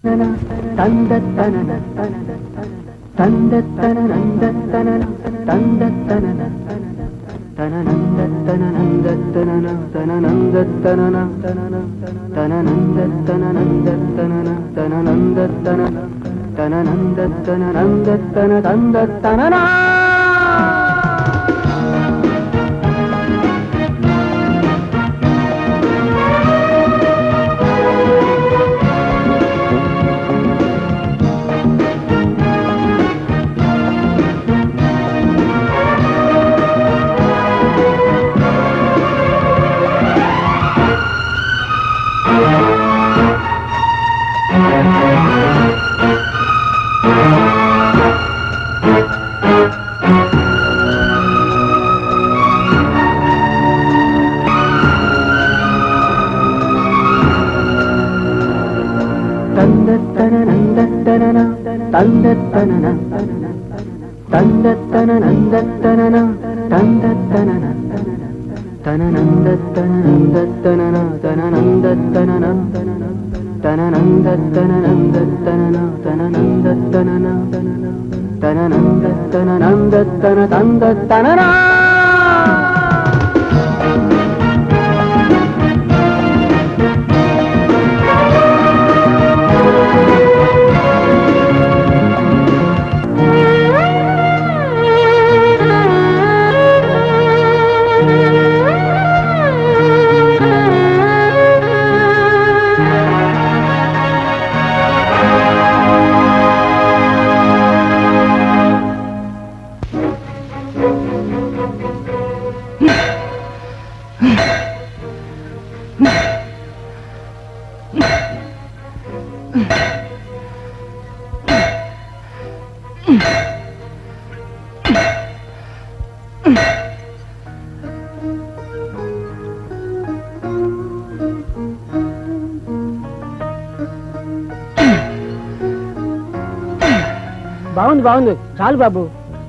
బాగుంది బాగుంది చాలు బాబు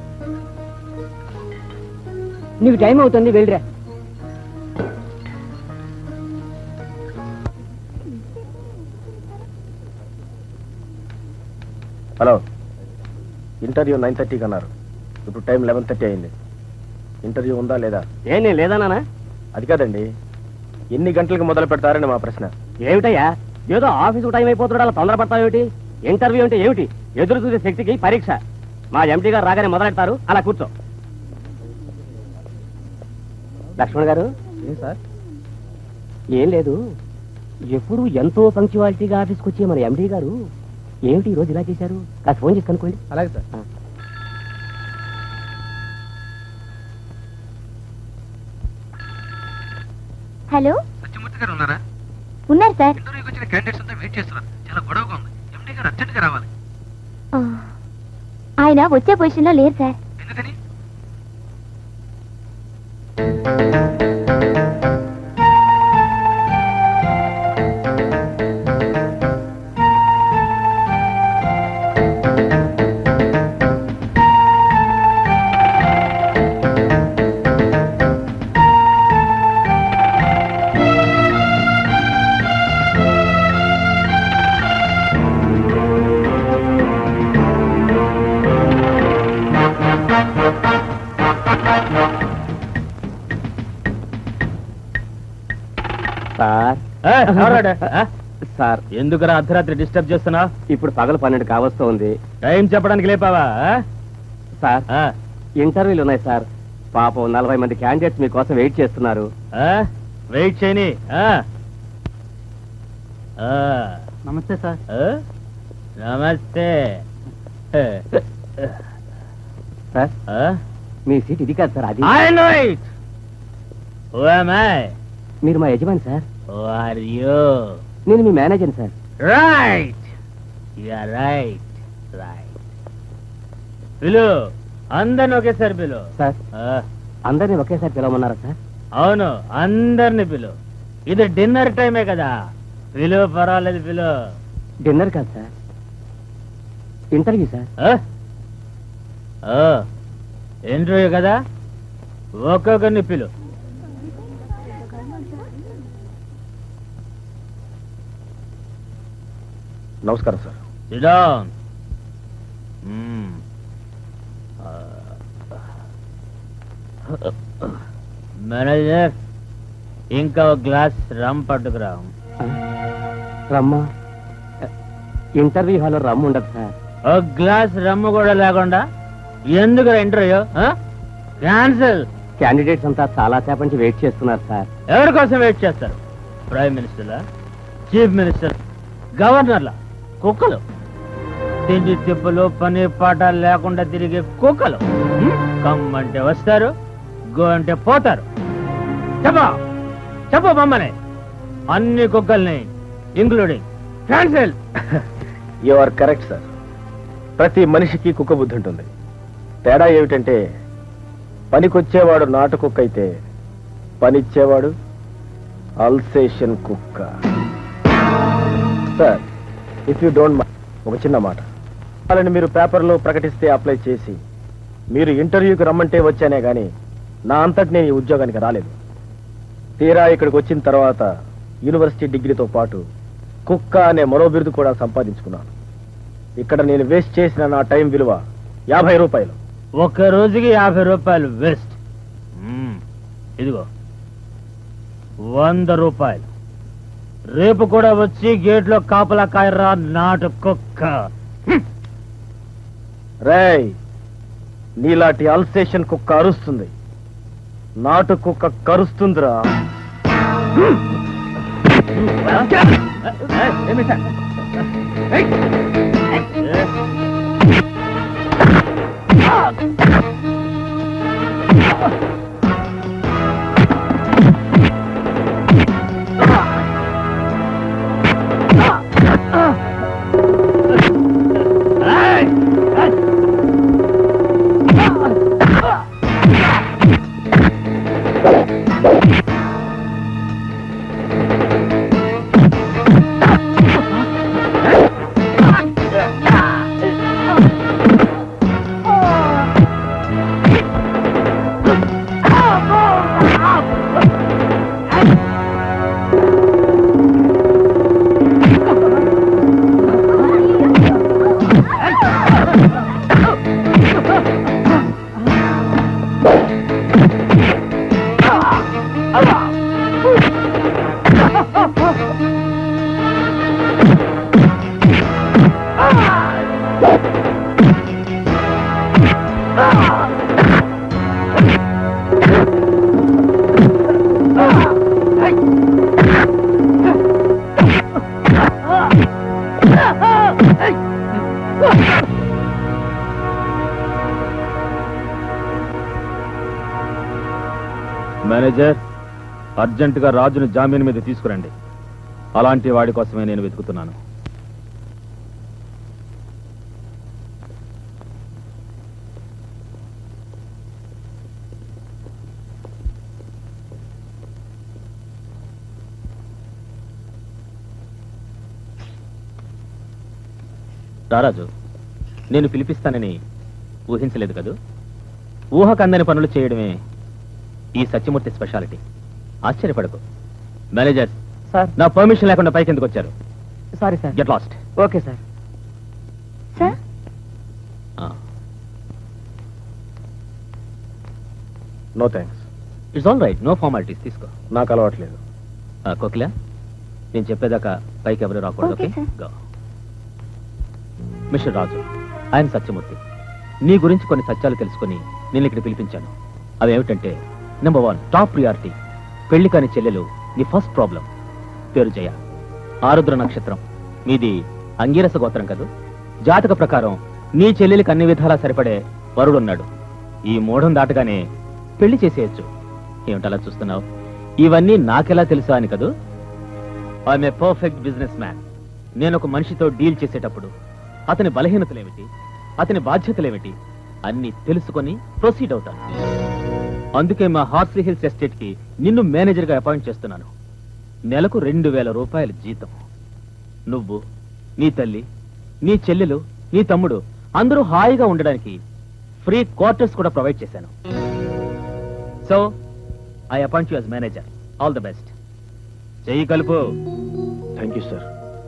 నీకు టైం అవుతుంది వెళ్ళిరా హలో ఇంటర్వ్యూ నైన్ థర్టీకి అన్నారు ఇప్పుడు టైం లెవెన్ థర్టీ అయింది ఇంటర్వ్యూ ఉందా లేదా ఏ నేను లేదన్నానా అది కాదండి ఎన్ని గంటలకు మొదలు పెడతారని మా ప్రశ్న ఏమిటయ్యా ఏదో ఆఫీసు టైం అయిపోతున్నాడు అలా తొందరపడతావు ఏమిటి ఇంటర్వ్యూ అంటే ఏమిటి ఎదురు చూసే శక్తికి పరీక్ష మా ఎంటీ గారు రాగానే మొదలెడతారు అలా కూర్చో లక్ష్మణ్ గారు సార్ ఏం లేదు ఎప్పుడు ఎంతో పంక్చువాలిటీగా ఆఫీస్కి వచ్చే మన ఎండీ గారు ఏమిటి ఈ రోజు ఇలా చేశారు కాస్త ఫోన్ చేసి కనుక్కోండి అలాగే సార్ హలో సత్యమూర్తి గారు ఉన్నారా ఉన్నారు సార్ ఇంటర్వ్యూకి వచ్చిన క్యాండిడేట్స్ అంతా వెయిట్ చేస్తున్నారు చాలా గొడవగా ఉంది ఎండి గారు అర్జెంట్ గా రావాలి ఆ, ఆయన వచ్చే పొజిషన్ లో లేరు సార్ ఎందుకని సార్ సార్ ఎందుకురా అర్ధరాత్రి డిస్టర్బ్ చేస్తున్నా ఇప్పుడు పగలు పన్నెండు కావస్తోంది టైం చెప్పడానికి లేపావా ఆ? సార్ ఆ? ఇంటర్వ్యూలు ఉన్నాయి సార్ పాపం నలభై మంది క్యాండిడేట్స్ మీకోసం వెయిట్ చేస్తున్నారు ఆ? వెయిట్ చేయని ఆ? ఆ. నమస్తే సార్ ఆ? నమస్తే సార్ ఆ? మీ సీట్ ఇది కాదు సార్ అది I know it. Who am I? మీరు మా యజమాని సార్ Who are you? నేను మీ manager sir Right. You are right. Right. పిలు అందరిని ఒకేసారి పిలు సార్ ఆ, అందరినీ ఒకేసారి పిలవమన్నారా సార్ అవును అందరిని పిలు ఇది డిన్నర్ టైమే కదా పిలు పర్వాలేదు పిలు డిన్నర్ కాదు సార్ ఇంటర్వ్యూ సార్ ఆ? ఓ ఇంటర్వ్యూ కదా ఒక్కొక్కరిని పిలు నమస్కారం sir Sit down. Hmm. Manager ఇంకా ఒక గ్లాస్ రమ్ పట్టుకురా రమ్మా ఇంటర్వ్యూ హాల్లో రమ్ము ఉండదు సార్ ఒక గ్లాస్ రమ్ము కూడా లేకుండా ఎందుకు ఇంటర్వ్యూ క్యాన్సిల్ క్యాండిడేట్స్ అంతా చాలా సేపటి నుంచి వెయిట్ చేస్తున్నారు సార్ ఎవరి కోసం వెయిట్ చేస్తారు ప్రైమ్ మినిస్టర్లా చీఫ్ మినిస్టర్ గవర్నర్లా కుక్కలు తిండి తిప్పులు పని పాట లేకుండా తిరిగే కుక్కలు హ్మ్? కమ్మంటే వస్తారు గో అంటే పోతారు చెప్ప చెప్పు మమ్మని అన్ని కుక్కల్ని including cancel you are correct sir ప్రతి మనిషికి కుక్క బుద్ధి ఉంటుంది తేడా ఏమిటంటే పనికొచ్చేవాడు నాటు కుక్క అయితే పనిచ్చేవాడు అల్సేషన్ కుక్క సార్ ఇఫ్ యూ డోంట్ ఒక చిన్న మాట వాళ్ళని మీరు పేపర్లో ప్రకటిస్తే అప్లై చేసి మీరు ఇంటర్వ్యూకి రమ్మంటే వచ్చానే గాని నా అంతటి నేను ఈ ఉద్యోగానికి రాలేదు తీరా ఇక్కడికి వచ్చిన తర్వాత యూనివర్సిటీ డిగ్రీతో పాటు కుక్క అనే మరో బిరుదు కూడా సంపాదించుకున్నాను ఇక్కడ నేను వేస్ట్ చేసిన నా టైం విలువ యాభై రూపాయలు ఒక్క రోజుకి యాభై రూపాయలు వేస్ట్ ఇదిగో వంద రూపాయలు రేపు కూడా వచ్చి గేట్లో కాపలా కాయరా నాటు కుక్క రేయ్ నీలాంటి అల్సేషన్ కుక్క అరుస్తుంది నాటు కుక్క కరుస్తుందిరా మేనేజర్ అర్జెంటుగా రాజును జామీన్ మీద తీసుకురండి అలాంటి వాడి కోసమే నేను వెతుకుతున్నాను రారాజు నేను పిలిపిస్తానని ఊహించలేదు కదూ ఊహకందని పనులు చేయడమే ఈ సత్యమూర్తి స్పెషాలిటీ ఆశ్చర్యపడకు మేనేజర్ సార్ నా పర్మిషన్ లేకుండా పైకి ఎందుకు వచ్చారు sorry sir get lost okay sir sir no thanks it's all right no formalities తీసుకో నాకు అలవాట్లేదు ఆ, కోకిల నేను చెప్పేదాకా పైకి ఎవరు రాకూడదు Okay, okay sir. Go mister Raju ఆయన సత్యమూర్తి నీ గురించి కొన్ని సత్యాలు తెలుసుకొని నేను ఇక్కడ పిలిపించాను అవేమిటంటే నెంబర్ వన్ టాప్ ప్రియారిటీ పెళ్లి కాని చెల్లెలు నీ ఫస్ట్ ప్రాబ్లం పేరు జయ ఆరుద్ర నక్షత్రం మీది అంగీరస గోత్రం కదూ జాతక ప్రకారం నీ చెల్లెలికి అన్ని విధాలా సరిపడే వరుడున్నాడు ఈ మూఢం దాటగానే పెళ్లి చేసేయచ్చు ఏమిటలా చూస్తున్నావు ఇవన్నీ నాకెలా తెలుసా అని కదూ I'm a perfect businessman నేను ఒక మనిషితో డీల్ చేసేటప్పుడు అతని బలహీనతలేమిటి అతని బాధ్యతలేమిటి అన్ని తెలుసుకొని ప్రొసీడ్ అవుతాను అందుకే మా హార్స్లీ హిల్స్ ఎస్టేట్ కి నిన్ను మేనేజర్ గా అపాయింట్ చేస్తున్నాను నెలకు రెండు వేల రూపాయల జీతం నువ్వు నీ తల్లి నీ చెల్లెలు నీ తమ్ముడు అందరూ హాయిగా ఉండడానికి ఫ్రీ క్వార్టర్స్ కూడా ప్రొవైడ్ చేశాను so I appoint you as manager all the best చెయ్యి కలుపు థ్యాంక్ యూ సార్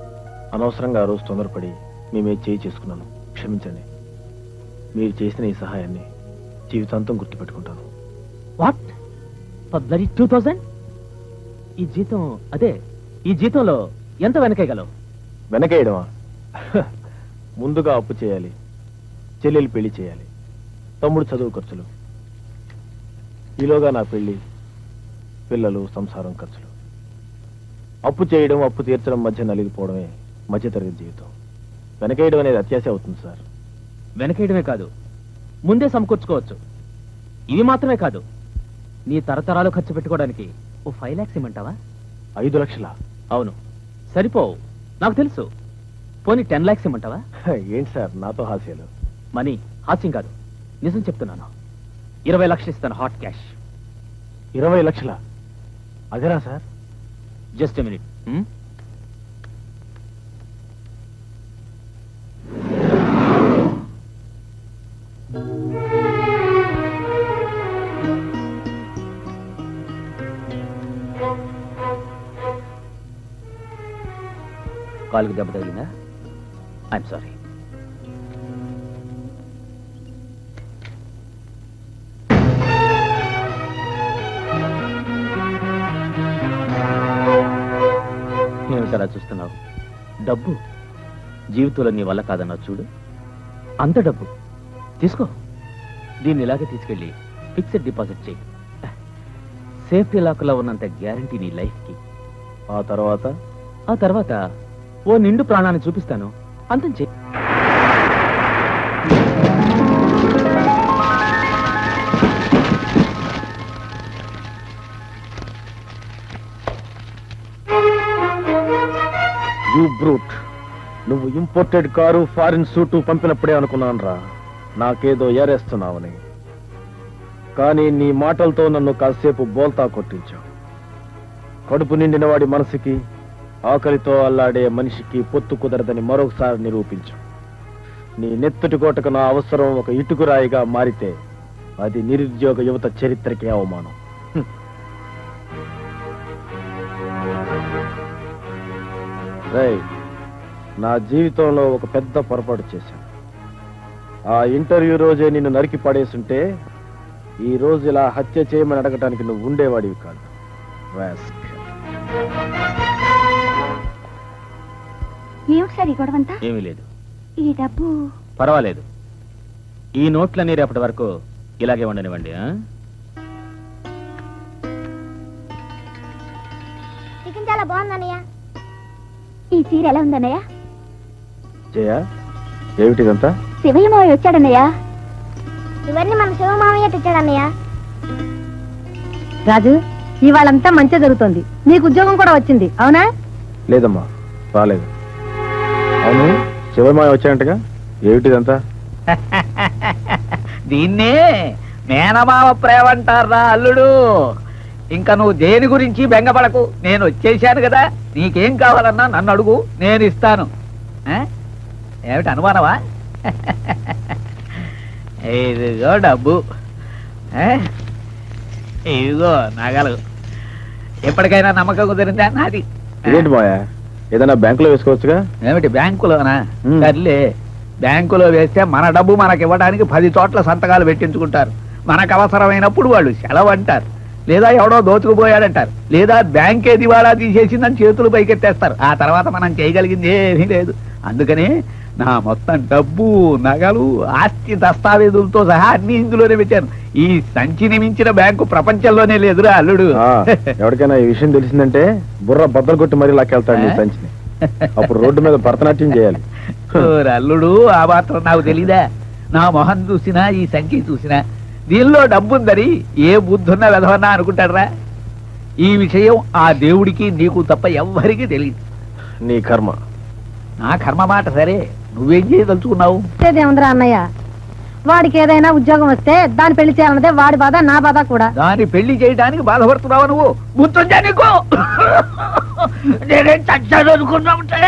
అనవసరంగా ఆ రోజు తొందరపడి మేమే చేయి చేసుకున్నాను క్షమించండి మీరు చేసిన ఈ సహాయాన్ని జీవితాంతం గుర్తుపెట్టుకుంటాను what for bloody two thousand ఈ జీతం అదే ఈ జీతంలో ఎంత వెనకేయగలవు వెనకేయడమా ముందుగా అప్పు చేయాలి చెల్లెలు పెళ్లి చేయాలి తమ్ముడు చదువు ఖర్చులు ఈలోగా నా పెళ్లి పిల్లలు సంసారం ఖర్చులు అప్పు చేయడం అప్పు తీర్చడం మధ్య నలిగిపోవడమే మధ్యతరగతి జీవితం వెనకేయడం అనేది అత్యాశ అవుతుంది సార్ వెనకేయడమే కాదు ముందే సమకూర్చుకోవచ్చు ఇవి మాత్రమే కాదు నీ తరతరాలు ఖర్చు పెట్టుకోవడానికి ఓ ఫైవ్ ల్యాక్స్ ఇమ్మంటావా ఐదు లక్షల అవును సరిపోవు నాకు తెలుసు పోనీ టెన్ ల్యాక్స్ ఇమ్మంటావా ఏంటి సార్ నాతో హాస్యాలు మనీ హాస్యం కాదు నిజం చెప్తున్నాను ఇరవై లక్షలు ఇస్తాను హాట్ క్యాష్ ఇరవై లక్షల అదేనా సార్ జస్ట్ మినిట్ కాలుకి దెబ్బ తగిలిందా ఐఎమ్ సారీ ఏమిటి అలా చూస్తున్నావు డబ్బు జీవితంలో నీ వల్ల కాదన్నా చూడు అంత డబ్బు తీసుకో దీన్ని ఇలాగే తీసుకెళ్ళి ఫిక్స్డ్ డిపాజిట్ చేయి సేఫ్టీ లాక్లో ఉన్నంత గ్యారంటీ నీ లైఫ్కి ఆ తర్వాత ఆ తర్వాత ఓ నిండు ప్రాణాన్ని చూపిస్తాను అంతం చెయ్యి యూ బ్రూట్ నువ్వు ఇంపోర్టెడ్ కారు ఫారిన్ సూటు పంపినప్పుడే అనుకున్నాను రా నాకేదో ఏరేస్తున్నావని కానీ నీ మాటలతో నన్ను కాసేపు బోల్తా కొట్టించావు కడుపు నిండిన వాడి మనసుకి ఆకలితో అల్లాడే మనిషికి పొత్తు కుదరదని మరొకసారి నిరూపించావు నీ నెత్తుటి కోటకు నా అవసరం ఒక ఇటుకురాయిగా మారితే అది నిరుద్యోగ యువత చరిత్రకే అవమానం హ్మ్. రేయ్ నా జీవితంలో ఒక పెద్ద పొరపాటు చేశాను ఆ ఇంటర్వ్యూ రోజే నిన్ను నరికి పడేసుంటే ఈ రోజు ఇలా హత్య చేయమని అడగటానికి నువ్వు ఉండేవాడివి కాదు Rascal. ఏమిటి సార్ ఈ గొడవంతా ఏమీ లేదు ఈ డబ్బు పర్వాలేదు ఈ నోట్లన్నీ రేపటి వరకు ఇలాగే ఉండనివ్వండి ఆ? చికెన్ చాలా బాగుందన్నయ్య ఈ చీర ఎలా ఉందన్నయ్య జయ ఏమిటిదంతా శివయ్య మావయ్య వచ్చాడన్నయ్య ఇవన్నీ మన శివ మావయ్య తెచ్చాడన్నయ్య రాజు ఇవాళంతా మంచి జరుగుతోంది నీకు ఉద్యోగం కూడా వచ్చింది అవునా లేదమ్మా రాలేదు అవును శివమాయ వచ్చాయంటగా ఏమిటిదంతా దీన్నే మేనమావ ప్రేమ అంటారా అల్లుడు ఇంకా నువ్వు దేని గురించి బెంగపడకు నేను వచ్చేసాను కదా నీకేం కావాలన్నా నన్ను అడుగు నేను ఇస్తాను ఆ? ఏమిటి అనుమానమా ఇదిగో డబ్బు ఆ? ఇదిగో నగలు ఎప్పటికైనా నమ్మకం కుదిరిందా నాది ఇదేంటి మాయా ఏదైనా బ్యాంకులో వేసుకోవచ్చుగా ఏమిటి బ్యాంకులోనా మ్. సర్లే బ్యాంకులో వేస్తే మన డబ్బు మనకి ఇవ్వడానికి పది చోట్ల సంతకాలు పెట్టించుకుంటారు మనకు అవసరమైనప్పుడు వాళ్ళు సెలవు అంటారు లేదా ఎవడో దోచుకుపోయాడంటారు లేదా బ్యాంకే దివాళా తీసేసిందని చేతులు పైకెత్తేస్తారు ఆ తర్వాత మనం చేయగలిగింది ఏమీ లేదు అందుకని నా మొత్తం డబ్బు నగలు ఆస్తి దస్తావేజులతో సహా అన్ని ఇందులోనే పెట్టాను ఈ సంచిని మించిన బ్యాంకు ప్రపంచంలోనే లేదురా అల్లుడు ఆ, ఎవరికైనా ఈ విషయం తెలిసిందంటే బుర్ర బద్దలు కొట్టి మరీ లాక్కెళ్తాడు నీ ఆ? సంచిని అప్పుడు రోడ్డు మీద భరతనాట్యం చేయాలి ఓరి అల్లుడు ఆ మాత్రం నాకు తెలీదా నా మొహం చూసినా ఈ సంఖ్య చూసినా దీనిలో డబ్బుందని ఏ బుద్ధున్న వెధవన్నా అనుకుంటాడరా ఈ విషయం ఆ దేవుడికి నీకు తప్ప ఎవ్వరికీ తెలియదు నీ కర్మ నా కర్మ మాట సరే నువ్వేం చేయదలుచుకున్నావు ఏముందిరా అన్నయ్య వాడికి ఏదైనా ఉద్యోగం వస్తే దాన్ని పెళ్లి చేయాలన్నదే వాడి బాధ నా బాధ కూడా దాన్ని పెళ్లి చేయడానికి బాధపడుతున్నావు నువ్వు బుద్ధుందా నీకు నేనేం చచ్చాను అనుకున్నా ఉంటే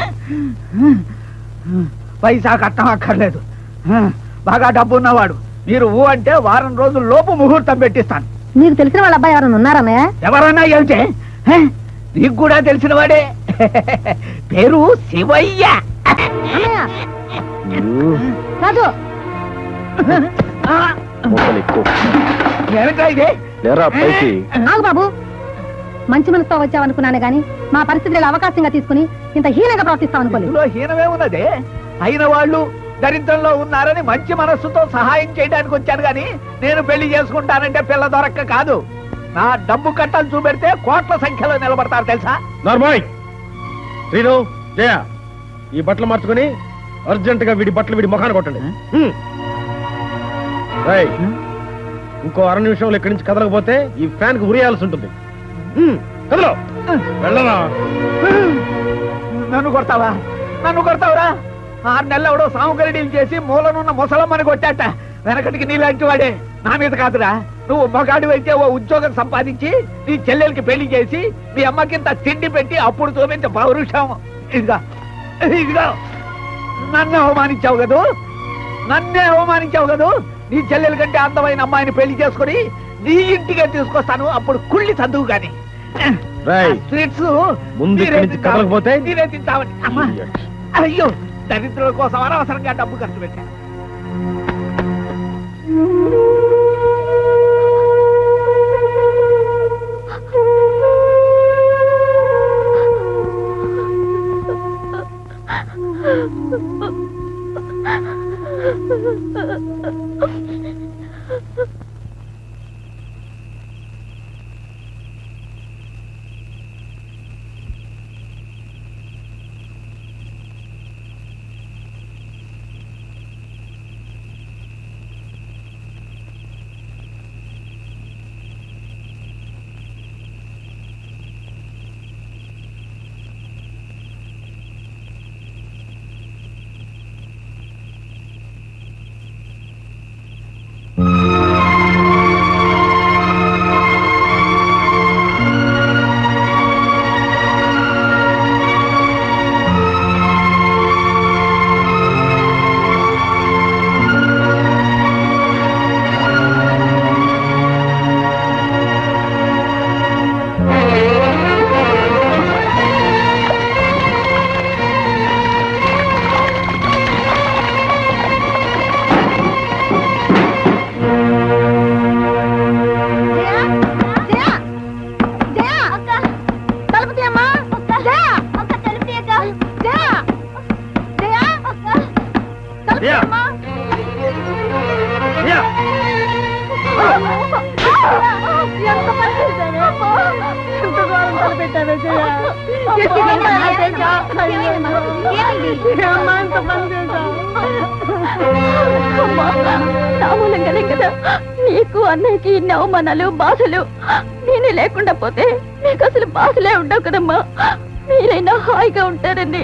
పైసా కట్టం అక్కర్లేదు బాగా డబ్బు ఉన్నవాడు మీరు ఊ అంటే వారం రోజుల లోపు ముహూర్తం పెట్టిస్తాను నీకు తెలిసిన వాళ్ళ అబ్బాయి ఎవరైనా ఉన్నారన్నయ్య ఎవరన్నా ఏమిటే హే? నీకు కూడా తెలిసిన వాడే పేరు శివయ్య అన్నయ్య యూ, రాజు ఆ, మొక్కలు ఎక్కువ ఏమిట్రా ఇది లేరా పైకి ఆగు బాబు మంచి మనసుతో వచ్చావనుకున్నాను గాని మా పరిస్థితులు అవకాశంగా తీసుకుని ఇంత హీనంగా ప్రవర్తిస్తావు అనుకోలేదు ఇందులో హీనమే ఉన్నదే అయిన వాళ్ళు దరిద్రంలో ఉన్నారని మంచి మనస్సుతో సహాయం చేయడానికి వచ్చాను గాని నేను పెళ్లి చేసుకుంటానంటే పిల్ల దొరక్క కాదు నా డబ్బు కట్టలు చూపెడితే కోట్ల సంఖ్యలో నిలబడతారు తెలుసా నార్మాయ్ శ్రీను జయ ఈ బట్టలు మార్చుకొని అర్జెంట్ గా వీడి బట్టలు వీడి ముఖాన్ని కొట్టండి హ్మ్. రేయ్, ఇంకో అర నిమిషంలో ఇక్కడి నుంచి కదలకపోతే ఈ ఫ్యాన్ కు ఉరియాల్సి ఉంటుంది హ్మ్, కదలో వెళ్ళరా నన్ను కొడతావా నన్ను కొడతావురా ఆరు నెలలు ఎవడో సాముగరిడీలు చేసి మూలనున్న ముసలమ్మని కొట్టాట వెనకటికి నీలాంటి వాడే నా మీద కాదురా నువ్వు మగాడు అయితే ఓ ఉద్యోగం సంపాదించి నీ చెల్లెలకి పెళ్లి చేసి మీ అమ్మకింత తిండి పెట్టి అప్పుడు చూపించే పౌరుషం ఇదిగా ఇదిగా నన్ను అవమానించావు కదూ నన్నే అవమానించావు కదూ నీ చెల్లెల కంటే అందమైన అమ్మాయిని పెళ్లి చేసుకుని నీ ఇంటికే తీసుకొస్తాను అప్పుడు కుళ్ళి చదువు గాని రేయ్, స్వీట్స్ ముందు ఇక్కడి నుంచి కదలకపోతే నేనే తింటామని అమ్మా అయ్యో దరిద్రుల కోసం అనవసరంగా డబ్బు ఖర్చు పెట్టా జయ జయ జయ తలుపు తీయమ్మా జయ జయ జయ తలుపు తీయమ్మా ఎంత పని చేశావే? ఎంత ఘోరం తలపెట్టావే జయ? ఏమ్మా ఎంత పని చేశావు? మూలంగానే కదా నీకు అన్నయ్యకి ఇన్ని అవమానాలు బాధలు నేనే లేకుండా పోతే మీకు అసలు బాధలే ఉండవు కదమ్మా మీరైనా హాయిగా ఉంటారని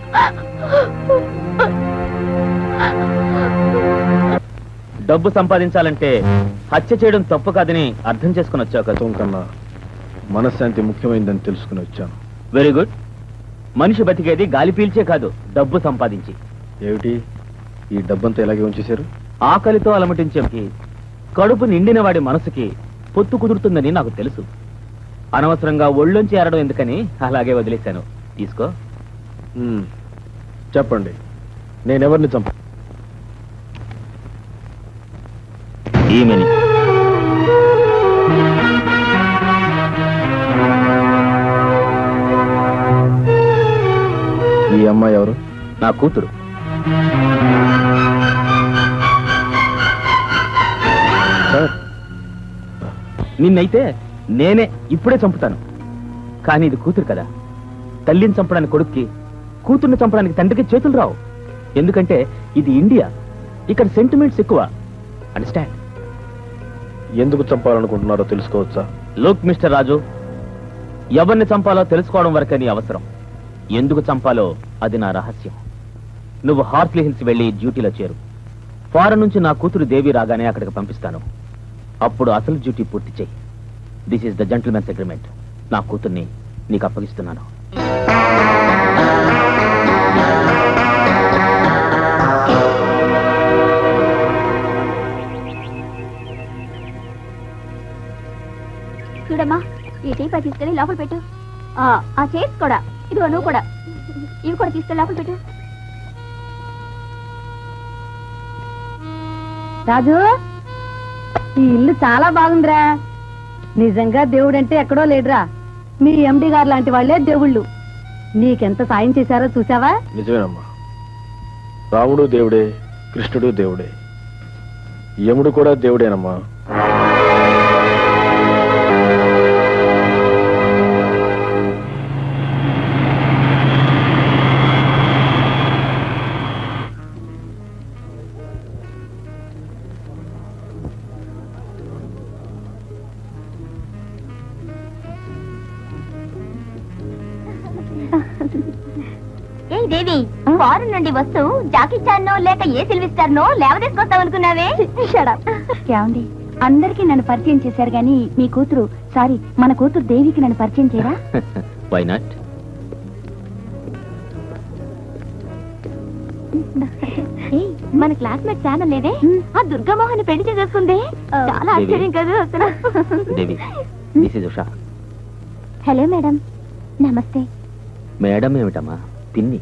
డబ్బు సంపాదించాలంటే హత్య చేయడం తప్పు కాదని అర్థం చేసుకుని వచ్చావు కదా గతం కన్నా మనశ్శాంతి ముఖ్యమైనదని తెలుసుకుని వచ్చాను వెరీ గుడ్ మనిషి బతికేది గాలి పీల్చే కాదు డబ్బు సంపాదించి ఏమిటి ఈ డబ్బంతా ఇలాగే ఉంచేశారు ఆకలితో అలమటించేకి కడుపు నిండిన వాడి మనసుకి పొత్తు కుదురుతుందని నాకు తెలుసు అనవసరంగా ఒళ్ళొంచి ఏరడం ఎందుకని అలాగే వదిలేశాను తీసుకో హ్మ్. చెప్పండి నేనెవరిని చంప ఈమెని ఈ అమ్మాయి ఎవరు నా కూతురు సార్ నిన్నైతే నేనే ఇప్పుడే చంపుతాను కానీ ఇది కూతురు కదా తల్లిని చంపడానికి కొడుక్కి కూతుర్ని చంపడానికి తండ్రికి చేతులు రావు ఎందుకంటే ఇది ఇండియా ఇక్కడ సెంటిమెంట్స్ ఎక్కువ అండర్స్టాండ్ ఎందుకు చంపాలనుకుంటున్నారో తెలుసుకోవచ్చా లోక్ మిస్టర్ రాజు ఎవరిని చంపాలో తెలుసుకోవడం వరకే నీ అవసరం ఎందుకు చంపాలో అది నా రహస్యం నువ్వు హార్స్లీ హిల్స్ వెళ్ళి డ్యూటీలో చేరు ఫారెన్ నుంచి నా కూతురు దేవి రాగానే అక్కడికి పంపిస్తాను అప్పుడు అసలు డ్యూటీ పూర్తి చేయి this is the gentlemen's agreement నా కూతుర్ని నీకు అప్పగిస్తున్నాను చూడమ్మా ఈ టీపై తీసుకెళ్ళి లోపల పెట్టు ఆ చైర్స్ కూడా ఇదిగో నువ్వు కూడా ఇవి కూడా తీసుకెళ్ళి లోపల పెట్టు రాజు ఈ ఇల్లు చాలా బాగుందిరా నిజంగా దేవుడంటే ఎక్కడో లేడురా మీ ఎండి గారు లాంటి వాళ్ళే దేవుళ్ళు నీకెంత సాయం చేశారో చూసావా నిజమేనమ్మా రాముడు దేవుడే కృష్ణుడు దేవుడే యముడు కూడా దేవుడేనమ్మా ఏ దేవి ఫారెన్ నుండి వస్తూ జాకీ చాన్నో లేక ఏ సిల్విస్టర్ నో లేవదీసుకొస్తావు అనుకున్నావే ఏమండి అందరికీ నన్ను పరిచయం చేశారు గాని మీ కూతురు సారీ మన కూతురు దేవికి నన్ను పరిచయం చేయరా వై నాట్ ఏయ్, మన క్లాస్మేట్ ఛానల్ లేదే ఆ దుర్గామోహన్ పెళ్లి చేసేసుకుందే చాలా దేవి. ఆశ్చర్యం కదా అసలు Devi this is Usha hello madam నమస్తే మేడం ఏమిటమ్మా పిన్ని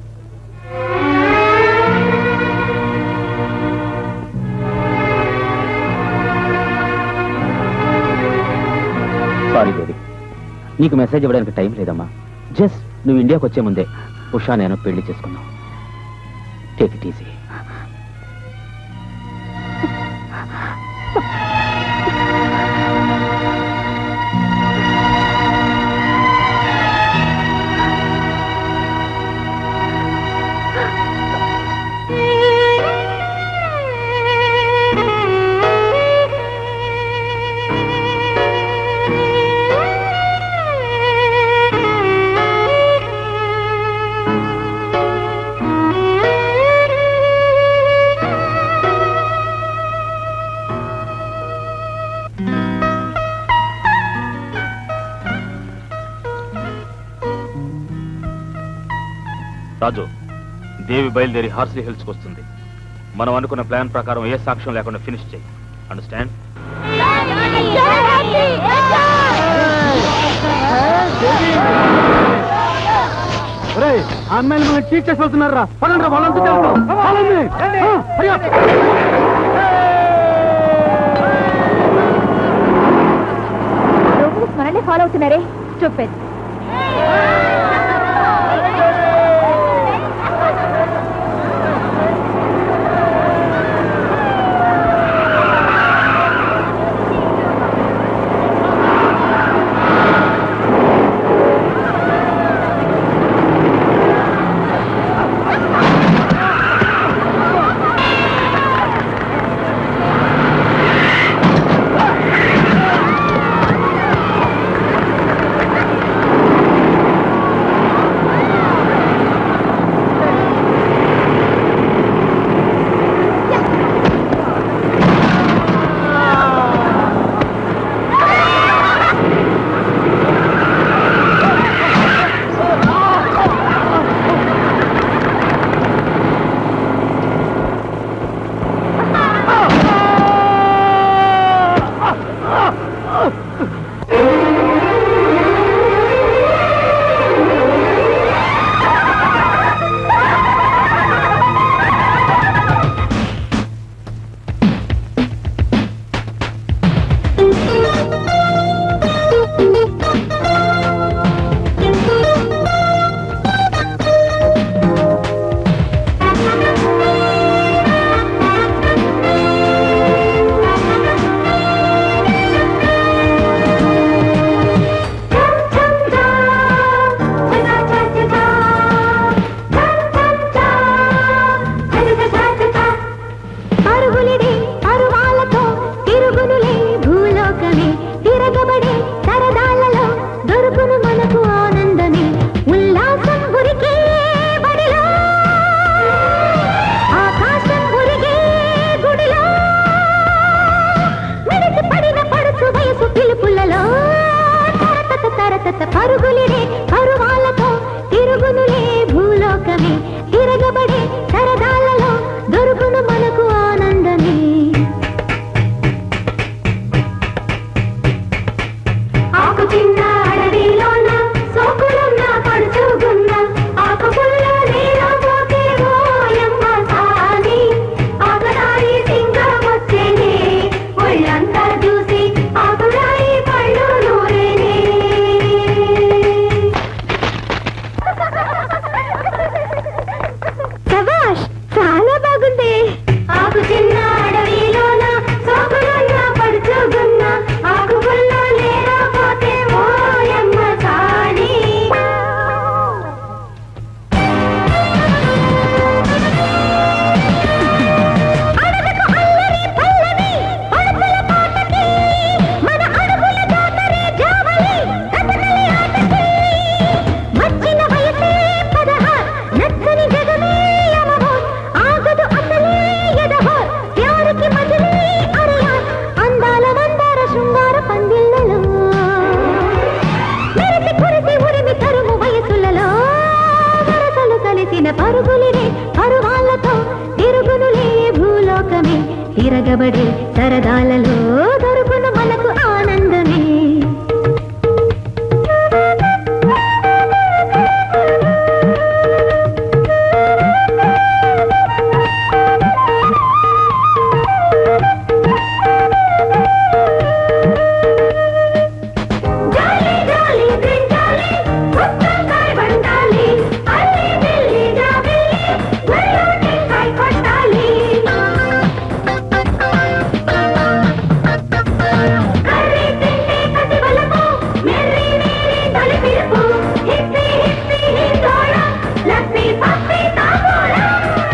సారీ దేవి నీకు మెసేజ్ ఇవ్వడానికి టైం లేదమ్మా జస్ట్ నువ్వు ఇండియాకి వచ్చే ముందే ఉషా నేను పెళ్లి చేసుకున్నావు take it easy Raju Devi బయలుదేరి హార్స్లీ హిల్స్కి వస్తుంది మనం అనుకున్న ప్లాన్ ప్రకారం ఏ సాక్ష్యం లేకుండా ఫినిష్ చేయి అండర్స్టాండ్ అమ్మాయిలు మనం చీట్ చేసి వెళ్తున్నారా పదండ్రా వాళ్ళంతా తెలుసు మనల్ని ఫాలో అవుతున్నారే చూపేది ఆ తిరగబడే సరదాలలో దొరుకును మనకు ఆనందమే జాలి జాలి జాలి పుస్తకాయ వండాలి అల్లి బిల్లి జాబిల్లి వెల్లుటి కై కొట్టాలి కర్రీ తింటే కసి వలపు మెర్రి మేరి తొలి పిలుపు హిప్పి హిప్పి హిందోళ లస్సీ పప్పి తాగోళం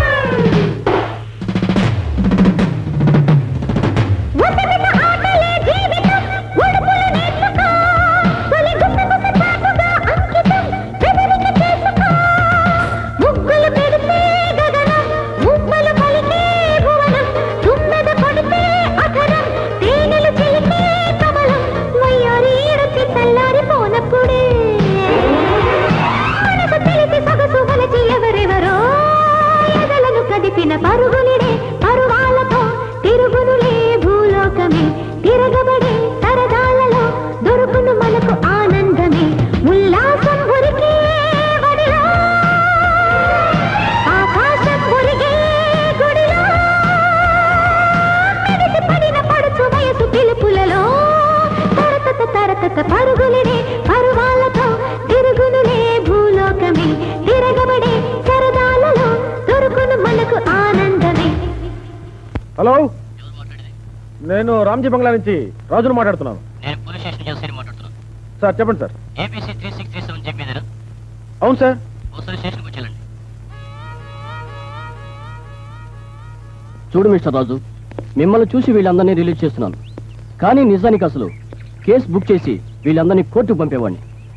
ఒక్కటిన ఆటలే జీవితం ఒడుపులు నేర్చుకో తొలి గుమ్మ గుమ్మ చాటుగా అంకితం పెదవిని చేసుకో ముగ్గులు పెడితే గగనం ముమ్మలు పలికే భువనం తుమ్మెద కొడితే అధరం తేనెలు చిలికే కమలం వయ్యారి ఈడొచ్చి తెల్లారిపోనప్పుడే మనకు తెలిసి సొగసు వలచి ఎవరెవరో ఎదలను కదిపిన పరుగులిడే పరువాలతో తిరుగునులే భూలోకమే తిరగబడే సరదాలలో దొరుకును మనకు ఆనందమే ఉల్లాసం ఉరికే వడిలో ఆకాశం ఉరిగే గుడిలో మెరిసి పడిన పడుచు వయసు పిలుపులలో తరతత తరతత పరుగులిడే పరువాలతో తిరుగునులే భూలోకమే తిరగబడే సరదాలలో దొరుకును మనకు ఆనందమే హలో నేను రామ్జీ బంగ్లా నుంచి రాజును మాట్లాడుతున్నాను నేను పోలీస్ స్టేషన్ చేసి మాట్లాడుతున్నాను సార్ చెప్పండి sir APC three six three seven చెప్పేది అవును సార్ ఒకసారి స్టేషన్కి వచ్చేయండి చూడు మిస్టర్ రాజు మిమ్మల్ని చూసి వీళ్ళందరినీ రిలీజ్ చేస్తున్నాను కానీ నిజానికి అసలు కేసు బుక్ చేసి వీళ్ళందరినీ కోర్టుకు పంపేవాడిని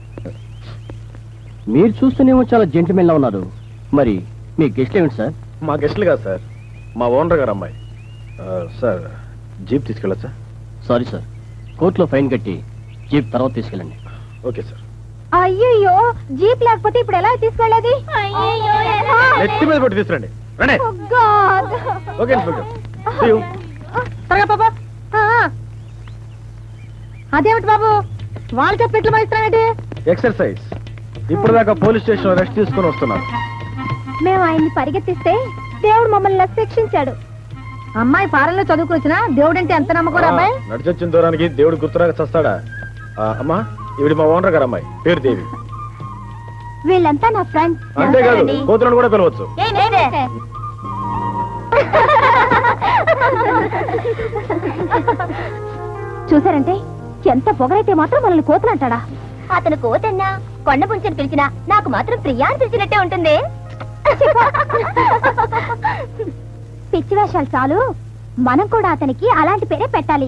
మీరు చూస్తేనేమో చాలా జెంటిమెన్లా ఉన్నారు మరి మీ గెస్ట్ ఏమిటి సార్ మా గెస్ట్లు కాదు సార్ మా ఓనర్ గారు అమ్మాయి ఆ, సార్ జీప్ తీసుకెళ్ళచ్చా సారీ సార్ కోర్టులో ఫైన్ కట్టి జీప్ తర్వాత తీసుకెళ్ళండి ఓకే సార్ అయ్యయ్యో జీప్ లేకపోతే ఇప్పుడు ఎలా తీసుకెళ్ళేది నెత్తి మీద పెట్టి తీసుకురండి రండి ఓకే ఇన్స్పెక్టర్ See you. త్వరగా పాపా అదేమిటి బాబు వాళ్ళు చెప్పిట్లు మాయిస్తానండి ఎక్సర్సైజ్ ఇప్పటిదాకా పోలీస్ స్టేషన్ రెస్ట్ తీసుకొని వస్తున్నాను మేము ఆయన్ని పరిగెత్తిస్తే దేవుడు మమ్మల్ని శిక్షించాడు అమ్మాయి ఫారెన్ లో చదువుకుని వచ్చినా దేవుడంటే ఎంత నమ్మకం అబ్బాయి నడిచొచ్చిన దూరానికి దేవుడు గుర్తురాక చస్తాడా ఆ, అమ్మా ఇవిడి మా ఓనర్ గారు అమ్మాయి పేరు దేవి వీళ్ళంతా నా ఫ్రెండ్స్ అంతేకాదు కోతులను కూడా పిలవచ్చు చూసారంటే ఎంత పొగరైతే మాత్రం మనల్ని కోతలంటాడా అతను కోతన్నా కొండ పుంచని పిలిచినా నాకు మాత్రం ప్రియా అని పిలిచినట్టే ఉంటుంది పిచ్చి వేషాలు చాలు మనం కూడా అతనికి అలాంటి పేరే పెట్టాలి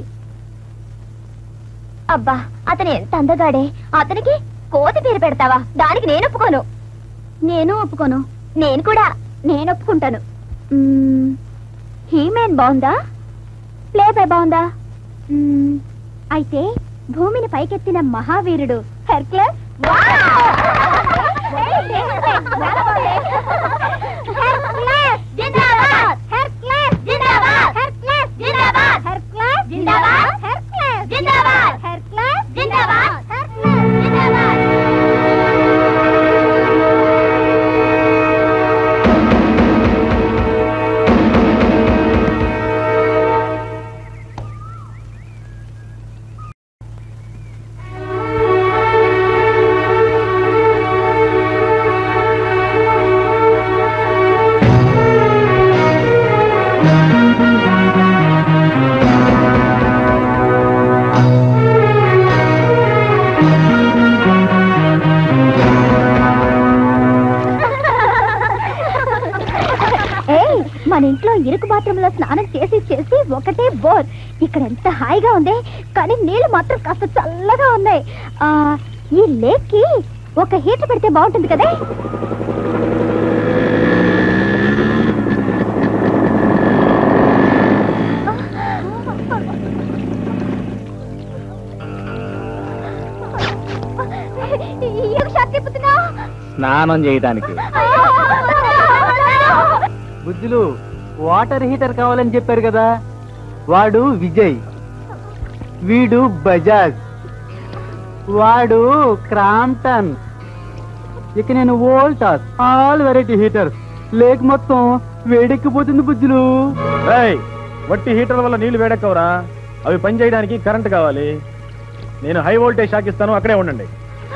అబ్బా అతను ఎంత అందగాడే అతనికి కోతి పేరు పెడతావా దానికి నేను ఒప్పుకోను నేను ఒప్పుకోను నేను కూడా నేను ఒప్పుకుంటాను మ్మ్, హీమెన్ బాగుందా ప్లేబై బాగుందా మ్మ్, అయితే భూమిని పైకెత్తిన మహావీరుడు హెర్క్లస్ హెర్క్లస్ జిందాబాద్ హెర్క్లస్ జిందాబాద్ హెర్క్లస్ జిందాబాద్ హెర్క్లస్ జిందాబాద్ హెర్క్లస్ జిందాబాద్ హెర్క్లస్ జిందాబాద్ హెర్క్లస్ జిందాబాద్ ఏయ్ మన ఇంట్లో ఇరుకు బాత్రూమ్ లో స్నానం చేసి చేసి ఒకటే బోర్ ఇక్కడ ఎంత హాయిగా ఉంది కానీ నీళ్లు మాత్రం కాస్త చల్లగా ఉన్నాయి ఆ ఈ లేక్ కి ఒక హీటర్ పెడితే బాగుంటుంది కదా ఎందుకు షాక్ తిప్పుతున్నావ్? స్నానం చేయడానికి బుద్ధులు వాటర్ హీటర్ కావాలని చెప్పారు కదా వాడు విజయ్ వీడు బజాజ్ వాడు క్రాంప్టన్ ఇక నేను Voltas all variety heaters lake మొత్తం వేడెక్కిపోతుంది బుజ్జులు రేయ్, వట్టి హీటర్ వల్ల నీళ్లు వేడెక్కవరా అవి పని చేయడానికి కరెంట్ కావాలి నేను హై వోల్టేజ్ షాక్ ఇస్తాను అక్కడే ఉండండి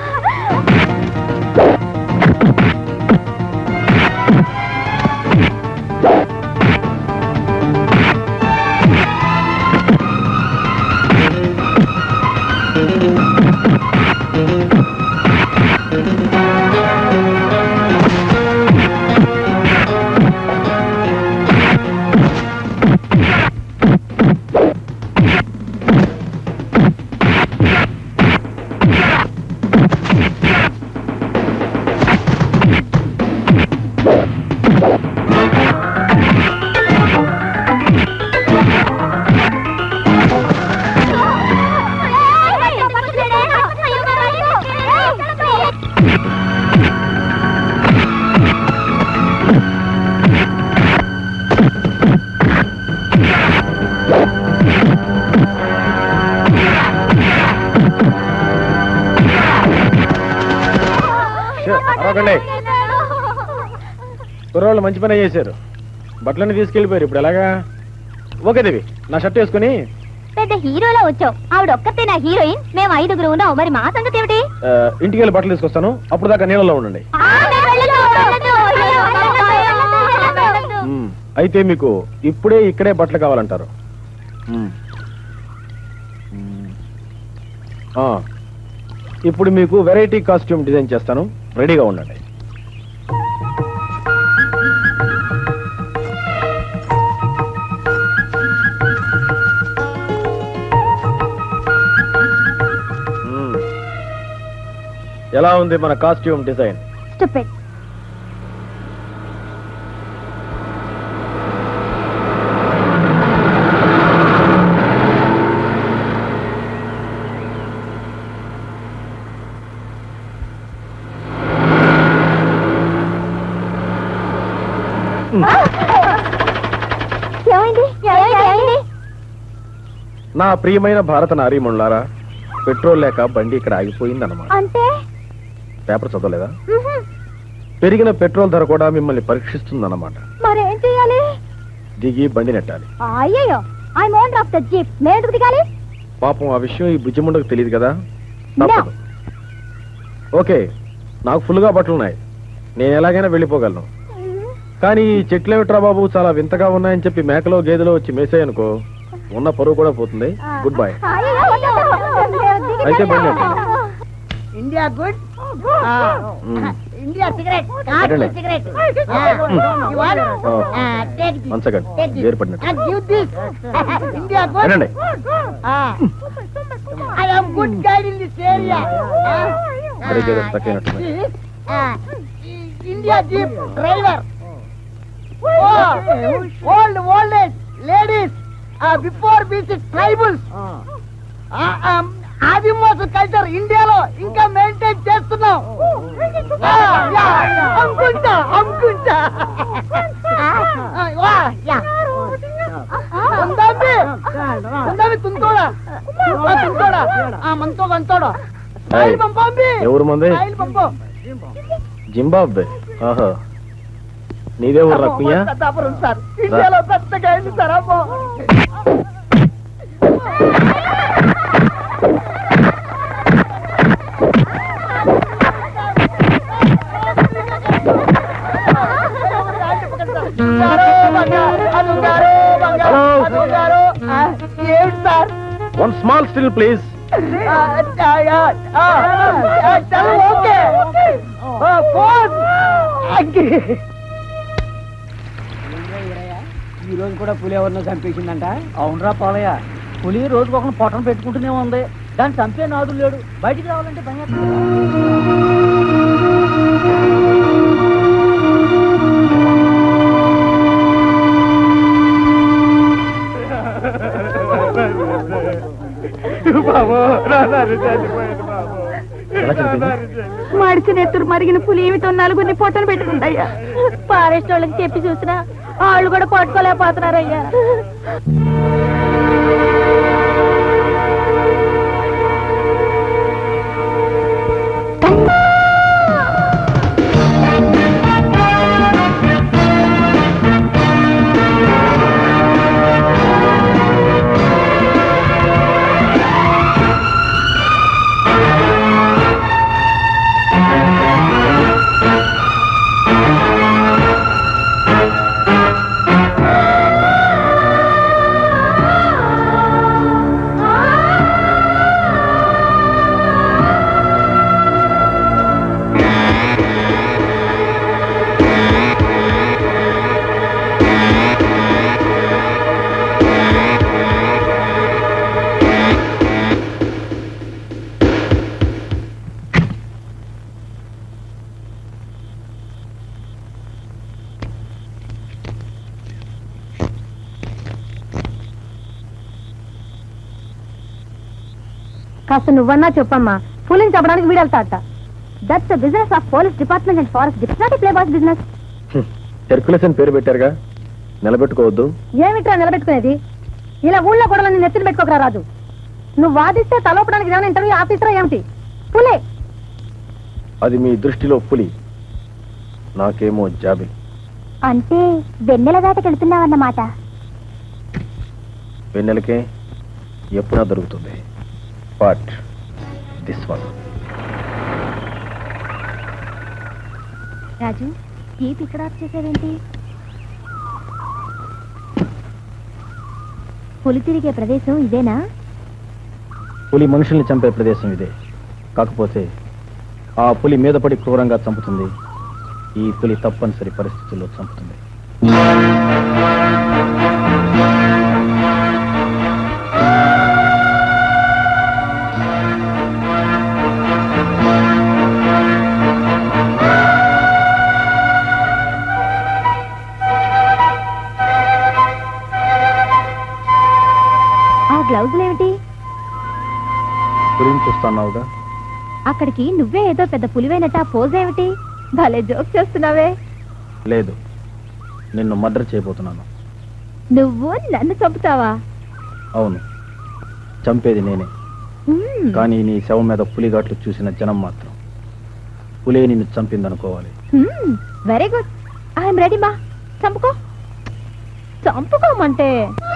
షూ, అరవకండి కుర్రోళ్ళు మంచి పని చేశారు బట్టలన్నీ తీసుకెళ్ళిపోయారు ఇప్పుడు ఎలాగా ఓకే దేవి నా షర్ట్ వేసుకుని పెద్ద హీరోలా వచ్చావు ఆవిడ ఒక్కతే నా హీరోయిన్ మేము ఐదుగురు ఉన్నాం మరి మా సంగతి ఏమిటి ఆ, ఇంటికి వెళ్ళి బట్టలు తీసుకొస్తాను అప్పుడు దాకా నీళ్ళలో ఉండండి మ్మ్. అయితే మీకు ఇప్పుడే ఇక్కడే బట్టలు కావాలంటారు మ్మ్. మ్మ్. ఆ, ఇప్పుడు మీకు వెరైటీ కాస్ట్యూమ్ డిజైన్ చేస్తాను రెడీగా ఉండండి మ్మ్. ఎలా ఉంది మన కాస్ట్యూమ్ డిజైన్ స్టూపిడ్ ఏమైంది ఏమైంది నా ప్రియమైన భారత నారీమణులారా పెట్రోల్ లేక బండి ఇక్కడ ఆగిపోయిందన్నమాట అంటే పేపర్ చదవలేదా పెరిగిన పెట్రోల్ ధర కూడా మిమ్మల్ని పరీక్షిస్తుందన్నమాట మరేం చేయాలి దిగి బండి నెట్టాలి అయ్యయ్యో I owner of the jeep నేను ఎందుకు దిగాలి పాపం ఆ విషయం ఈ బుజ్జిముండకు తెలియదు కదా తప్పదు ఓకే నాకు ఫుల్గా బట్టలున్నాయి నేను ఎలాగైనా వెళ్ళిపోగలను కానీ ఈ చెట్లు ఏమిట్రా బాబు చాలా వింతగా ఉన్నాయని చెప్పి మేకలో గేదెలో వచ్చి మేసాయనుకో ఉన్న పరువు కూడా పోతుంది గుడ్ బై అయ్యయ్యో, వద్దు. అయితే బండి నెట్టండి India good hmm. India cigarette పెట్టండి. సిగరెట్ ఓ, వన్ సెకండ్ గేర్ పడినట్టు ఇండియా గుడ్ వినండి I am good guide in this area brake ఏదో stuck అయినట్టుంది. India jeep driver old old age ladies before visit tribals adivasi culture ఇండియాలో ఇంకా maintain చేస్తున్నాం ఆ, యా, అనుకుంటా అనుకుంటా ఆ, వా, యా. ఉందామి ఉందామి తుంతోడా ఆ, తుంతోడా ఆ, మంతోడు అంతోడా ఏయ్, పంపండి ఎవరు మంది స్టైల్ పంపు జింబాబ్వే ఆహా నీదే ఊరు రక్కుయ్యా పెద్దాపురం సార్ ఇండియాలో పెద్దగా అయింది సార్ అమ్మో ఏమిటి sir one small still please okay phone ఈ రోజు కూడా పులి ఎవరినో చంపేసిందంట అవునరా పాలయ్య పులి రోజుకు ఒక పొట్టను పెట్టుకుంటూనే ఉంది దాన్ని చంపే నాదు లేడు బయటికి రావాలంటే పని ఎలా చనిపోయింది మడిచిన ఎత్తురు మరిగిన పులి ఏమిటో నలుగురిని పొట్టను పెట్టుకుంటాయ్యా ఫారెస్ట్ వాళ్ళకి చెప్పి చూసినా వాళ్ళు కూడా పట్టుకోలేకపోతున్నారయ్యా కాస్త నువ్వన్నా చెప్పమ్మా పులిని చెప్పడానికి వీడెళ్తాట that's business of police department and forest department play boss business Hercules అని పేరు పెట్టారుగా నిలబెట్టుకోవద్దు ఏమిట్రా నిలబెట్టుకునేది ఇలా ఊళ్ళో కూడా నన్ను నెత్తిన పెట్టుకోకరా రాజు నువ్వు వాదిస్తే తలోపడానికి ఏమైనా ఇంటర్వ్యూ ఆఫీసరా ఏమిటి పులే అది మీ దృష్టిలో పులి నాకేమో జాబిల్ అంటే వెన్నెల వేటకి వెళ్తున్నావన్నమాట వెన్నెలకే ఎప్పుడా దొరుకుతుంది but this one Raju jeep ఇక్కడ ఆఫ్ చేసావేంటి పులి తిరిగే ప్రదేశం ఇదేనా పులి మనుషుల్ని చంపే ప్రదేశం ఇదే కాకపోతే ఆ పులి మీద పడి క్రూరంగా చంపుతుంది ఈ పులి తప్పనిసరి పరిస్థితుల్లో చంపుతుంది ఆ గ్లౌజులు ఏమిటి పులిని చూస్తున్నావుగా అక్కడికి నువ్వే ఏదో పెద్ద పులివైనట్టు ఆ పోజ్ ఏమిటి భలే జోక్ చేస్తున్నావే లేదు నిన్ను మర్డర్ చేయబోతున్నాను నువ్వు నన్ను చంపుతావా అవును చంపేది నేనే కానీ నీ శవం మీద పులిగాట్లు చూసిన జనం మాత్రం పులే నిన్ను చంపిందనుకోవాలి వెరీ గుడ్ ఐఎమ్ రెడీ మా చంపుకో చంపుకోమంటే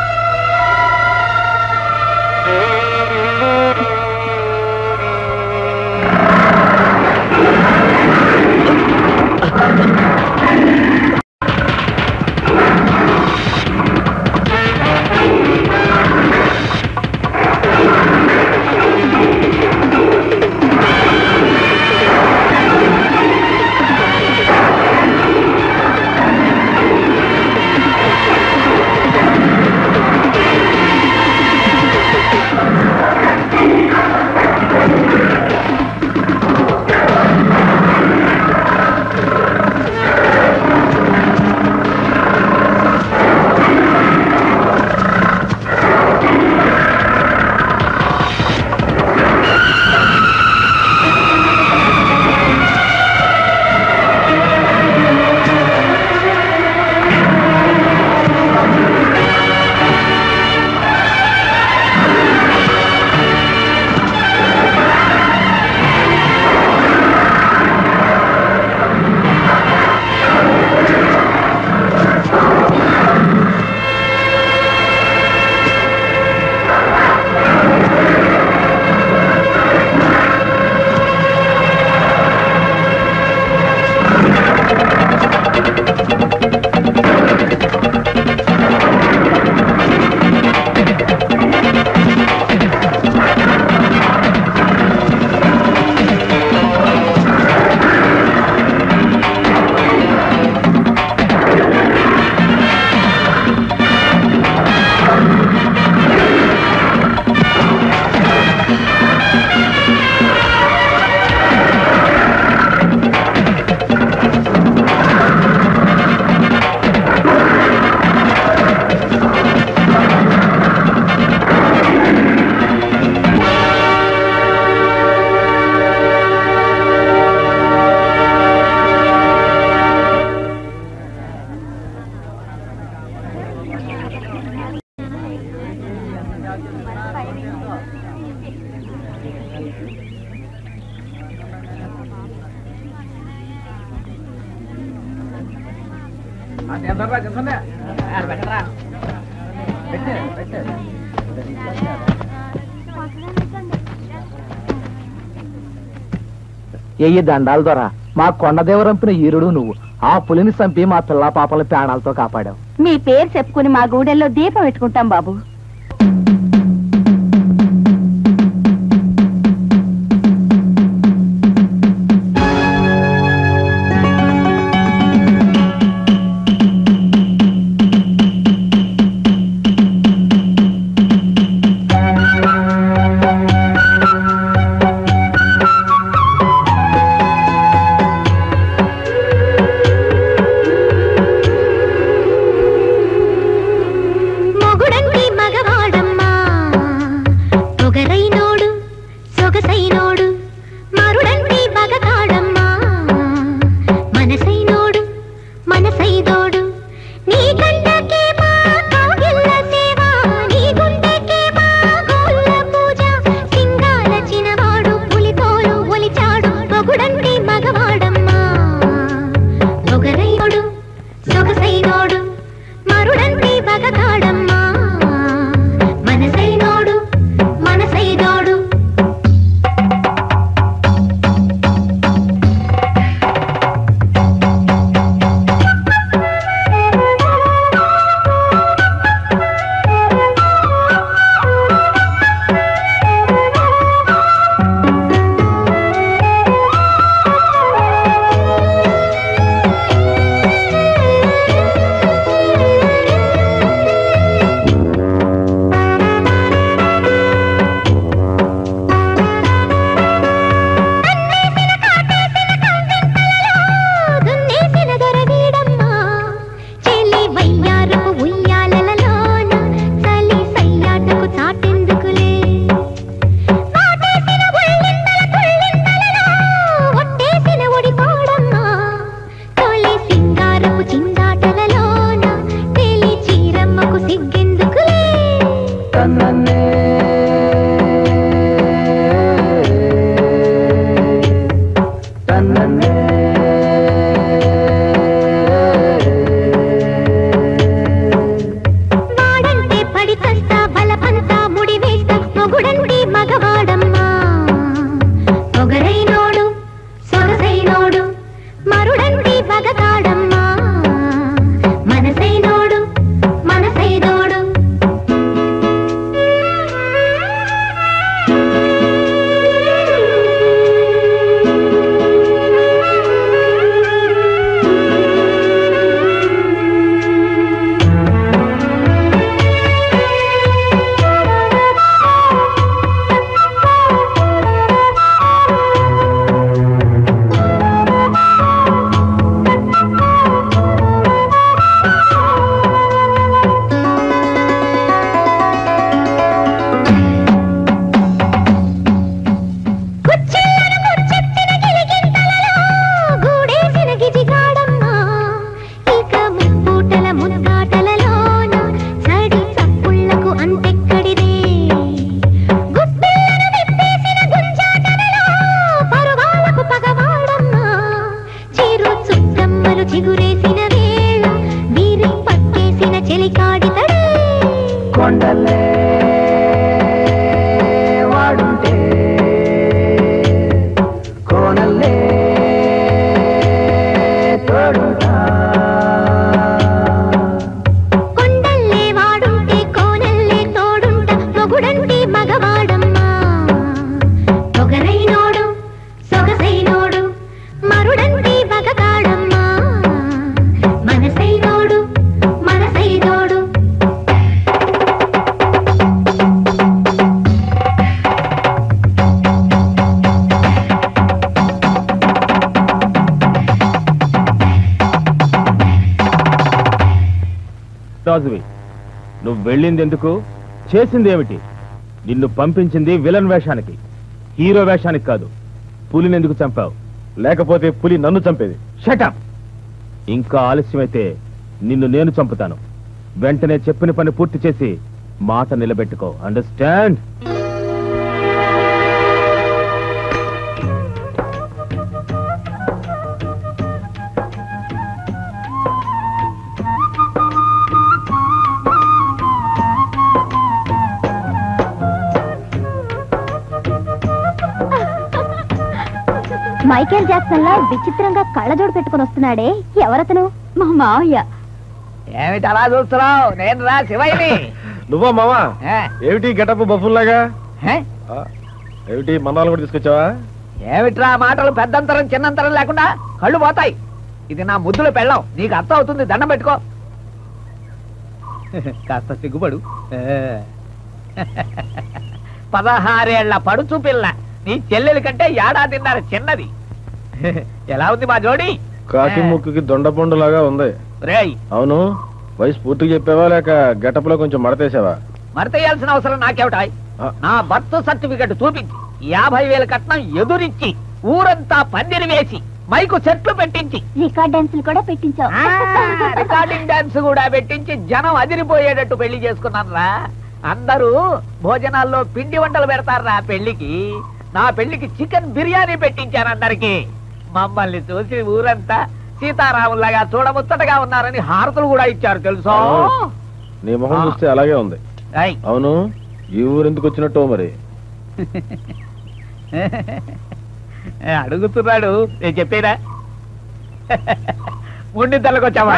ఎయ్యి దండాలు దొరా మా కొండదేవరంపిన ఈరుడు నువ్వు ఆ పులిని చంపి మా పిల్ల పాపల ప్రాణాలతో కాపాడావు మీ పేరు చెప్పుకుని మా గూడెల్లో దీపం పెట్టుకుంటాం బాబు మొగుడంటి మగ కొండలే వాడుంటే కోనల్లే తోడుంటా కొండల్లే వాడుంటే కోనల్లే తోడుంట మొగుడంటే మగవాడమ్మా పొగరైనోడు సొగసైనోడు మరుడంటే మగగాడమ్మా మనసైనోడు మనసైనోడు రాజువి నువ్వు వెళ్ళింది ఎందుకు చేసింది ఏమిటి నిన్ను పంపించింది విలన్ వేషానికి హీరో వేషానికి కాదు పులిని ఎందుకు చంపావు లేకపోతే పులి నన్ను చంపేది షటప్ ఇంకా ఆలస్యమైతే నిన్ను నేను చంపుతాను వెంటనే చెప్పిన పని పూర్తి చేసి మాట నిలబెట్టుకో అండర్స్టాండ్ మైకేల్ జాక్సన్ లా విచిత్రంగా కళ్ళజోడు పెట్టుకుని వస్తున్నాడే ఎవరతను మా మావయ్య ఏమిటి అలా చూస్తున్నావు నేను రా శివయ్యని నువ్వా మావా ఏ? ఏమిటి గెటప్ బఫుల్లాగా ఏ? ఆ, ఏమిటి మన్నాలు కూడా తీసుకొచ్చావా ఏమిట్రా మాటలు పెద్దంతరం చిన్నంతరం లేకుండా కళ్ళు పోతాయి ఇది నా ముద్దుల పెళ్ళం నీకు అర్థం అవుతుంది దండం పెట్టుకో కాస్త సిగ్గుపడు ఏ. పదహారేళ్ల పడుచు పిల్ల నీ చెల్లెలి కంటే ఏడాదిన్నర చిన్నది ఎలా ఉంది మా జోడి కాకి ముక్కుకి దొండపండు లాగా ఉంది రేయ్ అవును వయసు పూర్తిగా చెప్పావా లేక గెటప్ లో కొంచెం మడతేసావా మరతేయాల్సిన అవసరం నాకేమిటాయ్ ఆ. నా బర్త్ సర్టిఫికెట్ చూపించి యాభై వేల కట్నం ఎదురిచ్చి ఊరంతా పందిరి వేసి మైకు చెట్లు పెట్టించి రికార్డ్ డాన్సులు కూడా పెట్టించావు ఆ, రికార్డింగ్ డాన్స్ కూడా పెట్టించి జనం అదిరిపోయేటట్టు పెళ్లి చేసుకున్నాను రా అందరూ భోజనాల్లో పిండి వంటలు పెడతారా పెళ్లికి నా పెళ్లికి చికెన్ బిర్యానీ పెట్టించాను అందరికి మమ్మల్ని చూసి ఊరంతా సీతారాములాగా చూడముచ్చటగా ఉన్నారని హారతులు కూడా ఇచ్చారు తెలుసా నీ మొహం ఆ. చూస్తే అలాగే ఉంది ఏయ్, అవును ఈ ఊరు ఎందుకు వచ్చినట్టు మరి అడుగుతున్నాడు నేను చెప్పేదా మూడింతలకు వచ్చావా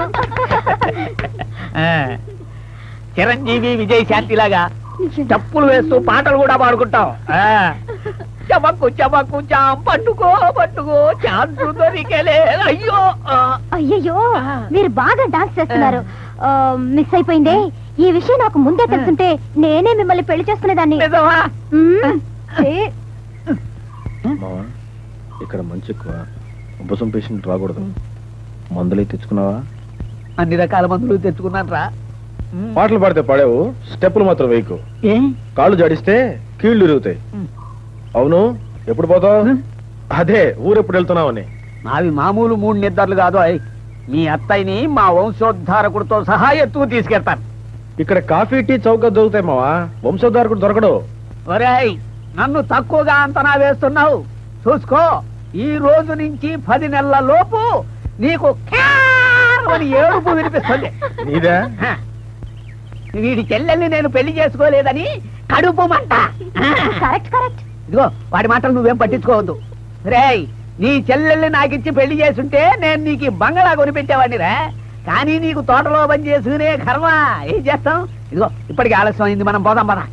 ఆ, చిరంజీవి విజయ్ శాంతి లాగా చప్పులు వేస్తూ పాటలు కూడా పాడుకుంటాం ఆ, చమకు చమకు చాం పట్టుకో పట్టుకో ఛాన్స్ దొరికేలే అయ్యో ఆ, అయ్యయ్యో మీరు బాగా డాన్స్ చేస్తున్నారు ఆ, మిస్ అయిపోయిందే ఈ విషయం నాకు ముందే తెలుసుంటే నేనే మిమ్మల్ని పెళ్లి చేసుకునేదాన్ని నిజమా మ్మ్. ఛీ. మావా ఇక్కడ మంచి ఎక్కువ ఉబ్బసం పేషెంట్ రాకూడదు మందులై తెచ్చుకున్నావా అన్ని రకాల మందులు తెచ్చుకున్నాను రా పాటలు పాడితే పాడావు స్టెప్పులు మాత్రం వేయకు కాళ్ళు జాడిస్తే కీళ్లు ఇరుగుతాయి అవును ఎప్పుడు పోతావు అదే ఊరెప్పుడు వెళ్తున్నావని నావి మామూలు మూడు నిద్రలు కాదు అయ్ మీ అత్తయ్యని మా వంశోద్ధారకుడితో సహా ఎత్తుకు తీసుకెళ్తాను ఇక్కడ కాఫీ టీ చౌక దొరుకుతాయి మావా వంశోద్ధారకుడు దొరకడు ఒరేయ్ నన్ను తక్కువగా అంచనా వేస్తున్నావు చూసుకో ఈ రోజు నుంచి పది నెలల లోపు నీకు క్యార్ అని ఏడుపు వినిపిస్తుంది నీదే హ. వీడి చెల్లెల్ని నేను పెళ్లి చేసుకోలేదని కడుపు మంట కరెక్ట్ కరెక్ట్ ఇదిగో వాడి మాటలు నువ్వేం పట్టించుకోవద్దు రేయ్ నీ చెల్లెల్ని నాకిచ్చి పెళ్లి చేసుంటే నేను నీకు ఈ బంగళా కొనిపెట్టేవాడిని రా కానీ నీకు తోటలో పని చేసుకునే కర్మ ఏం చేస్తాం ఇదిగో ఇప్పటికి ఆలస్యం అయింది మనం పోదాం పదా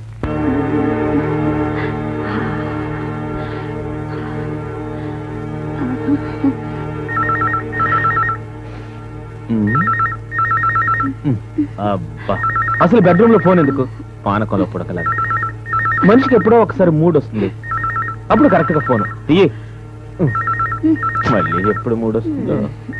అబ్బా అసలు బెడ్రూమ్ లో ఫోన్ ఎందుకు పానకంలో పుడకలేదు మనిషికి ఎప్పుడో ఒకసారి మూడ్ వస్తుంది అప్పుడు కరెక్ట్ గా ఫోన్ తీయి మళ్ళీ ఎప్పుడు మూడ్ వస్తుందో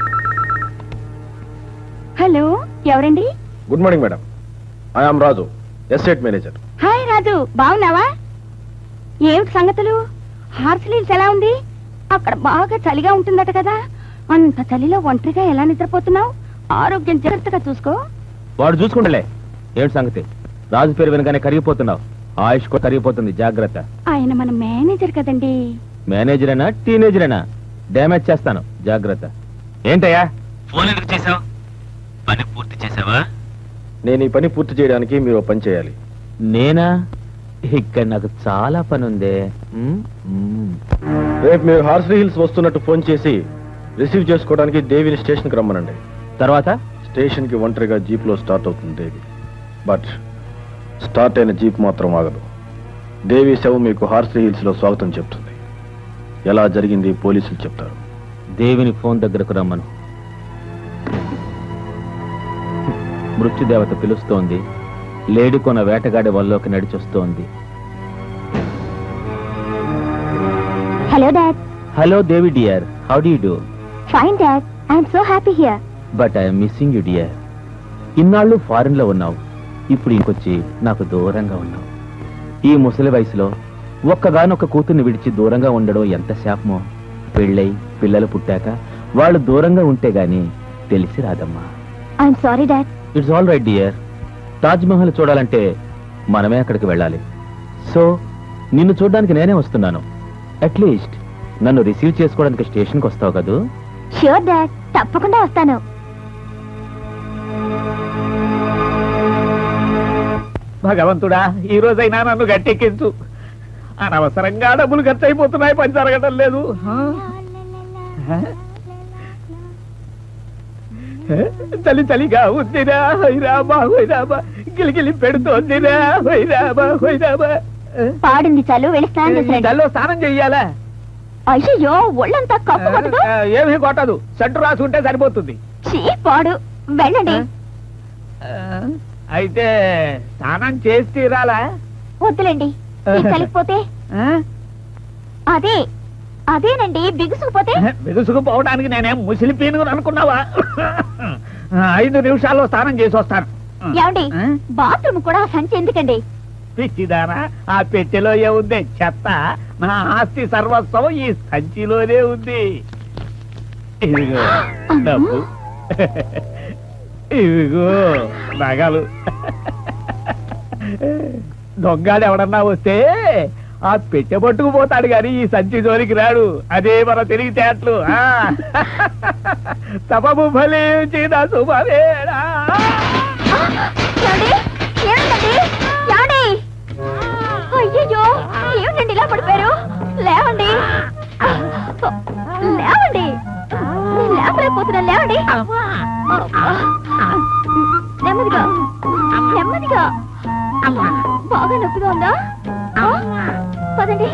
హలో ఎవరండి good morning madam I am Raju estate manager hi Raju బాగున్నావా ఏమిటి సంగతులు హార్స్లీల్స్ ఎలా ఉంది అక్కడ బాగా చలిగా ఉంటుందట కదా అంత చలిలో ఒంటరిగా ఎలా నిద్రపోతున్నావు ఆరోగ్యం జాగ్రత్తగా చూసుకో వాడు చూసుకుంటలే ఏమిటి సంగతి రాజు పేరు వెనకనే కరిగిపోతున్నావు ఆయుష్ కూడా కరిగిపోతుంది జాగ్రత్త ఆయన మన మేనేజర్ కదండి మేనేజర్ అయినా టీనేజర్ అయినా డ్యామేజ్ చేస్తాను జాగ్రత్త ఏంటయ్యా ఫోన్ ఎందుకు చేసావు పని పూర్తి చేసావా నేను ఈ పని పూర్తి చేయడానికి మీరు ఓ పని చేయాలి నేనా ఇక్కడ నాకు చాలా పని ఉందే మ్, మ్. రేపు మీరు హార్స్లీ హిల్స్ వస్తున్నట్టు ఫోన్ చేసి రిసీవ్ చేసుకోవడానికి దేవిని స్టేషన్కి రమ్మనండి తర్వాత స్టేషన్కి ఒంటరిగా జీప్లో స్టార్ట్ అవుతుంది దేవి బట్ స్టార్ట్ అయిన జీప్ మాత్రం ఆగదు దేవి శవం మీకు హార్స్లీ హిల్స్లో స్వాగతం చెప్తుంది ఎలా జరిగింది పోలీసులు చెప్తారు దేవిని ఫోన్ దగ్గరకు రమ్మను మృత్యుదేవత పిలుస్తోంది లేడి కొన వేటగాడి వల్లోకి నడిచొస్తోంది hello dad hello Devi dear how do do fine dad I'm so happy here but I'm missing you dear ఇన్నాళ్ళు ఫారిన్ లో ఉన్నావు ఇప్పుడు ఇంకొచ్చి నాకు దూరంగా ఉన్నావు ఈ ముసలి వయసులో ఒక్కగానొక్క కూతుర్ని విడిచి దూరంగా ఉండడం ఎంత శాపమో పెళ్ళై పిల్లలు పుట్టాక వాళ్ళు దూరంగా ఉంటే గాని తెలిసి రాదమ్మా I'm sorry dad it's all right dear Taj Mahal చూడాలంటే మనమే అక్కడికి వెళ్ళాలి సో నిన్ను చూడడానికి నేనే వస్తున్నాను అట్లీస్ట్ నన్ను రిసీవ్ చేసుకోవడానికి స్టేషన్కి వస్తావు కదూ ష్యూర్ డాడ్ తప్పకుండా వస్తాను భగవంతుడా ఈ రోజైనా నన్ను గట్టెక్కించు అనవసరంగా డబ్బులు ఖర్చు అయిపోతున్నాయి పని జరగడం లేదు హ? హ? హ? చలి చలిగా ఉందిరా హైరాబా హైరాబా గిలిగిలి పెడుతోందిరా హైరాబా హైరాబా పాడింది చాలు వెళ్ళి స్నానం చేసిరండి చల్లో స్నానం చెయ్యాలా అయ్యో ఒళ్ళంతా కప్పు కొట్టదు ఆ, ఏమీ కొట్టదు సెంటు రాసుకుంటే సరిపోతుంది చీ పాడు వెళ్ళండి ఆ, అయితే స్నానం చేసి తీరాలా వద్దులేండి ఈ కలిగిపోతే ఆ? అదే అదేనండి బిగుసుకుపోతే బిగుసుకుపోవడానికి నేనేం ముసిలి పీనుగును అనుకున్నావా ఐదు నిమిషాల్లో స్నానం చేసి వస్తాను ఏమండి ఆ? బాత్రూమ్ కూడా ఆ సంచి ఎందుకండి పిచ్చిదానా ఆ పెట్టెలో ఏముంది చెత్త నా ఆస్తి సర్వస్వం ఈ సంచిలోనే ఉంది ఇదిగో డబ్బు ఇదిగో నగలు దొంగాడు ఎవడన్నా వస్తే ఆ పెట్టె పట్టుకుపోతాడు గాని ఈ సంచి జోలికి రాడు అదే మన తెలివితేటలు ఆ. తపము ఫలించిన శుభవేళ ఏమండి? ఏమిటండి? ఏమండి? అయ్యయ్యో ఏమిటండి ఇలా పడిపోయారు లేవండి లేవండి నేను లేపలేకపోతున్నా లేవండి నెమ్మదిగా నెమ్మదిగా బాగా నొప్పిగా ఉందా ఆ? పదండి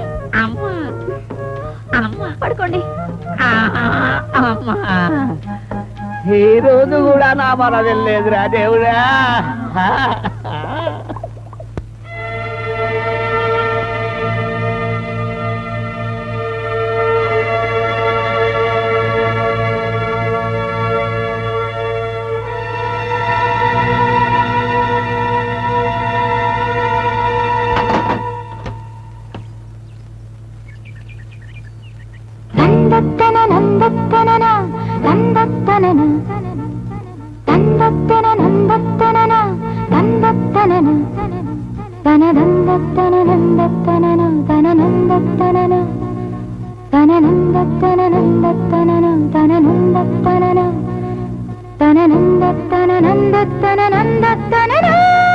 పడుకోండి ఈ రోజు కూడా నా మన వెళ్ళలేదురా దేవుడా నందత్తన నందత్తనన నందత్తనన నందత్తన నందత్తనన నందత్తనన తన నందత్తన నందత్తనన తన నందత్తనన తన నందత్తన నందత్తనన తన నందత్తనన తన నందత్తన నందత్తన నందత్తనన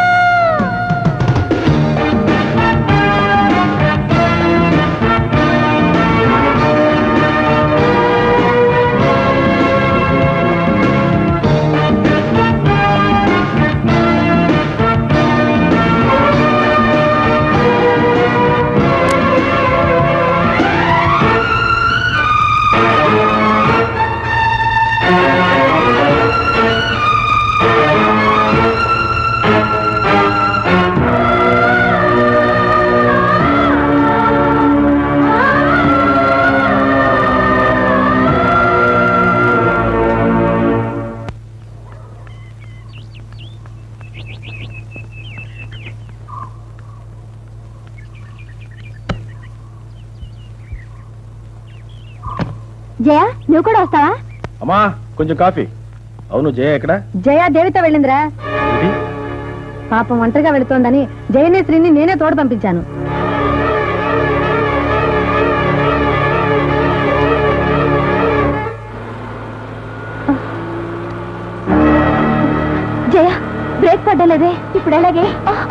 జయ నువ్వు కూడా వస్తావా అమ్మా కొంచెం కాఫీ అవును జయ ఎక్కడ జయ దేవితో వెళ్ళిందిరా ఇది? పాపం ఒంటరిగా వెళుతోందని జయనేశ్రీని నేనే తోడు పంపించాను జయ బ్రేక్ బ్రేక్ పడ్డలేదే ఇప్పుడు ఎలాగే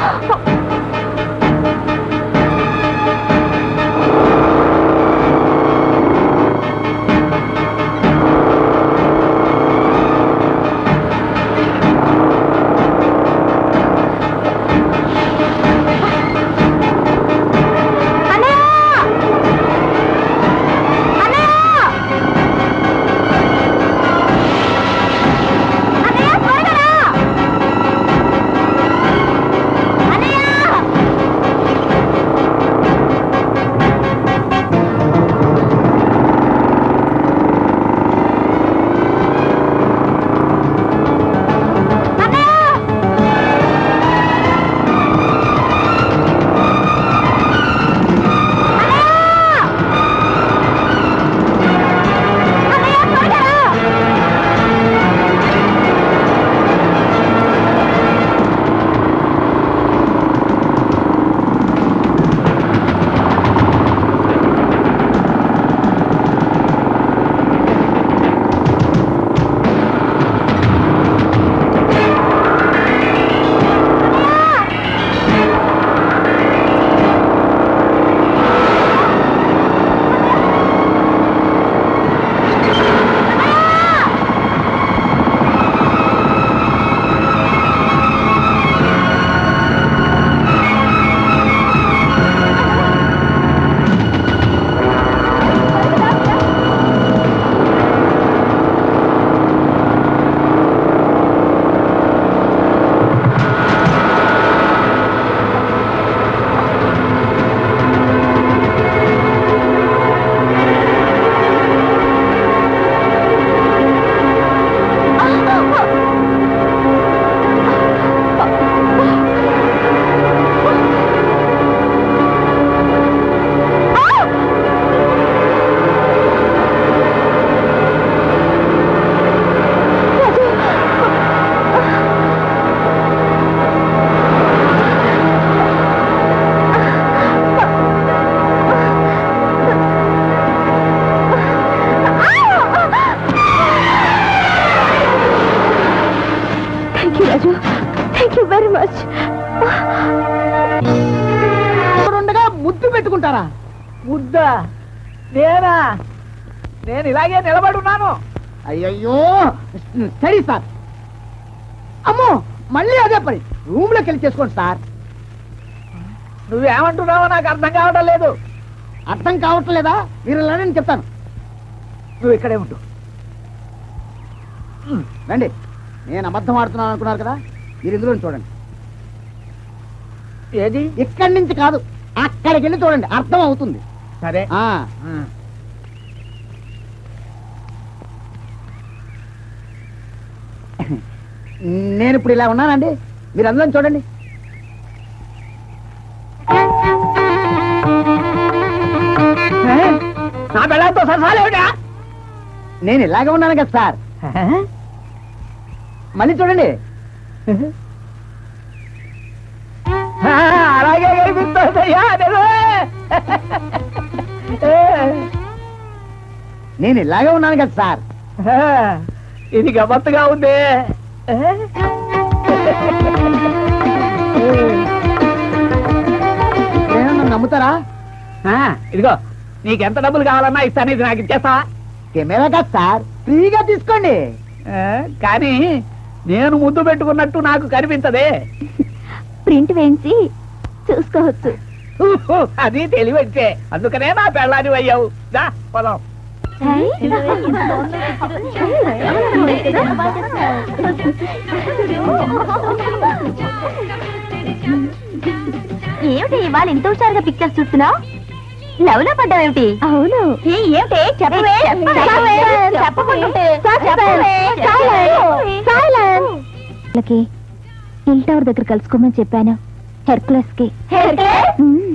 thank you Raju thank you very much ఉండగా ముద్దు పెట్టుకుంటారా ముద్దా నేనా నేను ఇలాగే నిలబడున్నాను అయ్యయ్యో సరే సార్ అమ్మో మళ్ళీ అదే పని రూమ్ లోకి వెళ్ళి చేసుకోండి సార్ నువ్వేమంటున్నావో నాకు అర్థం కావడం లేదు అర్థం కావట్లేదా మీరు ఇలా నేను చెప్తాను నువ్వు ఇక్కడే ఉంటు ఉమ్, రండి నేను అబద్ధం ఆడుతున్నాను అనుకున్నారు కదా మీరు ఇందులో చూడండి ఏది ఇక్కడి నుంచి కాదు అక్కడికి వెళ్ళి చూడండి అర్థం అవుతుంది సరే నేను ఇప్పుడు ఇలా ఉన్నానండి మీరు అందరం చూడండి నా బెళ్ళతో సరసాలేవిడా నేను ఇలాగే ఉన్నాను కదా సార్ మళ్ళీ చూడండి ఆ, అలాగే కనిపిస్తుందయ్యా నిజమే. నేను ఇలాగే ఉన్నాను కదా సార్ ఇది గమ్మత్తుగా ఉంది ఏమన్నా నమ్ముతారా ఇదిగో నీకెంత డబ్బులు కావాలన్నా ఇస్తాను ఇది నాకు ఇచ్చేస్తావా కెమెరా కాదు సార్ ఫ్రీగా తీసుకోండి కానీ నేను ముద్దు పెట్టుకున్నట్టు నాకు కనిపించదే ప్రింట్ వేయించి చూసుకోవచ్చు అది తెలివచ్చే అందుకనే నా పెళ్ళాని అయ్యావు దా పొలం ఏమిటి ఇవాళ ఇంత హుషారుగా పిక్చర్స్ చూస్తున్నావు లవ్ లో పడ్డావేమిటి అవును ఏమిటి చెప్పవే చెప్పవే చెప్పకుంటుంటే చెప్పవే వాళ్ళకి హిల్ టవర్ దగ్గర కలుసుకోమని చెప్పాను హెర్క్లస్ కి హెర్క్యులస్? మ్మ్.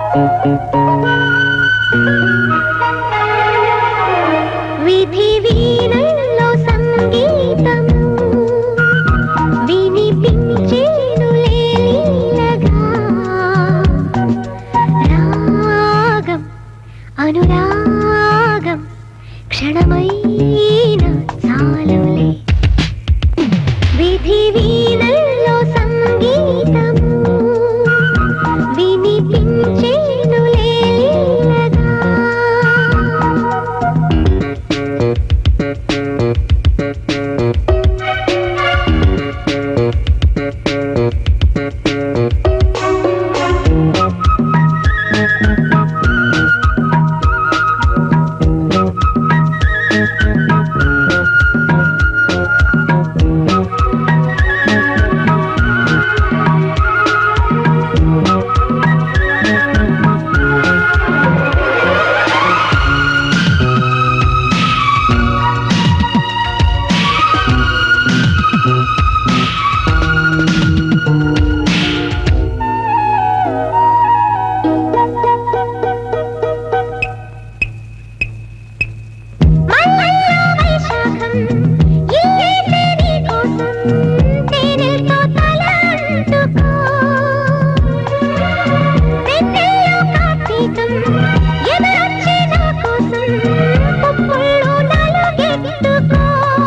విధి వీణల్లో సంగీతము వినిపించేను లీలగా రాగం అనురాగం క్షణమైన చాలులే విధి వీణల్లో సంగీతము వినిపించేను లీలగా మల్లెల వైశాఖం ఇల్లేసే నీ కోసం తేనెలతో తల అంటుకో వెన్నెల్లో కార్తీకం ఎదురొచ్చే నా కోసం పుప్పుల్లో నలుగెత్తుకో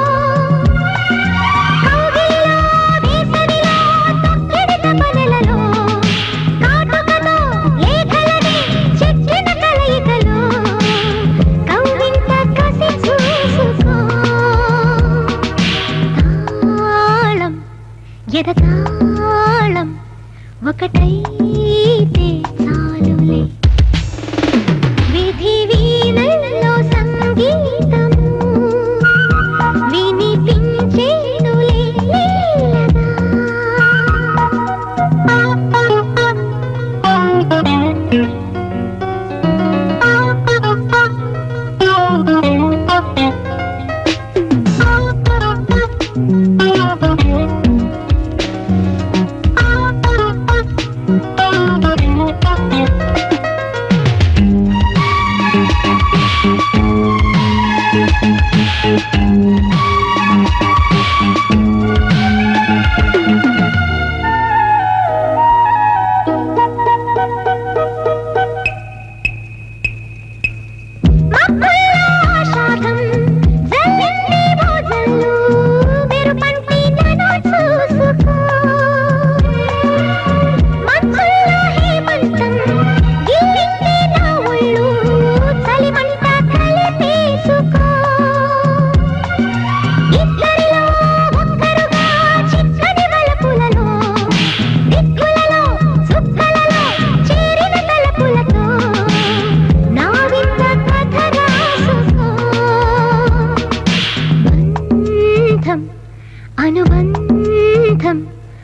కౌగిల్లో వేసవిలో తొక్కిడిత పనులలో కాటుకతో లేఖలని చెక్కిన కలయికలో కౌవింత కసి చూసుకో తాళం ఎదతాళం ఒకటైతే చాలులే విధి వీణల్లో సంగీతము వినిపించేనులే మబ్బుల్లో ఆషాఢం జల్లింది భోజల్లు మెరుపంటి నన్ను చూసుకో మంచుల్లో హేమంతం గిల్లింది నా ఒళ్ళు చలిమంట కలిపేసుకో ఇద్దరిలో ఒక్కరుగా చిక్కని వలపులలో దిక్కులలో చుక్కలలో చేరిన తలపులతో నా వింత కథ రాసుకో బంధం అనుబంధం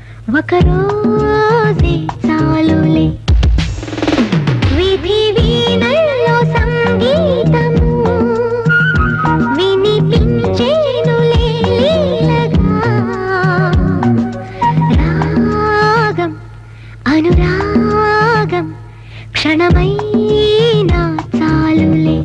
ఒకరోజే చాలులే విధి వీణల్లో సంగీతము వినిపించేనులే లీలగా రాగం అనురాగం క్షణమైనా చాలులే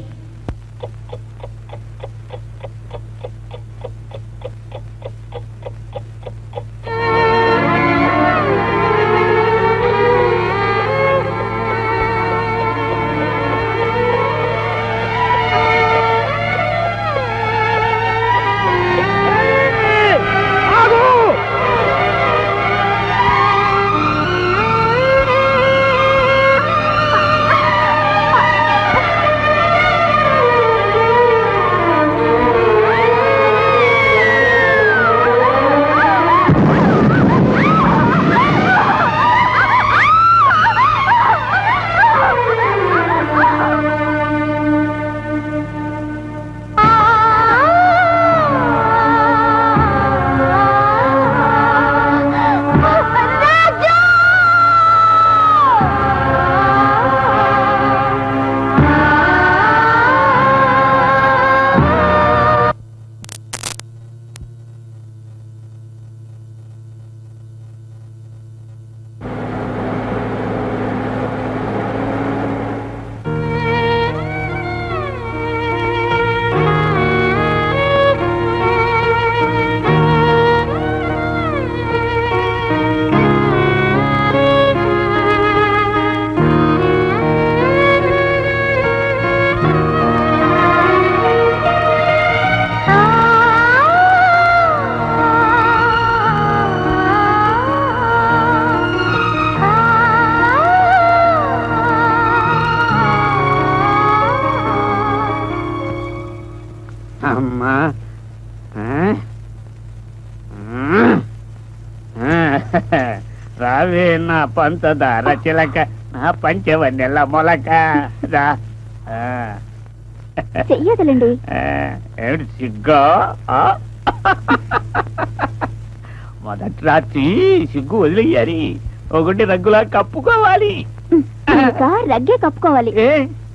రావే నా పంచదార చిలక నా పంచవన్నెల మొలక రా ఆ, చెయ్యదులండి ఆ, ఏమిటి సిగ్గా ఆ? మొదటి రాత్రి సిగ్గు వదిలేయాలి ఒకటి రంగులా కప్పుకోవాలి ఇంకా రగ్గే కప్పుకోవాలి ఏ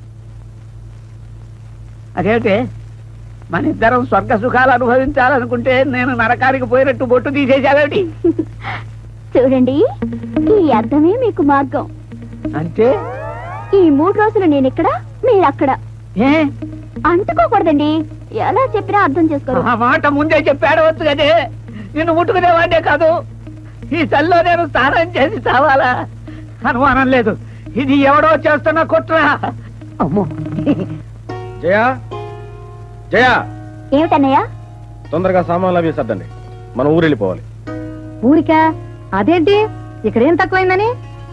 అదేమిటే మన ఇద్దరం స్వర్గ సుఖాలు అనుభవించాలనుకుంటే నేను నరకానికి పోయినట్టు బొట్టు తీసేసావేమిటి చూడండి ఈ అర్థమే మీకు మార్గం అంటే ఈ మూడు రోజులు నేను ఇక్కడ మీరు అక్కడ ఏ అంటుకోకూడదండి ఎలా చెప్పినా అర్థం చేసుకోరు ఆ మాట ముందే చెప్పాడవచ్చు కదే నిన్ను ముట్టుకునేవాడే కాదు ఈ చల్లో నేను స్నానం చేసి చావాలా అనుమానం లేదు ఇది ఎవడో చేస్తున్న కుట్ర అమ్మో జయా జయా ఏమిటన్నయ్య తొందరగా సామాన్లు అవి సర్దండి మనం ఊరు వెళ్ళిపోవాలి ఊరికా అదేంటి ఇక్కడేం తక్కువైందని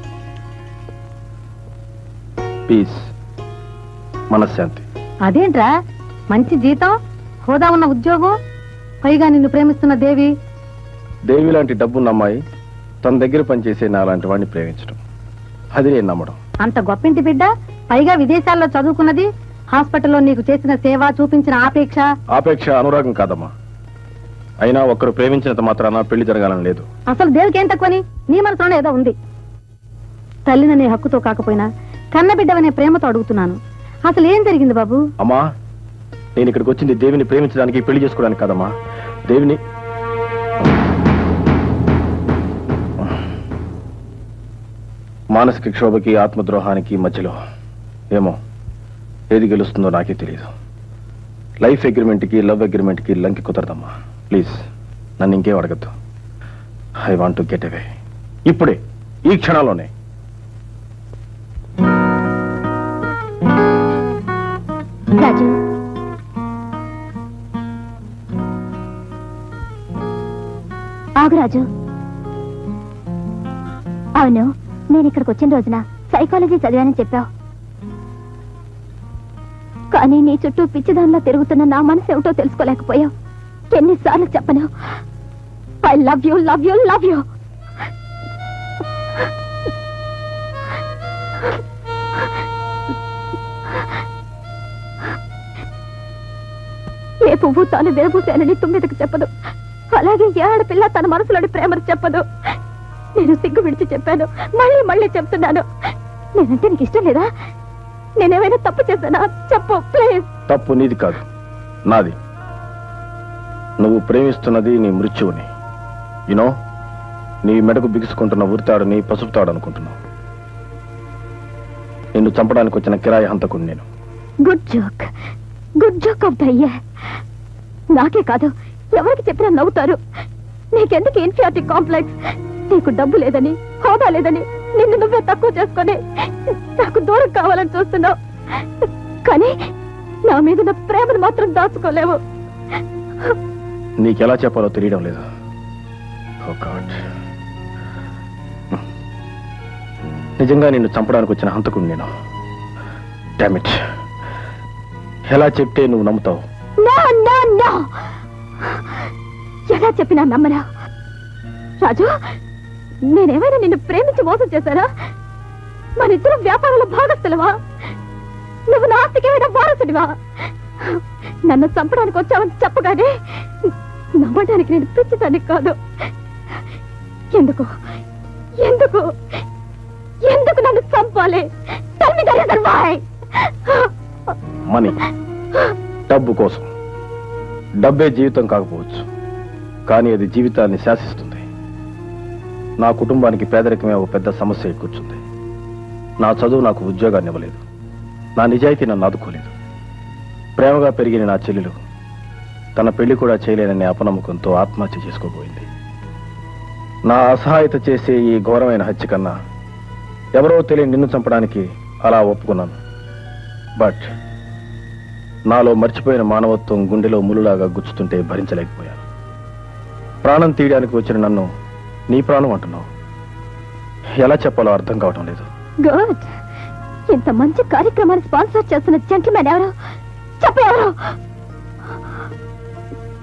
పీస్ మనశ్శాంతి అదేంట్రా మంచి జీతం హోదా ఉన్న ఉద్యోగం పైగా నిన్ను ప్రేమిస్తున్న దేవి దేవి లాంటి డబ్బున్న అమ్మాయి తన దగ్గర పనిచేసే నా లాంటి వాడిని ప్రేమించడం అది నేను నమ్మడం అంత గొప్పింటి బిడ్డ పైగా విదేశాల్లో చదువుకున్నది హాస్పిటల్లో నీకు చేసిన సేవ చూపించిన ఆపేక్ష ఆపేక్ష అనురాగం కాదమ్మా అయినా ఒక్కరు ప్రేమించినంత మాత్రాన పెళ్లి జరగాలని లేదు అసలు దేవికి ఏం తక్కువని నీ మనసులోనే ఏదో ఉంది తల్లిననే హక్కుతో కాకపోయినా కన్నబిడ్డవనే ప్రేమతో అడుగుతున్నాను అసలు ఏం జరిగింది బాబు అమ్మా నేను ఇక్కడికి వచ్చింది దేవిని ప్రేమించడానికి పెళ్లి చేసుకోవడానికి కాదమ్మా దేవిని మానసిక క్షోభకి ఆత్మద్రోహానికి మధ్యలో ఏమో ఏది గెలుస్తుందో నాకే తెలియదు లైఫ్ అగ్రిమెంట్కి లవ్ అగ్రిమెంట్కి లంకి కుదరదమ్మా ప్లీజ్ నన్ను ఇంకేం అడగద్దు I want to get away ఇప్పుడే ఈ క్షణంలోనే రాజు ఆగు రాజు అవును నేను ఇక్కడికి వచ్చిన రోజున సైకాలజీ చదివానని చెప్పావు కానీ నీ చుట్టూ పిచ్చిదానిలా తిరుగుతున్న నా మనసు ఏమిటో తెలుసుకోలేకపోయావు ఎన్నిసార్లు చెప్పను I love you love you love you ఏ పువ్వు తాను విరబూశానని తుమ్మిదకు చెప్పదు అలాగే ఏ ఆడపిల్ల తన మనసులోని ప్రేమను చెప్పదు నేను సిగ్గు విడిచి చెప్పాను మళ్ళీ మళ్ళీ చెప్తున్నాను నేనంటే నీకు ఇష్టం లేదా నేనేమైనా తప్పు చేశానా చెప్పు ప్లీజ్ తప్పు నీది కాదు నాది నువ్వు ప్రేమిస్తున్నది నీ మృత్యువుని యునో నీ మెడకు బిగుసుకుంటున్న ఉరితాడుని పసుపు తాడు అనుకుంటున్నావు నిన్ను చంపడానికి వచ్చిన కిరాయి హంతకుడు నేను good joke good joke of the year నాకే కాదు ఎవరికి చెప్పినా నవ్వుతారు నీకెందుకు ఇన్ఫియారిటీ కాంప్లెక్స్ నీకు డబ్బు లేదని హోదా లేదని నిన్ను నువ్వే తక్కువ చేసుకొని నాకు దూరం కావాలని చూస్తున్నావు కానీ నా మీద నా ప్రేమను మాత్రం దాచుకోలేవు నీకెలా చెప్పాలో తెలియడం లేదు ఓ గాడ్ నిజంగా నిన్ను చంపడానికి వచ్చిన హంతకుడు నేను డామిట్ ఎలా చెప్తే నువ్వు నమ్ముతావు నో నో నో ఎలా చెప్పినా నమ్మరా రాజు నేనేమైనా నిన్ను ప్రేమించి మోసం చేశానా మన ఇద్దరం వ్యాపారంలో భాగస్థులవా నువ్వు నా ఆస్తికి ఏమైనా వారసుడివా నన్ను చంపడానికి వచ్చావని చెప్పగానే నమ్మడానికి నేను పిచ్చిదాన్ని కాదు ఎందుకు ఎందుకు ఎందుకు నన్ను చంపాలి Tell me the reason why. Money డబ్బు కోసం డబ్బే జీవితం కాకపోవచ్చు కానీ అది జీవితాన్ని శాసిస్తుంది నా కుటుంబానికి పేదరికమే ఒక పెద్ద సమస్య కూర్చుంది నా చదువు నాకు ఉద్యోగాన్ని ఇవ్వలేదు నా నిజాయితీ నన్ను ఆదుకోలేదు ప్రేమగా పెరిగిన నా చెల్లెలు తన పెళ్లి కూడా చేయలేననే అపనమ్మకంతో ఆత్మహత్య చేసుకోబోయింది నా అసహాయత చేసే ఈ ఘోరమైన హత్య కన్నా ఎవరో తెలియని నిన్ను చంపడానికి అలా ఒప్పుకున్నాను బట్ నాలో మర్చిపోయిన మానవత్వం గుండెలో ములులాగా గుచ్చుతుంటే భరించలేకపోయాను ప్రాణం తీయడానికి వచ్చిన నన్ను నీ ప్రాణం అంటున్నావు ఎలా చెప్పాలో అర్థం కావటం లేదు గుడ్ ఇంత మంచి కార్యక్రమాన్ని స్పాన్సర్ చేస్తున్న జెంట్మెన్ ఎవరు చెప్పు ఎవరు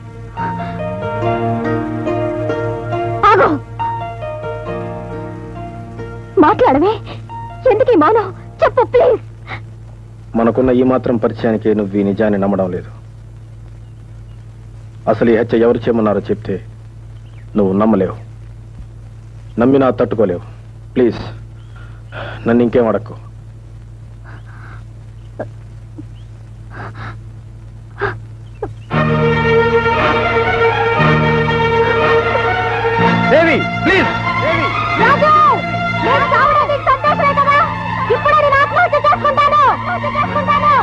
ఆగు మాట్లాడవే ఎందుకు ఈ మౌనం చెప్పు ప్లీజ్ మనకున్న ఈ మాత్రం పరిచయానికి నువ్వు ఈ నిజాన్ని నమ్మడం లేదు అసలు ఈ హత్య ఎవరు చేయమన్నారో చెప్తే నువ్వు నమ్మలేవు నమ్మినా తట్టుకోలేవు ప్లీజ్ నన్ను ఇంకేం అడక్కు దేవి ప్లీజ్ రాజు నేను చావడం నీకు సంతోషమే కదా ఇప్పుడే నేను ఆత్మహత్య చేసుకుంటాను చేసుకుంటాను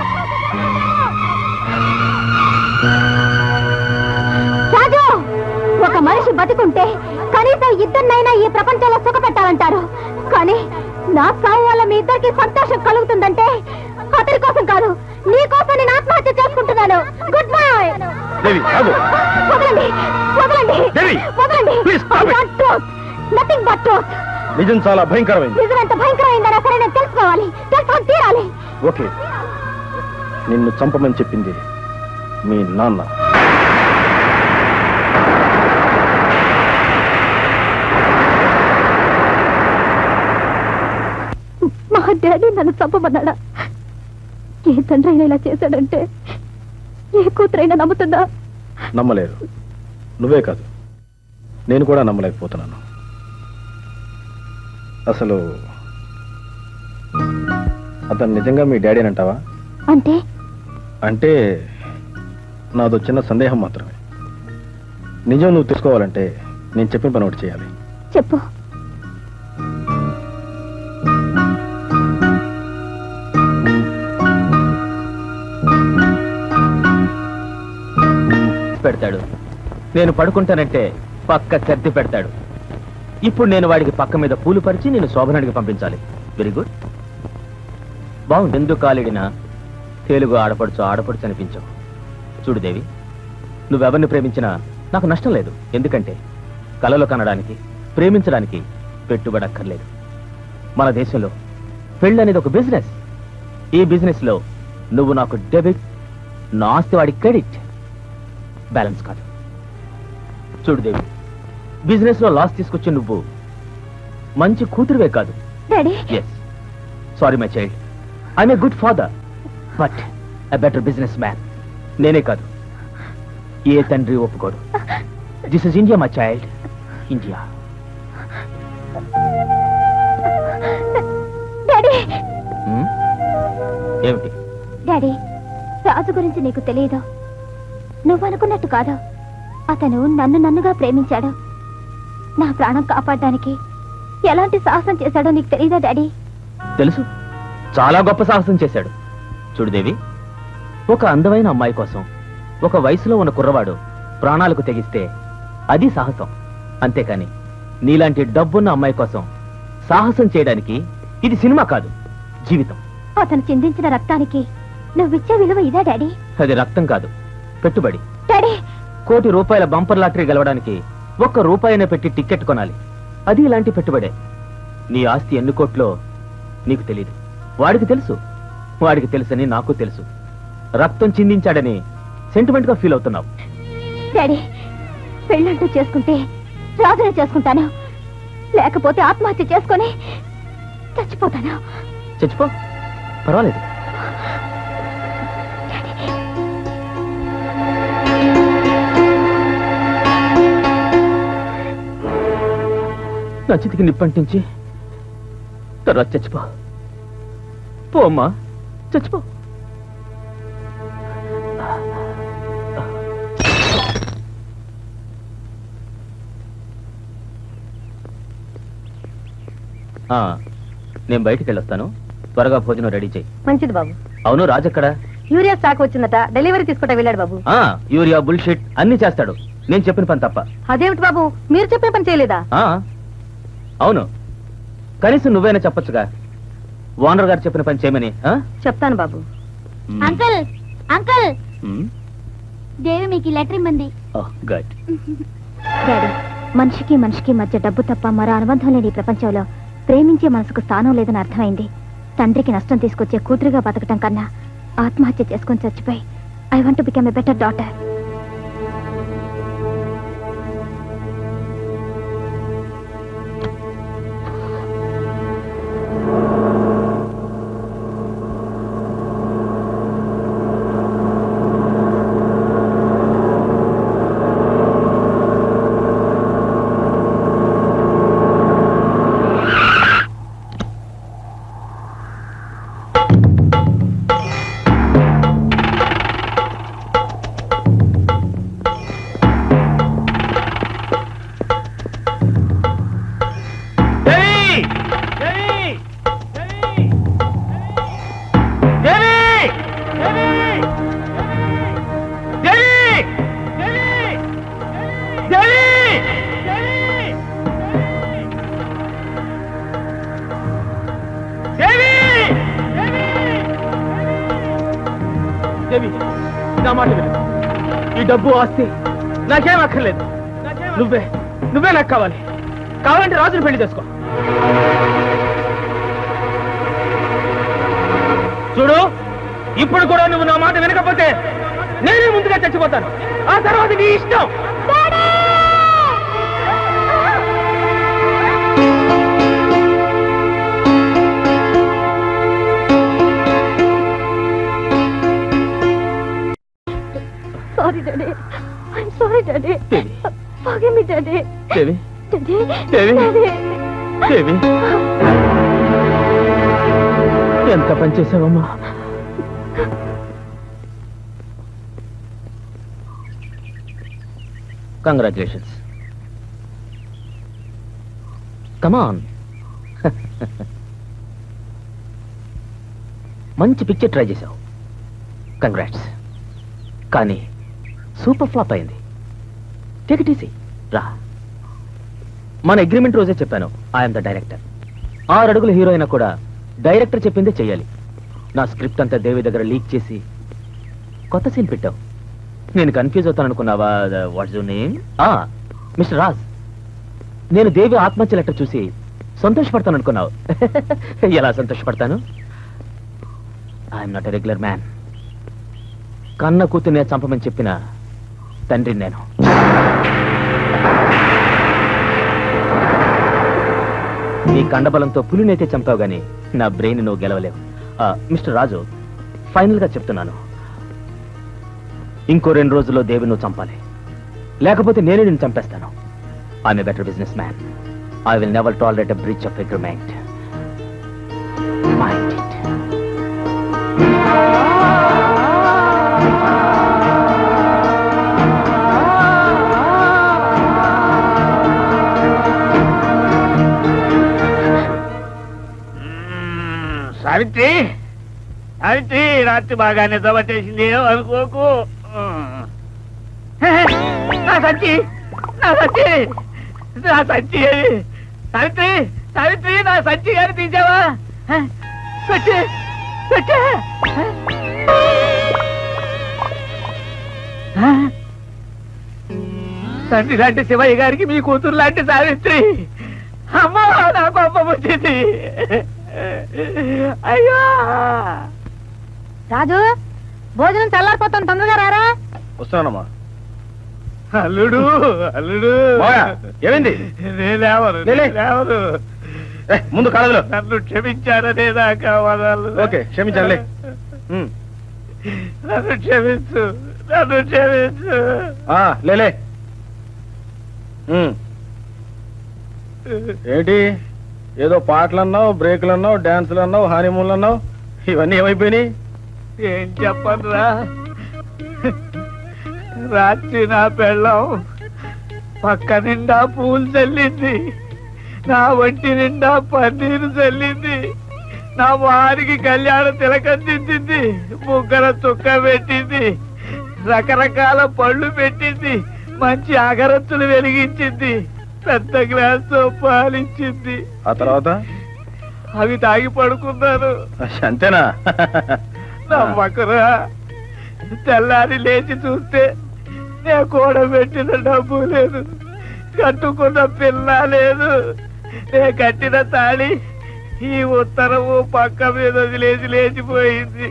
రాజు ఒక మనిషి బతికుంటే కనీసం ఇద్దరినైనా ఈ ప్రపంచంలో సుఖపెట్టాలంటారు కానీ నా సావు వల్ల మీ ఇద్దరికి సంతోషం కలుగుతుందంటే అతని కోసం కాదు నీ కోసం నేను ఆత్మహత్య చేసుకుంటున్నాను గుడ్ బై దేవి ఆగు వదలండి వదలండి దేవి, వదలండి please, stop it. Nothing but truth నిజం చాలా భయంకరమైంది నిజం ఎంత భయంకరమైందనా సరే నేను తెలుసుకోవాలి తెలుసుకొని తీరాలి ఓకే నిన్ను చంపమని చెప్పింది మీ నాన్న మా డాడీ నన్ను చంపమన్నాడా ఏ తండ్రి అయినా ఇలా చేశాడంటే ఏ కూతురైనా నమ్ముతుందా నమ్మలేరు నువ్వే కాదు నేను కూడా నమ్మలేకపోతున్నాను అసలు అతను నిజంగా మీ డాడీ అంటావా అంటే అంటే నాదో చిన్న సందేహం మాత్రమే నిజం నువ్వు తెలుసుకోవాలంటే నేను చెప్పిన పని ఒకటి చేయాలి చెప్పు పెడతాడు నేను పడుకుంటానంటే పక్క సర్ది పెడతాడు ఇప్పుడు నేను వాడికి పక్క మీద పూలు పరిచి నేను శోభనానికి పంపించాలి వెరీ గుడ్ బాగుంది ఎందుకు కాలిడినా తెలుగు ఆడపడుచు ఆడపడుచు అనిపించావు చూడు దేవి నువ్వెవరిని ప్రేమించినా నాకు నష్టం లేదు ఎందుకంటే కలలు కనడానికి ప్రేమించడానికి పెట్టుబడి అక్కర్లేదు మన దేశంలో పెళ్ళి అనేది ఒక బిజినెస్ ఈ బిజినెస్ లో నువ్వు నాకు డెబిట్ నా ఆస్తి వాడి క్రెడిట్ బ్యాలెన్స్ కాదు చూడు దేవి బిజినెస్ లో లాస్ తీసుకొచ్చి నువ్వు మంచి కూతురువే కాదు daddy yes sorry my child I'm a good father but a better businessman నేనే కాదు ఏ తండ్రి ఒప్పుకోడు this is India my child India daddy ఏమిటి డాడీ రాజు గురించి నీకు తెలియదు నువ్వు అనుకున్నట్టు కాదు అతను నన్ను నన్నుగా ప్రేమించాడు నా ప్రాణం కాపాడడానికి ఎలాంటి సాహసం చేశాడో నీకు తెలియదా డాడీ తెలుసు చాలా గొప్ప సాహసం చేశాడు చూడు దేవి ఒక అందమైన అమ్మాయి కోసం ఒక వయసులో ఉన్న కుర్రవాడు ప్రాణాలకు తెగిస్తే అది సాహసం అంతేకాని నీలాంటి డబ్బున్న అమ్మాయి కోసం సాహసం చేయడానికి ఇది సినిమా కాదు జీవితం అతను చిందించిన రక్తానికి నువ్విచ్చే విలువ ఇదా డాడీ అది రక్తం కాదు పెట్టుబడి డాడీ కోటి రూపాయల బంపర్ లాటరీ గెలవడానికి ఒక్క రూపాయినే పెట్టి టికెట్ కొనాలి అది ఇలాంటి పెట్టుబడే నీ ఆస్తి ఎన్ని కోట్లో నీకు తెలియదు వాడికి తెలుసు వాడికి తెలుసని నాకు తెలుసు రక్తం చిందించాడని సెంటిమెంట్ గా ఫీల్ అవుతున్నావు డాడీ పెళ్ళంటూ చేసుకుంటే రాజునే చేసుకుంటాను లేకపోతే ఆత్మహత్య చేసుకొని చచ్చిపోతాను చచ్చిపో పర్వాలేదు నా చితికి నిప్పంటించి తర్వాత చచ్చిపో పో అమ్మా చచ్చిపో ఆ, నేను బయటికి వెళ్ళొస్తాను త్వరగా భోజనం రెడీ చేయి మంచిది బాబు అవును రాజక్కడ యూరియా స్టాక్ వచ్చిందట డెలివరీ తీసుకుంటా వెళ్ళాడు బాబు ఆ యూరియా బుల్షిట్ అన్ని చేస్తాడు నేను చెప్పిన పని తప్ప అదేమిటి బాబు మీరు చెప్పిన పని చేయలేదా ఆ అవును కనీసం నువ్వైనా చెప్పొచ్చుగా ఓనర్ గారు చెప్పిన పని చేయమని ఆ? చెప్తాను బాబు మ్మ్. అంకుల్ అంకుల్ మ్మ్. దేవి మీకు ఈ లెటర్ ఇమ్మంది ఓ, గుడ్ డాడీ మనిషికి మనిషికి మధ్య డబ్బు తప్ప మరో అనుబంధం లేని ఈ ప్రపంచంలో ప్రేమించే మనసుకు స్థానం లేదని అర్థమైంది తండ్రికి నష్టం తీసుకొచ్చే కూతురుగా బతకటం కన్నా ఆత్మహత్య చేసుకొని చచ్చిపోయి I want become a better daughter Devi నా మాట విను ఈ డబ్బు ఆస్తి నాకేం అక్కర్లేదు నువ్వే నువ్వే నాకు కావాలి కావాలంటే రాజుని పెళ్లి చేసుకో చూడు ఇప్పుడు కూడా నువ్వు నా మాట వినకపోతే నేనే ముందుగా చచ్చిపోతాను ఆ తర్వాత నీ ఇష్టం sorry daddy I'm sorry daddy Devi forgive me daddy Devi daddy Devi. Daddy Devi ఎంత పని చేసావమ్మా కంగ్రాచులేషన్స్ కమాన్ మంచి పిక్చర్ ట్రై చేశావు కంగ్రాట్స్ కానీ సూపర్ ఫ్లాప్ అయింది టేక్ ఇట్ ఈజీ రా మన అగ్రిమెంట్ రోజే చెప్పాను ఐఎమ్ ద డైరెక్టర్ ఆరు అడుగుల హీరో అయినా కూడా డైరెక్టర్ చెప్పిందే చెయ్యాలి నా స్క్రిప్ట్ అంతా దేవి దగ్గర లీక్ చేసి కొత్త సీన్ పెట్టావు నేను కన్ఫ్యూజ్ అవుతాను అనుకున్నావా what's you name mister Raj నేను దేవి ఆత్మహత్య లెటర్ చూసి సంతోషపడతాను అనుకున్నావు ఎలా సంతోషపడతాను I'm not a regular man కన్న కూతుర్నే చంపమని చెప్పిన తండ్రి నేను నీ కండబలంతో పులినైతే చంపావు గాని నా బ్రెయిన్ నువ్వు గెలవలేవు ఆ, మిస్టర్ రాజు ఫైనల్ గా చెప్తున్నాను ఇంకో రెండు రోజుల్లో దేవి నువ్వు చంపాలి లేకపోతే నేనే నిన్ను చంపేస్తాను I'm a better businessman I will never tolerate a bridge of agreement mind it Savitri Savitri రాత్రి బాగా నిద్రపట్టేసింది అనుకోకు నా సంచి నా సంచి నా సంచి ఏది? సావిత్రి సావిత్రి నా సంచి గారి తీసావా వచ్చే వచ్చే తండ్రి లాంటి శివయ్య గారికి మీ కూతురు లాంటి సావిత్రి అమ్మా నా కోపం వచ్చింది అయ్యో రాజు భోజనం చల్లారిపోతాం తొందరగా రారా వస్తున్నానమ్మా అల్లుడు అల్లుడు మావయ్య, ఏమైంది? నేనేవరు లేలే. నేనేవరు ఏ, ముందు కాలేజీలో నన్ను క్షమించారనే దాకా వదలు ఓకే క్షమించాలే ఉమ్. నన్ను క్షమించు నన్ను క్షమించు ఆ, లేలే ఉమ్. ఏంటి ఏదో పాటలు అన్నావు బ్రేకులు అన్నావు డాన్సులు అన్నావు హానిమూన్లు అన్నావు ఇవన్నీ ఏమైపోయినాయి ఏం చెప్పనురా రాత్రి నా పెళ్ళం పక్క నిండా పూలు చల్లింది నా ఒంటి నిండా పన్నీరు చల్లింది నా వారికి కళ్యాణ తిలకం దిద్దింది ముగ్గర చుక్క పెట్టింది రకరకాల పళ్ళు పెట్టింది మంచి అగరత్తులు వెలిగించింది పెద్ద గ్లాస్తో పాలిచ్చింది ఆ తర్వాత అవి తాగి పడుకున్నాను అంతేనా నమ్మకురా తెల్లారి లేచి చూస్తే నే కూడబెట్టిన డబ్బు లేదు కట్టుకున్న పిల్ల లేదు నే కట్టిన తాళి ఈ ఉత్తరము పక్క మీద వదిలేసి లేచిపోయింది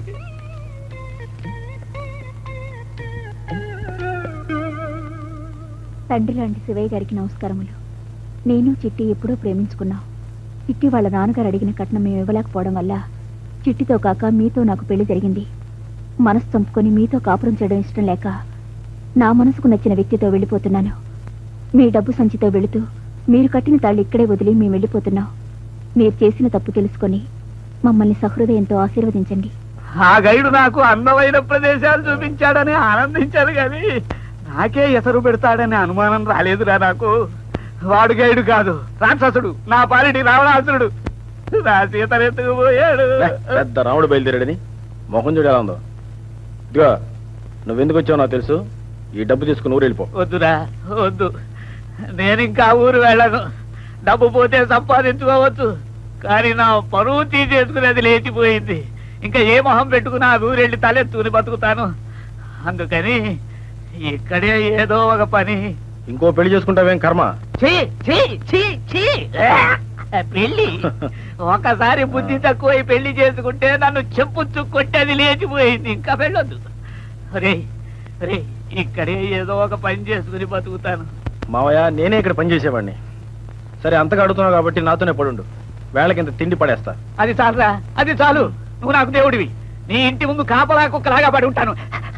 తండ్రి లాంటి శివయ్య గారికి నమస్కారములు నేను చిట్టి ఎప్పుడో ప్రేమించుకున్నాం చిట్టి వాళ్ళ నాన్నగారు అడిగిన కట్నం మేము ఇవ్వలేకపోవడం వల్ల చిట్టితో కాక మీతో నాకు పెళ్లి జరిగింది మనసు చంపుకొని మీతో కాపురం చేయడం ఇష్టం లేక నా మనసుకు నచ్చిన వ్యక్తితో వెళ్ళిపోతున్నాను మీ డబ్బు సంచితో వెళుతూ మీరు కట్టిన తాళ్ళు ఇక్కడే వదిలి మేము వెళ్ళిపోతున్నాం మీరు చేసిన తప్పు తెలుసుకొని మమ్మల్ని సహృదయంతో ఆశీర్వదించండి ఆ గైడు నాకు అందమైన ప్రదేశాలు చూపించాడని ఆనందించాను కానీ నాకే ఎసరు పెడతాడని అనుమానం రాలేదురా నాకు వాడు గైడు కాదు రాక్షసుడు నా పాలిటి రావణాసురుడు నా సీతనెత్తుకుపోయాడు లే, పెద్ద రాముడు బయలుదేరాడని మొహం చూడు ఎలా ఉందో ఇదిగో నువ్వెందుకు వచ్చావు నాకు తెలుసు ఈ డబ్బు తీసుకుని ఊరు వెళ్ళిపో వద్దురా వద్దు నేను ఇంకా ఊరు వెళ్ళను డబ్బు పోతే సంపాదించుకోవచ్చు కానీ నా పరువు తీసేసుకునేది లేచిపోయింది ఇంకా ఏ మొహం పెట్టుకుని ఆ ఊరెళ్ళి తలెత్తుకుని బతుకుతాను అందుకని ఇక్కడే ఏదో ఒక పని ఇంకో పెళ్లి చేసుకుంటావేం కర్మ చీ చీ చీ చీ ఆ, పెళ్లి ఒకసారి బుద్ధి తక్కువ పెళ్లి చేసుకుంటే నన్ను చెప్పుచ్చు కొట్టేది లేచిపోయింది ఇంకా వెళ్ళొద్దు రే రే ఇక్కడే ఏదో ఒక పని చేసుకుని బతుకుతాను మావయ్య నేనే ఇక్కడ పని చేసేవాడిని సరే అంతగా అడుగుతున్నావు కాబట్టి నాతోనే పడుండు వేళకి ఇంత తిండి పడేస్తా అది చాలురా అది చాలు నువ్వు నాకు దేవుడివి నీ ఇంటి ముందు కాపలా కుక్కలాగా పడి ఉంటాను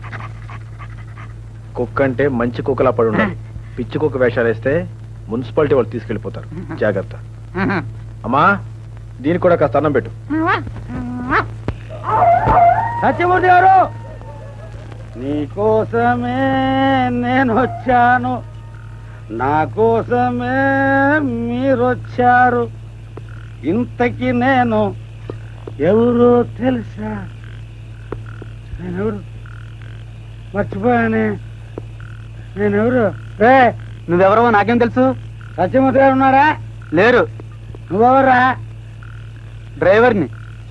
కుక్క అంటే మంచి కుక్కలా పడి ఉండాలి పిచ్చి కుక్క వేషాలు వేస్తే మున్సిపాలిటీ వాళ్ళు తీసుకెళ్లిపోతారు జాగ్రత్త అమ్మా దీనికి కూడా కాస్త అన్నం పెట్టు సత్యమూర్తి గారు నీకోసమే నేను వచ్చాను నా కోసమే మీరొచ్చారు ఇంతకి నేను ఎవరో తెలుసా నేనెవరు మర్చిపోయానే నేనెవరు రే నువ్వెవరో నాకేం తెలుసు సత్యమూర్తి గారు ఉన్నారా లేరు నువ్వెవరా డ్రైవర్ని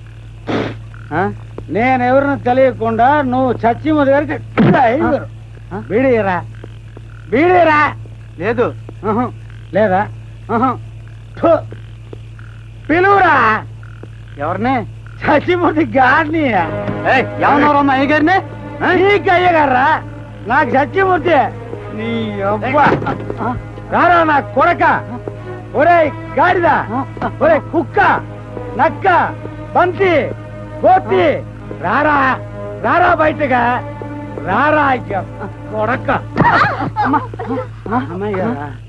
నేనెవరిని తెలియకుండా నువ్వు సత్యమూర్తి గారికి డ్రైవరు బీడీరా బీడీరా లేదు లేదా ఫు. పిలువురా ఎవరిని సత్యమూర్తి గారిని ఎవరన్నా అయ్య గారిని నీకు అయ్య గారా నాకు సత్యమూర్తి నీ అబ్బా రారా నా కొడక ఒరే గాడిద ఒరే కుక్క నక్క బంతి కోతి రారా రారా బయటగా రారా ఇక కొడక అమ్మయ్య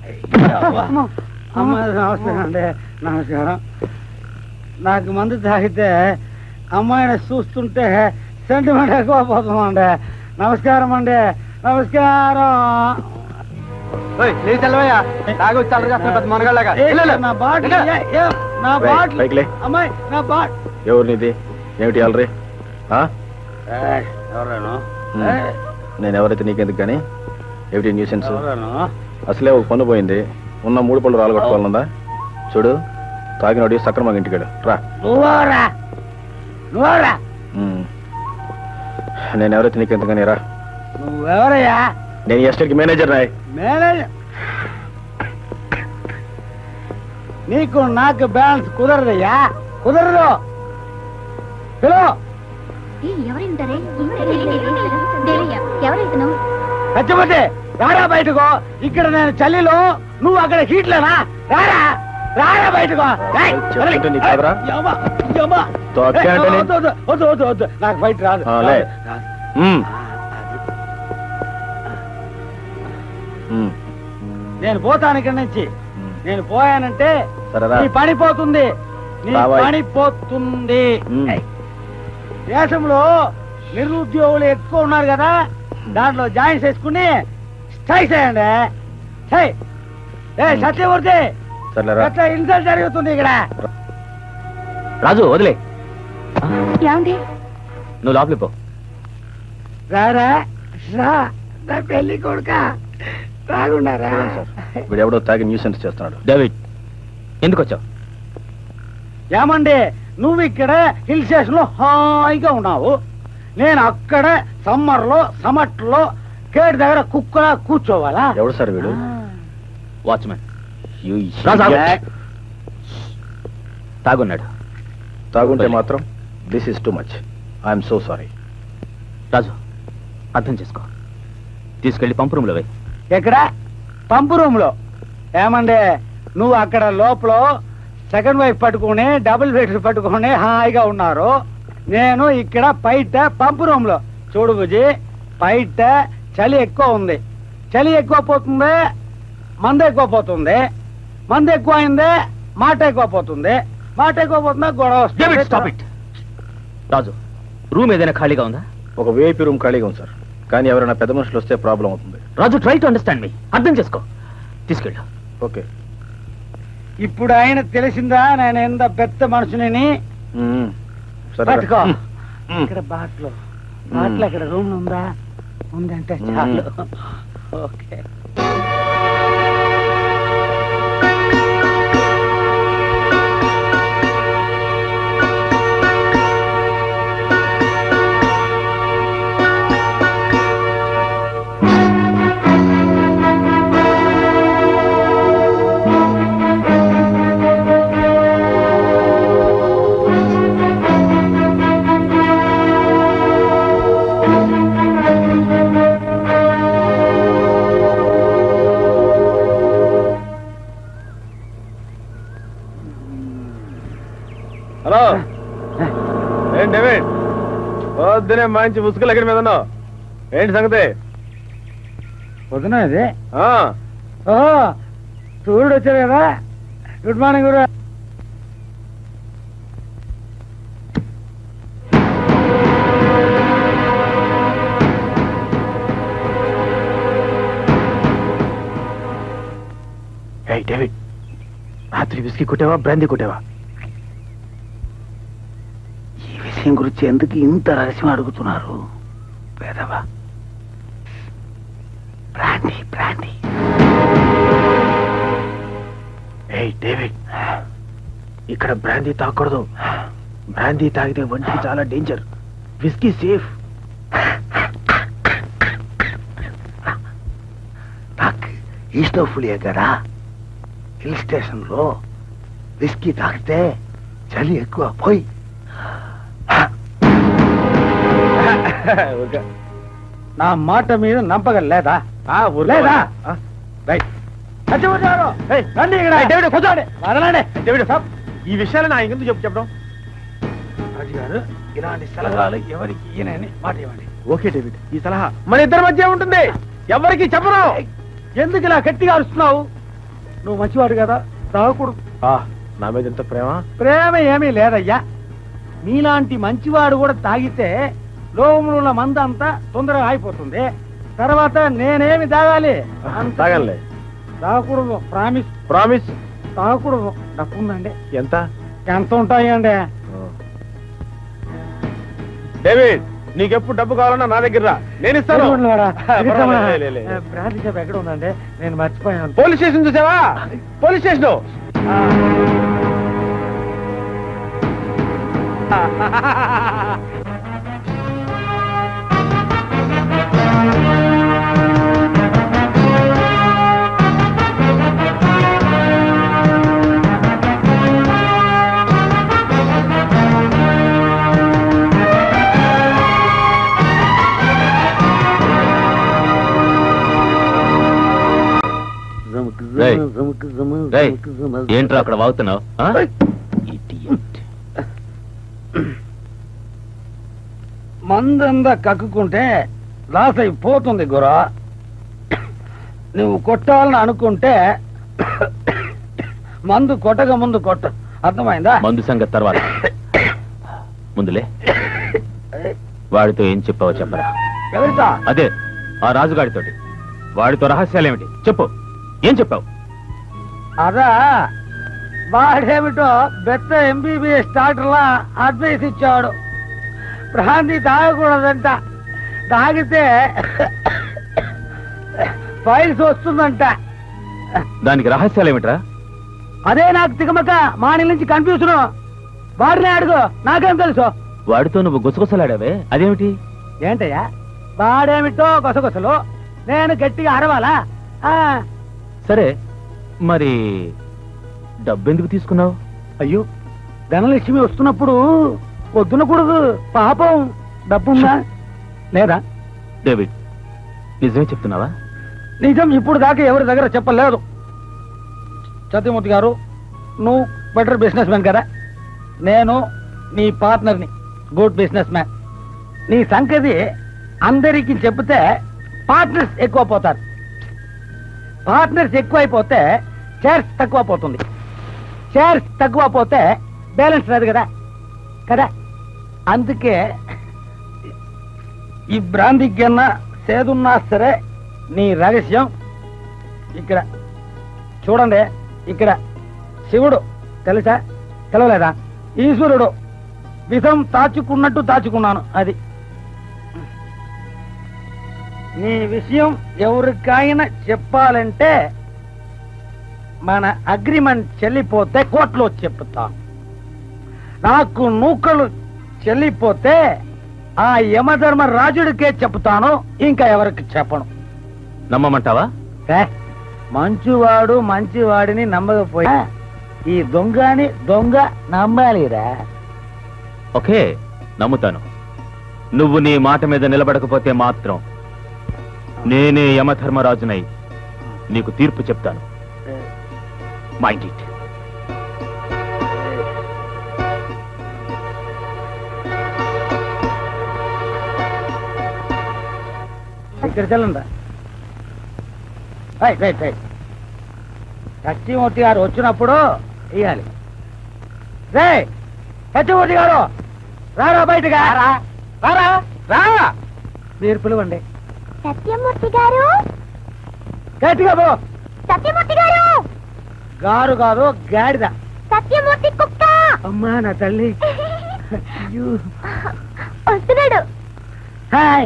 అమ్మ నమస్కారం అండి నమస్కారం నాకు మందు తాగితే అమ్మాయిని చూస్తుంటే సెంటిమెంట్ ఎక్కువ పోతుందండి నమస్కారం అండి నమస్కారం నా బాటిల్ ఏ- ఏ- నా రేయ్, బాటిల్ పైకి లే. అమ్మాయి నా బాట్ ఎవరు నీది ఏమిటి అలరి ఎవరేను నేను ఎవరైతే నీకెందుకు కానీ ఏమిటి న్యూసెన్స్ ఎవరేను అసలే ఒక పన్ను పోయింది ఉన్న మూడు పళ్ళు రాలగొట్టుకోవాలనుందా చూడు తాగినోడి సక్రమంగా ఇంటికాడు రా నువ్వరా నువ్వరా ఉమ్. నేను ఎవరైతే నీకెందుకు కానీ రా నువ్వెవరయ్యా నేను ఈ ఎస్టేట్కి మేనేజర్ నాయ్ మేనేజర్ నీకు నాకు బ్యాలెన్స్ కుదరదయ్యా కుదరదు పిలో ఎవరింటారే దేవయ్య ఎవరైతను సత్యమతి రారా బయటకు ఇక్కడ నేను చలిలో నువ్వు అక్కడ హీట్లేనా రారా రారా బయటకు ఏయ్, వదలి. చెప్తుంటే నీకు కాదురా? యమ్మా, యమ్మా. తొక్కే ఏయ్, అంటే నీ- వద్దు, వద్దు, వద్దు, వద్దు, వద్దు. నాకు బయట రాదు ఆ, లే. రాదు. ఉమ్. ఉమ్. నేను పోతాను ఇక్కడి నుంచి ఉమ్. నేను పోయానంటే సరేరా. నీ పని పోతుంది నీ రావాయ్. పని పోతుంది ఉమ్. ఏయ్. దేశంలో నిరుద్యోగులు ఎక్కువ ఉన్నారు కదా దాంట్లో జాయిన్ చేసుకుని స్ట్రైక్ చేయండి స్ట్రై. ఏ సత్యమూర్తి సర్లేరా ఎట్లా ఇన్సల్ట్ జరుగుతుంది ఇక్కడ రాజు వదిలే ఏమండి నువ్వు లోపలికి పో రారా రా నా పెళ్లి కొడుక రాగుండారా చూడండి సార్ వీడు ఎవడో తాగి న్యూసెన్స్ చేస్తున్నాడు డేవిడ్ ఎందుకు వచ్చావు ఏమండి నువ్వు ఇక్కడ హిల్ స్టేషన్ లో హాయిగా ఉన్నావు నేను అక్కడ సమ్మర్ లో సమట్లో కేట్ దగ్గర కుక్కలా కూర్చోవాలా ఎవడు సార్ వీడు వాచ్మెన్ You రాజు, ఆగు. idiot. తాగున్నాడు తాగుంటే మాత్రం this is too much I'm so sorry Raju అర్థం చేసుకో తీసుకెళ్లి పంపు రూమ్లో వేయి ఎక్కడ పంపు రూమ్ లో ఏమండి నువ్వు అక్కడ లోపల సెకండ్ వైఫ్ పట్టుకుని డబుల్ బెడ్ పట్టుకుని హాయిగా ఉన్నారు నేను ఇక్కడ బయట పంపు రూమ్ లో చూడు బుజి బయట చలి ఎక్కువ ఉంది చలి ఎక్కువ పోతుంది మంద ఎక్కువ పోతుంది మంద ఎక్కువ అయింది మాట ఎక్కువ పోతుంది మాట ఎక్కువ పోతుందా గొడవ డేవిడ్ స్టాప్ వస్తుంది ఇట్ రాజు రూమ్ ఏదైనా ఖాళీగా ఉందా ఒక వేపీ రూమ్ ఖాళీగా ఉంది సార్ కానీ ఎవరైనా పెద్ద మనుషులు వస్తే ప్రాబ్లం అవుతుంది Raju try to understand me అర్థం చేసుకో తీసుకెళ్ళు ఓకే ఇప్పుడు ఆయన తెలిసిందా నేను ఎంత పెద్ద మనుషుని మ్మ్. సరే పట్టుకో మ్మ్. మ్మ్. ఇక్కడ బాట్లు బాట్లు అక్కడ రూమ్ ఉందా ఉందంటే చాలు ఓకే వద్దునే మంచి ఉసుకలు ఎక్కడి మీద ఉన్నావు ఏంటి సంగతి వదిన ఇది ఆ, ఓహో సూర్యుడు వచ్చారు కదా గుడ్ మార్నింగ్ గురు ఏయ్ డేవిడ్ రాత్రి విస్కీ కొట్టావా బ్రాందీ కొట్టావా ఈ విషయం గురించి ఎందుకు ఇంత రహస్యం అడుగుతున్నారు పేదవా బ్రాండీ బ్రాండీ ఏయ్ డేవిడ్ ఇక్కడ బ్రాందీ తాగకూడదు బ్రాందీ తాగితే ఒంటికి చాలా డేంజర్ విస్కీ సేఫ్ నాకు ఈస్టోఫులియా కదా హిల్ స్టేషన్ లో విస్కీ తాగితే చలి ఎక్కువ పోయి నా మాట మీద నమ్మకం లేదా లేదా రైట్. సత్యమూర్తిగారు, ఏయ్, రండి ఇక్కడ. కూర్చోండి. వదలండి. ఈ విషయాలు నా ఎందుకు చెప్పు చెప్పడం రాజు గారు ఇలాంటి సలహాలు ఎవరికి ఈయనని మాట ఇవ్వండి ఓకే డేవిడ్ ఈ సలహా మన ఇద్దరి మధ్య ఉంటుంది ఎవరికి చెప్పను ఎందుకు ఇలా గట్టిగా అరుస్తున్నావు నువ్వు మంచివాడు కదా తాగకూడదు ఆ, నా మీద ఎంత ప్రేమ ప్రేమ ఏమీ లేదయ్యా మీలాంటి మంచివాడు కూడా తాగితే లోములు ఉన్న మంద అంతా తొందరగా అయిపోతుంది తర్వాత నేనేమి తాగాలి అంత తాగలే తాగకూడదు ప్రామిస్ ప్రామిస్ తాగకూడదు డబ్బు ఉందండి ఎంత ఎంత ఉంటాయండి డేవిడ్ నీకెప్పుడు డబ్బు కావాలన్నా నా దగ్గర రా నేను ఇస్తాను పర్వాలేదు, లే, లే, లే. బ్రాంతి షాప్ ఎక్కడ ఉందండి నేను మర్చిపోయాను పోలీస్ స్టేషన్ చూసావా పోలీస్ స్టేషన్ రేయ్. రేయ్, ఏంట్రా అక్కడ వాగుతున్నావు మందంతా కక్కుకుంటే లాస్ అయిపోతుంది గురా నువ్వు కొట్టాలని అనుకుంటే మందు కొట్టక ముందు కొట్ట అర్థమైందా మందు సంగతి తర్వాత ముందులే వాడితో ఏం చెప్పావో చెప్పరా ఎవరితో అదే ఆ రాజుగాడితోటి వాడితో రహస్యాలేమిటి చెప్పు ఏం చెప్పావు అదా వాడేమిటో బెత్త ఎంబీబీఎస్ డాక్టర్లా అడ్వైస్ ఇచ్చాడు భ్రాంతి తాగకూడదంట తాగితే ఫైల్స్ వస్తుందంట దానికి రహస్యాలేమిట్రా అదే నాకు తికమక మాని నుంచి కన్ఫ్యూజన్ వాడినే అడుగు నాకేం తెలుసు వాడితో నువ్వు గుసగుసలాడావే అదేమిటి ఏంటయ్యా వాడేమిటో గొసగొసలు నేను గట్టిగా అరవాలా ఆ, సరే మరి డబ్బెందుకు తీసుకున్నావు అయ్యో ధనలక్ష్మి వస్తున్నప్పుడు వద్దునకూడదు పాపం డబ్బుందా లేదా డేవిడ్ నిజమే చెప్తున్నావా నిజం ఇప్పుడు దాకా ఎవరి దగ్గర చెప్పలేదు సత్యమూర్తి గారు నువ్వు బెటర్ బిజినెస్ మ్యాన్ కదా నేను నీ పార్ట్నర్ని గుడ్ బిజినెస్ మ్యాన్ నీ సంగతి అందరికీ చెప్తే పార్ట్నర్స్ ఎక్కువ పోతారు పార్ట్నర్స్ ఎక్కువైపోతే షేర్స్ తక్కువ పోతుంది షేర్స్ తక్కువ పోతే బ్యాలెన్స్ రాదు కదా కదా అందుకే ఈ బ్రాంతికి కన్నా సేదున్నా సరే నీ రహస్యం ఇక్కడ చూడండి ఇక్కడ శివుడు తెలుసా తెలవలేదా ఈశ్వరుడు విషం దాచుకున్నట్టు దాచుకున్నాను అది నీ విషయం ఎవరికైనా చెప్పాలంటే మన అగ్రిమెంట్ చెల్లిపోతే కోర్టులో చెప్తాను నాకు నూకలు చెల్లిపోతే ఆ యమధర్మ రాజుడికే చెప్తాను ఇంకా ఎవరికి చెప్పను నమ్మమంటావా ఏ, మంచివాడు మంచివాడిని నమ్మకపోయా ఈ దొంగని దొంగ నమ్మాలిరా ఓకే నమ్ముతాను నువ్వు నీ మాట మీద నిలబడకపోతే మాత్రం నేనే యమధర్మరాజునై నీకు తీర్పు చెప్తాను మైండ్ ఇట్ ఇక్కడ చెల్లందా రైట్ రైట్ రైట్ సత్యమూర్తి గారు వచ్చినప్పుడు ఇయ్యాలి రే సత్యమూర్తి గారు రారా బయటగా రారా రా మీరు పిలవండి సత్యమూర్తి గారు గట్టిగా పో సత్యమూర్తి గారు గారు కాదు గాడిద సత్యమూర్తి కుక్క అమ్మా నా తల్లి అయ్యో. వస్తున్నాడు హాయ్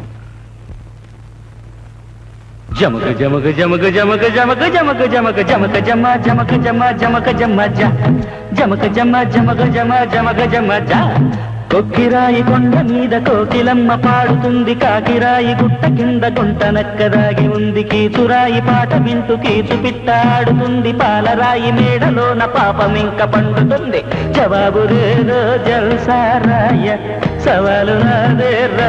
జమక జమక జమక జమక జమక జమక జమక జమక జమ జమక జమ జమక జమ జ జమక జమ జమక జమ జమక జమ జ కొక్కిరాయి కొండ మీద కోకిలమ్మ పాడుతుంది కాకిరాయి గుట్ట కింద గుంట నక్కదాగి ఉంది కీచురాయి పాట వింటూ కీచు పిట్ట ఆడుతుంది పాలరాయి మేడలోన పాపమింక పండుతుంది జవాబు రేదో జల్సారాయ సవాలు నాదేర్రా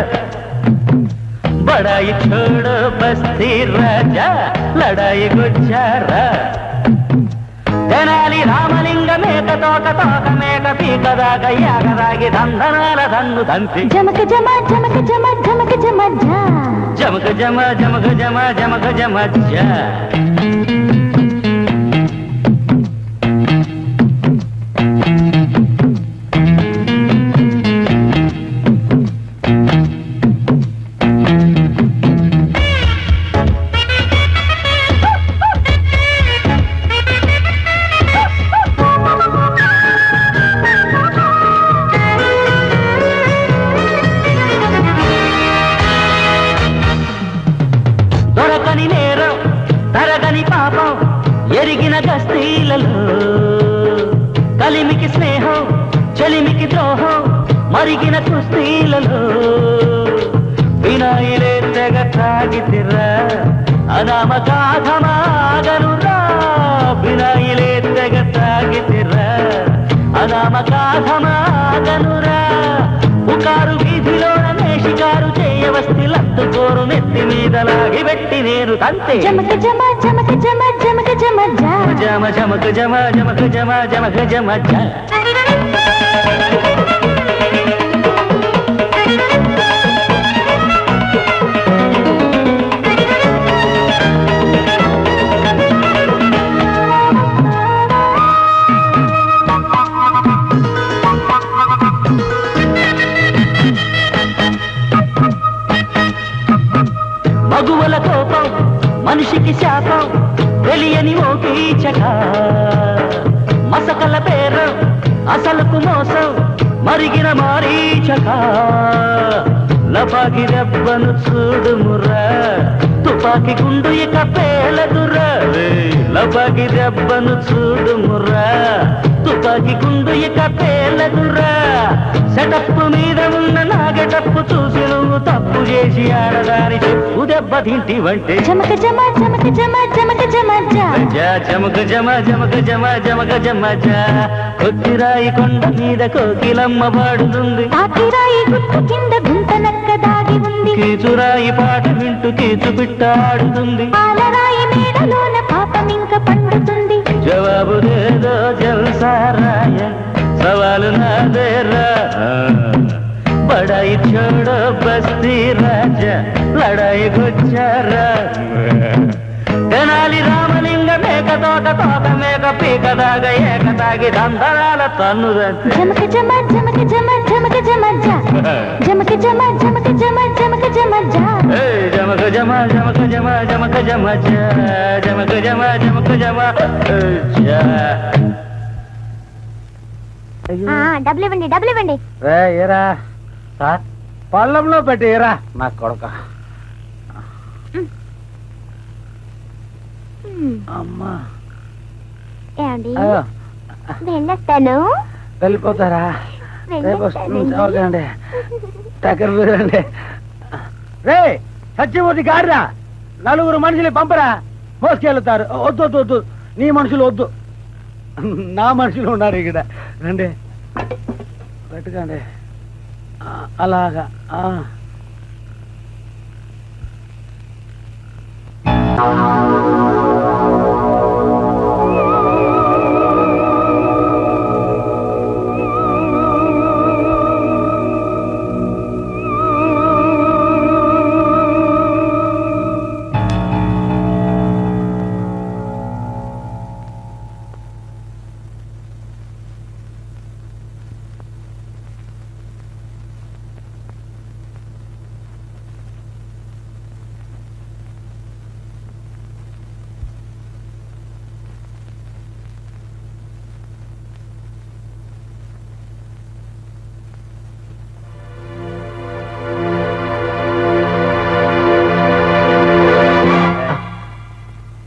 बड़ाई छोड़ो बस्ती राजा लड़ाई गुजारा తెనాలి రామలింగ మేక తోక తోక మేక పీకదాగ యాగదాగి దందనాల దన్ను దంతి జమక జమ జమక జమ జమక జమ జా జమక జమ జమక జమ జమక జమ జ దొరకని నేరం తరగని పాపం ఎరిగిన గస్తీలలో కలిమికి స్నేహం చెలిమికి ద్రోహం మరిగిన కుస్తీలలో వినాయిలే తెగ తాగితిరా అనామకాధమాగనురా వినాయిలే తెగ తాగితిరా అనామకాధమాగనురా పుకారు వీధిలోన నేషికారు చేయవస్తి లత్తుకోరు నెత్తి మీద లాగి పెట్టి నేను తంతే జమక జమ జమక జమ జమక జమ జా జమ జమక జమ జమక జమ జమక జమ జ మగువల కోపం మనిషికి శాపం తెలియని ఓ కీచక మసకల పేరం అసలుకు మోసం మరిగిన మారీచక లపాకి దెబ్బను చూడుమురా తుపాకి గుండు ఇక పేలదురా లపాకి దెబ్బను చూడుమురా తుపాకి గుండు ఇక పేలదురా సెటప్ మీద ఉన్న నాగెటప్పు చూసి నువ్వు తప్పు చేసి ఆడదాని చెప్పు దెబ్బ తింటివంటే జమక జమ జమక జమ జమక జమ జా జా జమక జమ జమక జమ జమక జమ జా కొద్దిరాయి కొండ మీద కోకిలమ్మ పాడుతుంది కాకిరాయి గుట్టు కింద గుంత నక్క దాగి ఉంది కీచురాయి పాట వింటూ కీచు పిట్ట ఆడుతుంది పాలరాయి మేడలోన పాపం ఇంక పండుతుంది జవాబు లేదో జల్సారాయ సవాలు నాదేరా బడాయి छोड़ो బస్తీ రాజా లడాయి గుచ్చారా తెనాలి రామలింగ మేక తోక తోక మేక పీక దాగ ఏక తాగి దందరాల తన్ను జమక జమ జమక జమ జమక జమ జా జమక జమ జమక జమ జమక జమ జా జమక జమ జమక జమ జమక జమ జ జమక జమ జమక జమ జ ఆ, డబ్బులు ఇవ్వండి డబ్బులు ఇవ్వండి రే ఏరా సార్ పళ్ళంలో పెట్టి ఏరా నా కొడక అమ్మా ఏమండి అయ్యో, వెళ్ళొస్తాను వెళ్ళిపోతారా రేపు వస్తుంది చదవకండి దగ్గర పోయిరండి రే సత్యమూర్తి గాడిరా నలుగురు మనుషులు పంపరా మోసుకెళ్తారు వద్దు వద్దు వద్దు నీ మనుషులు వద్దు నా మనుషులు ఉన్నారు ఇక్కడ రండి పెట్టుకోండి ఆ, అలాగా ఆ.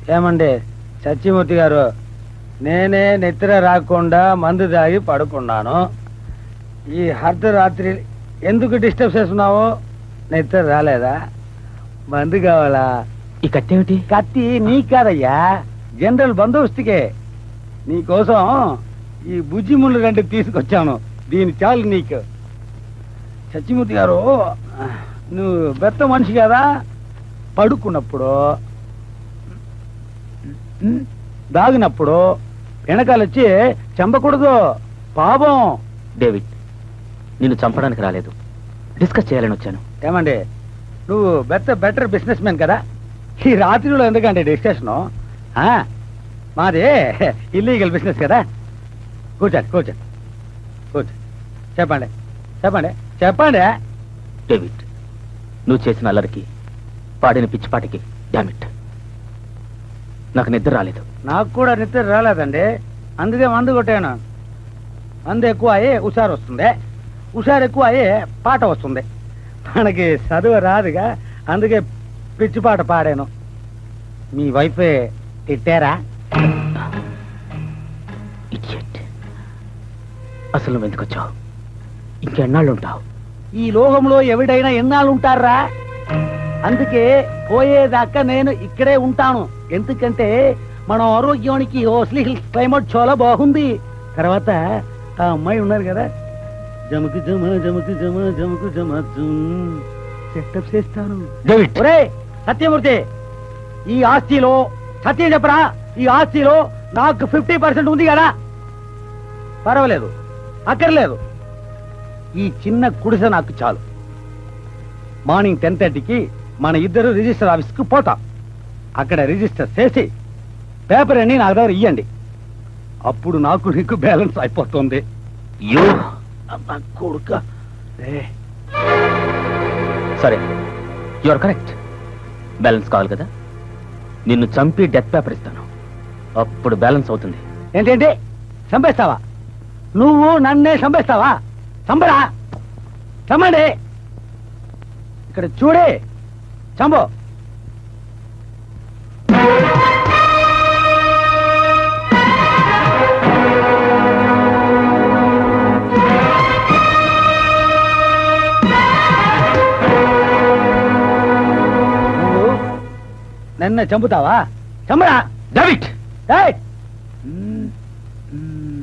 ఏమండి సత్యమూర్తి గారు నేనే నిద్ర రాకుండా మందు తాగి పడుకున్నాను ఈ అర్ధరాత్రి ఎందుకు డిస్టర్బ్ చేస్తున్నావు నిద్ర రాలేదా మందు కావాలా ఈ కత్తేమిటి కత్తి నీకు కాదయ్యా జనరల్ బందోబస్తుకే నీకోసం ఈ బుజ్జి ముళ్ళు రెండు తీసుకొచ్చాను దీని చాలు నీకు సత్యమూర్తి గారు నువ్వు బెత్త మనిషి కదా పడుకున్నప్పుడు ఉమ్, దాగినప్పుడు వెనకాలొచ్చి చంపకూడదు పాపం డేవిడ్ నిన్ను చంపడానికి రాలేదు డిస్కస్ చేయాలని వచ్చాను ఏమండి నువ్వు బెత్త బెటర్ బిజినెస్ మ్యాన్ కదా ఈ రాత్రిలో ఎందుకండి డిస్కషను ఆ, మాది ఇల్లీగల్ బిజినెస్ కదా కూర్చోండి కూర్చోండి కూర్చోండి చెప్పండి చెప్పండి చెప్పండి డేవిడ్ నువ్వు చేసిన అల్లరికి పాడిన పిచ్చిపాటికి డామిట్ నాకు నిద్ర రాలేదు నాకు కూడా నిద్ర రాలేదండి అందుకే మందు కొట్టాను మందు ఎక్కువ అయ్యి హుషారు వస్తుంది హుషారు ఎక్కువ అయ్యి పాట వస్తుంది మనకి చదువు రాదుగా అందుకే పిచ్చి పాట పాడాను మీ వైఫ్ తిట్టారా ఇడియట్ అసలు నువ్వు ఎందుకు వచ్చావు ఇంకెన్నాళ్ళు ఉంటావు ఈ లోకంలో ఎవడైనా ఎన్నాళ్ళు ఉంటారా అందుకే పోయేదాకా నేను ఇక్కడే ఉంటాను ఎందుకంటే మన ఆరోగ్యానికి ఓస్లీ హిల్స్ క్లైమేట్ చాలా బాగుంది తర్వాత ఆ అమ్మాయి ఉన్నారు కదా జమకు జమ జమకు జమ జమకు జమ సెటప్ చేస్తాను డేవిడ్ ఒరే సత్యమూర్తి ఈ ఆస్తిలో సత్యం చెప్పరా ఈ ఆస్తిలో నాకు ఫిఫ్టీ పర్సెంట్ ఉంది కదా పర్వాలేదు అక్కర్లేదు ఈ చిన్న గుడిసె నాకు చాలు మార్నింగ్ టెన్ థర్టీకి మన ఇద్దరు రిజిస్టర్ ఆఫీస్కి పోతాం అక్కడ రిజిస్టర్ చేసి పేపర్ అన్ని నా దగ్గర ఇయ్యండి అప్పుడు నాకు నీకు బ్యాలెన్స్ అయిపోతుంది యో అబ్బా, కొడుక రే సరే యువర్ కరెక్ట్ బ్యాలెన్స్ కావాలి కదా నిన్ను చంపి డెత్ పేపర్ ఇస్తాను అప్పుడు బ్యాలెన్స్ అవుతుంది ఏంటంటే చంపేస్తావా నువ్వు నన్నే చంపేస్తావా చంపరా చంపండి ఇక్కడ చూడే చంపో నువ్వు నన్ను చంపుతావా చంపరా డేవిడ్ ఏయ్! మ్మ్. మ్మ్.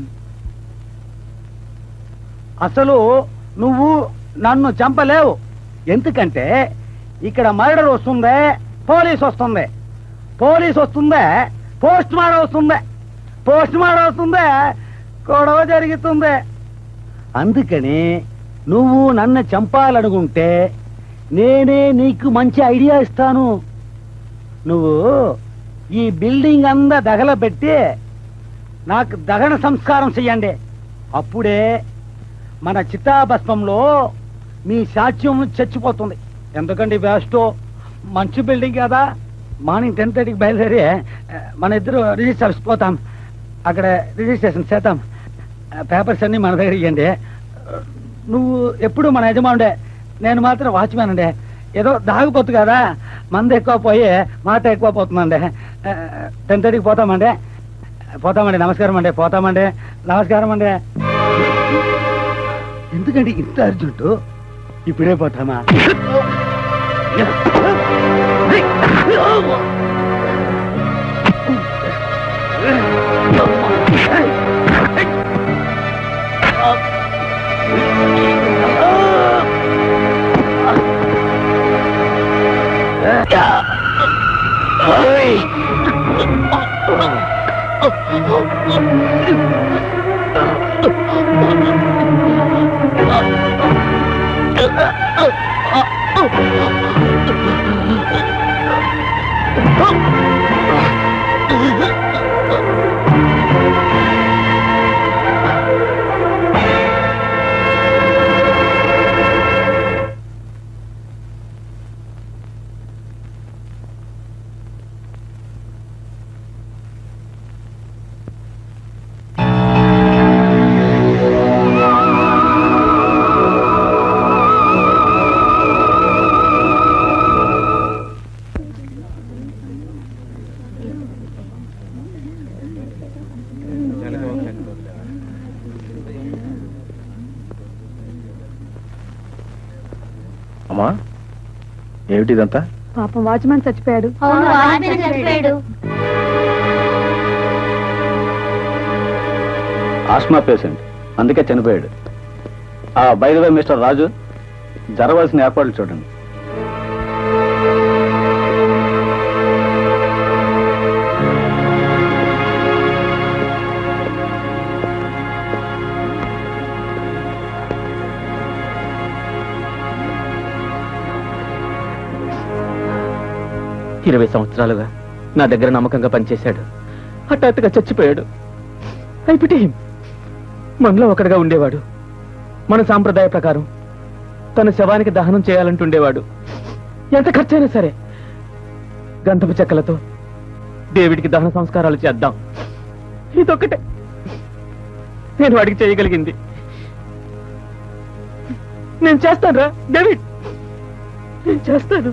అసలు నువ్వు నన్ను చంపలేవు ఎందుకంటే ఇక్కడ మర్డర్ వస్తుందే పోలీస్ వస్తుంది పోలీస్ వస్తుందే పోస్ట్ మార్టం వస్తుంది పోస్ట్ మార్టం వస్తుందే గొడవ జరుగుతుంది అందుకని నువ్వు నన్ను చంపాలనుకుంటే నేనే నీకు మంచి ఐడియా ఇస్తాను నువ్వు ఈ బిల్డింగ్ అంతా దగలబెట్టి నాకు దహన సంస్కారం చెయ్యండి అప్పుడే మన చితాభస్మంలో మీ సాక్ష్యం చచ్చిపోతుంది ఎందుకండి వేస్ట్ మంచి బిల్డింగ్ కదా మార్నింగ్ టెన్ థర్టీకి బయలుదేరి ఆ, మన ఇద్దరు రిజిస్టర్ పోతాం అక్కడ రిజిస్ట్రేషన్ చేద్దాం ఆ, పేపర్స్ అన్ని మన దగ్గర ఇవ్వండి నువ్వు ఎప్పుడు మన యజమానుడే నేను మాత్రం వాచ్మ్యాన్ అండి ఏదో దాగిపోతు కదా మంది ఎక్కువ పోయి మాట ఎక్కువ పోతుందండి టెన్ థర్టీకి పోతామండి పోతామండి నమస్కారం అండి పోతామండి నమస్కారం అండి ఎందుకండి ఇంత అర్జెంటు ఇప్పుడే పోతామా ఏమిటిదంతా పాపం వాచ్మెన్ చచ్చిపోయాడు ఆస్మా పేషెంట్ అందుకే చనిపోయాడు ఆ బైదవే మిస్టర్ రాజు జరవలసిన ఏర్పాట్లు చూడండి ఇరవై సంవత్సరాలుగా నా దగ్గర నమ్మకంగా పనిచేశాడు హఠాత్తుగా చచ్చిపోయాడు అయిపోతే మనలో ఒకడుగా ఉండేవాడు మన సాంప్రదాయ ప్రకారం తన శవానికి దహనం చేయాలంటుండేవాడు ఎంత ఖర్చైనా సరే గంధపు చెక్కలతో డేవిడ్కి దహన సంస్కారాలు చేద్దాం ఇదొక్కటే నేను వాడికి చేయగలిగింది నేను చేస్తాను రా డేవిడ్ నేను చేస్తాను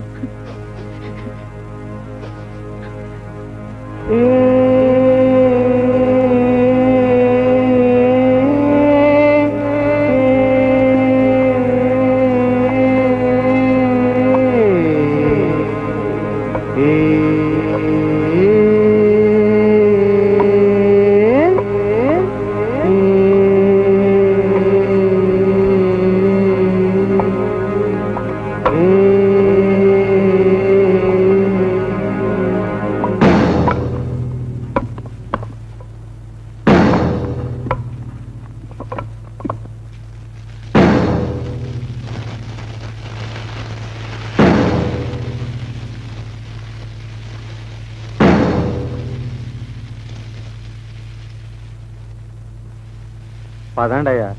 పదండి అయ్యా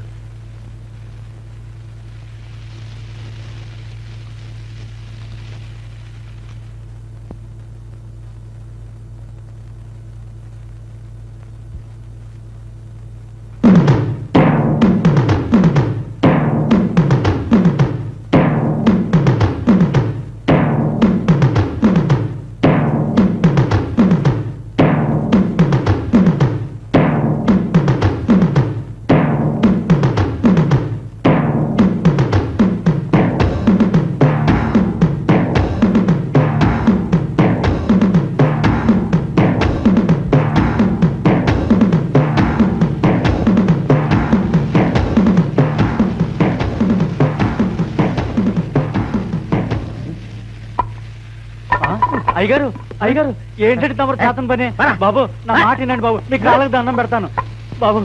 అయ్యగారు అయ్యగారు ఏంటంటే తమరు చేతన పని బాబు నా మాట వినండి బాబు మీకు కాళ్ళకి దండం పెడతాను బాబు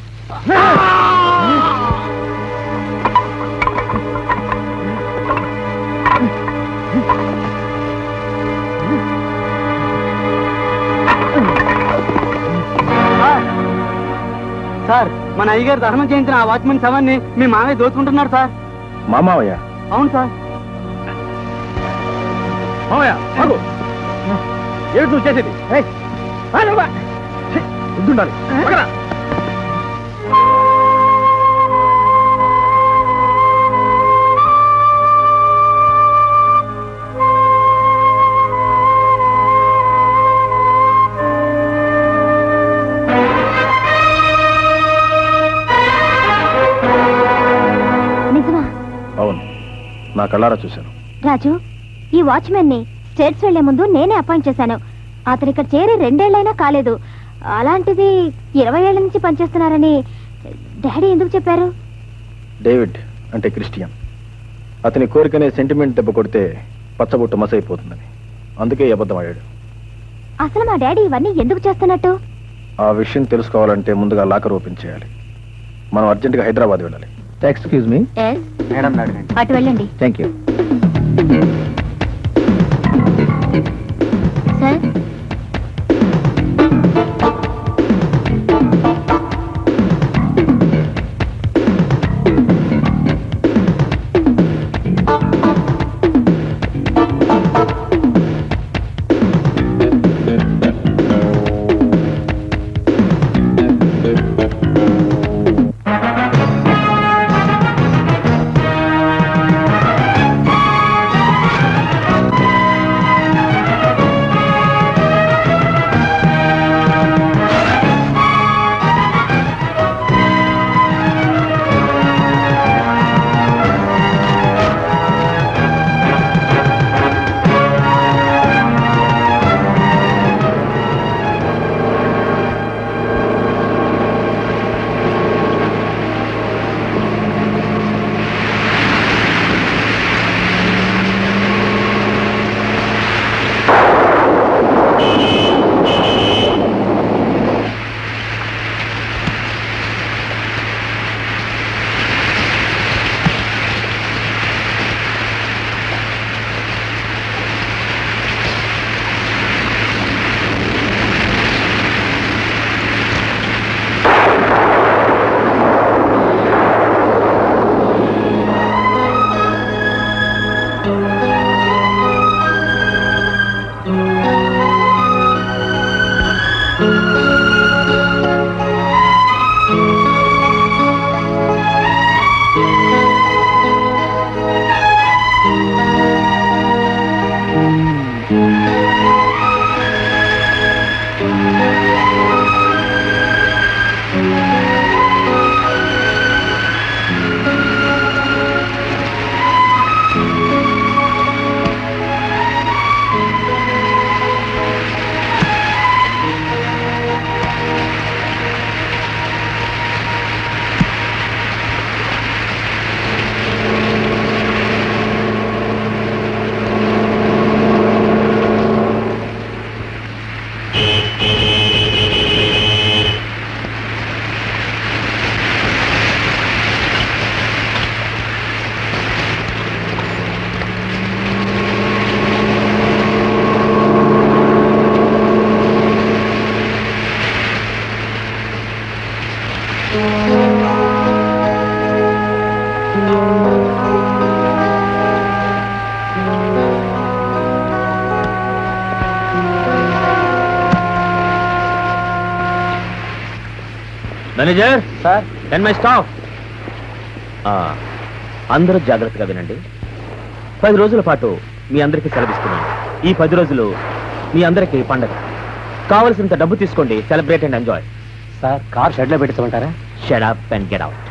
సార్ మన అయ్యగారు ధర్మం చేయించిన ఆ వాచ్మెన్ శవాన్ని మీ మామయ్య దోచుకుంటున్నారు సార్ మా మావయ్య అవును సార్ మావయ్య ఆగు. ఏమిటి నువ్వు చేసేది ఏయ్, రా నువ్వా. ఛీ, బుద్ధుండాలి పక్కరా. నిజమా అవును నా కళ్ళారా చూశాను రాజు ఈ వాచ్మెన్ ని స్టేట్స్ వెళ్లే ముందు నేనే అపాయింట్ చేశాను అతను ఇక్కడ చేరి రెండేళ్లైనా కాలేదు అలాంటిది ఇరవై ఏళ్ల నుంచి పనిచేస్తున్నారని డాడీ ఎందుకు చెప్పారు డేవిడ్ అంటే క్రిస్టియన్ అతని కోరికనే సెంటిమెంట్ దెబ్బ కొడితే పచ్చబొట్టు మసైపోతుందని అందుకే ఈ అబద్ధం ఆడాడు అసలు మా డాడీ ఇవన్నీ ఎందుకు చేస్తున్నట్టు ఆ విషయం తెలుసుకోవాలంటే ముందుగా లాకర్ ఓపెన్ చేయాలి మనం అర్జెంటుగా హైదరాబాద్ వెళ్ళాలి ఎక్స్క్యూజ్ మీ మేడం అడగండి అటు వెళ్ళండి థ్యాంక్ యూ సార్ ఆ manager sir and my staff అందరూ జాగ్రత్తగా వినండి పది రోజుల పాటు మీ అందరికీ సెలవిస్తున్నాను ఈ పది రోజులు మీ అందరికీ పండగ కావలసినంత డబ్బు తీసుకోండి celebrate and enjoy sir car shed లో పెట్టించమంటారా shut up and get out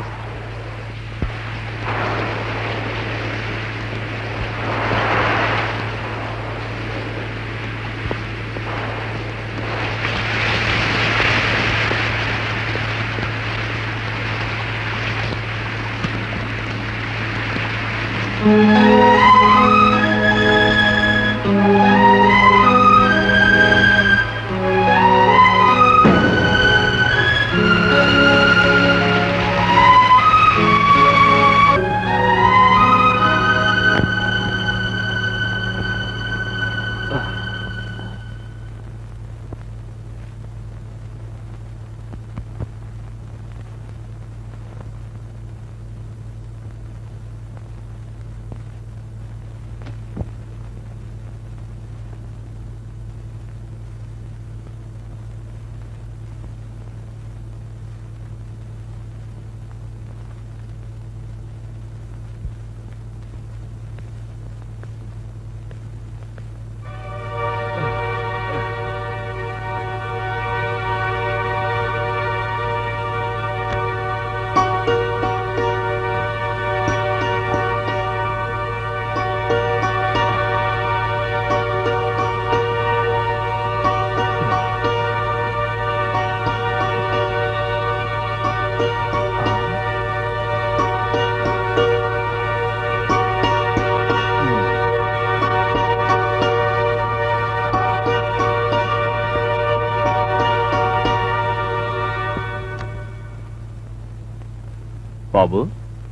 బాబు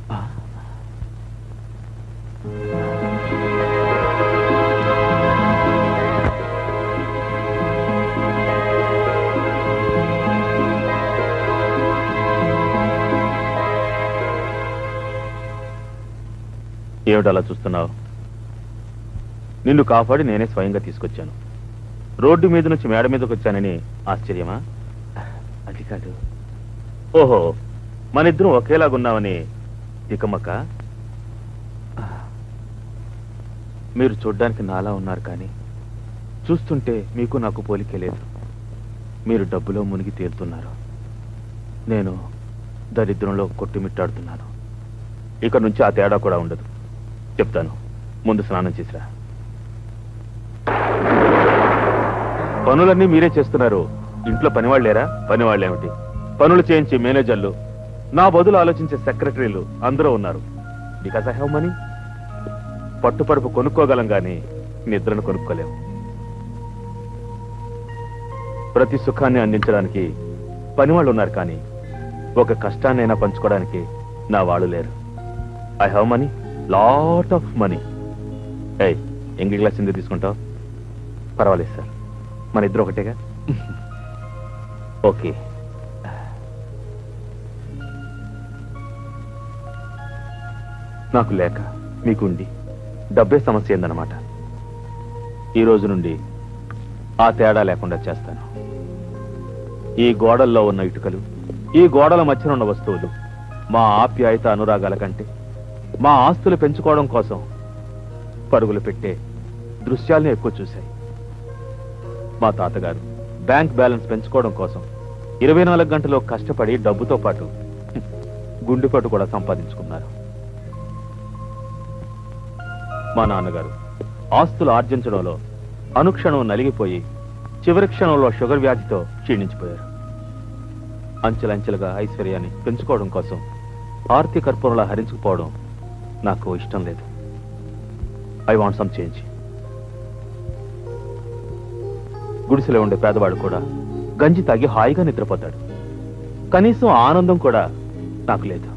ఏమిటి అలా చూస్తున్నావు నిన్ను కాపాడి నేనే స్వయంగా తీసుకొచ్చాను రోడ్డు మీద నుంచి మేడ మీదకి వచ్చానని ఆశ్చర్యమా అది కాదు ఓహో మన ఇద్దరం ఒకేలాగున్నామని తికమక మీరు చూడ్డానికి నాలా ఉన్నారు కానీ చూస్తుంటే మీకు నాకు పోలికే లేదు మీరు డబ్బులో మునిగి తేలుతున్నారు నేను దరిద్రంలో కొట్టుమిట్టాడుతున్నాను ఇక నుంచి ఆ తేడా కూడా ఉండదు చెప్తాను ముందు స్నానం చేసిరా పనులన్నీ మీరే చేస్తున్నారు ఇంట్లో పనివాళ్ళేరా పనివాళ్ళేమిటి పనులు చేయించే మేనేజర్లు నా బదులు ఆలోచించే సెక్రటరీలు అందరూ ఉన్నారు బికాస్ ఐ హ్యావ్ మనీ పట్టుపరుపు కొనుక్కోగలం గాని నిద్రను కొనుక్కోలేము ప్రతి సుఖాన్ని అందించడానికి పనివాళ్ళు ఉన్నారు కానీ ఒక కష్టాన్నైనా పంచుకోవడానికి నా వాళ్ళు లేరు I have money lot of money ఏయ్ ఎంగిల్ గ్లాస్ ఎందుకు తీసుకుంటావు పర్వాలేదు సార్ మన ఇద్దరు ఒకటేగా ఓకే నాకు లేక మీకుండి డబ్బే సమస్య ఏందన్నమాట ఈ రోజు నుండి ఆ తేడా లేకుండా చేస్తాను ఈ గోడల్లో ఉన్న ఇటుకలు ఈ గోడల మధ్యన ఉన్న వస్తువులు మా ఆప్యాయత అనురాగాల కంటే మా ఆస్తులు పెంచుకోవడం కోసం పరుగులు పెట్టే దృశ్యాల్ని ఎక్కువ చూశాయి మా తాతగారు బ్యాంక్ బ్యాలెన్స్ పెంచుకోవడం కోసం ఇరవై నాలుగు గంటలు కష్టపడి డబ్బుతో పాటు గుండెపట్టు కూడా సంపాదించుకున్నారు మా నాన్నగారు ఆస్తులు ఆర్జించడంలో అనుక్షణం నలిగిపోయి చివరి క్షణంలో షుగర్ వ్యాధితో క్షీణించిపోయారు అంచెలంచెలుగా ఐశ్వర్యాన్ని పెంచుకోవడం కోసం ఆర్తి కర్పూరంలా హరించుకుపోవడం నాకు ఇష్టం లేదు ఐ వాంట్ సమ్ చేంజ్ గుడిసెలో ఉండే పేదవాడు కూడా గంజి తాగి హాయిగా నిద్రపోతాడు కనీసం ఆనందం కూడా నాకు లేదు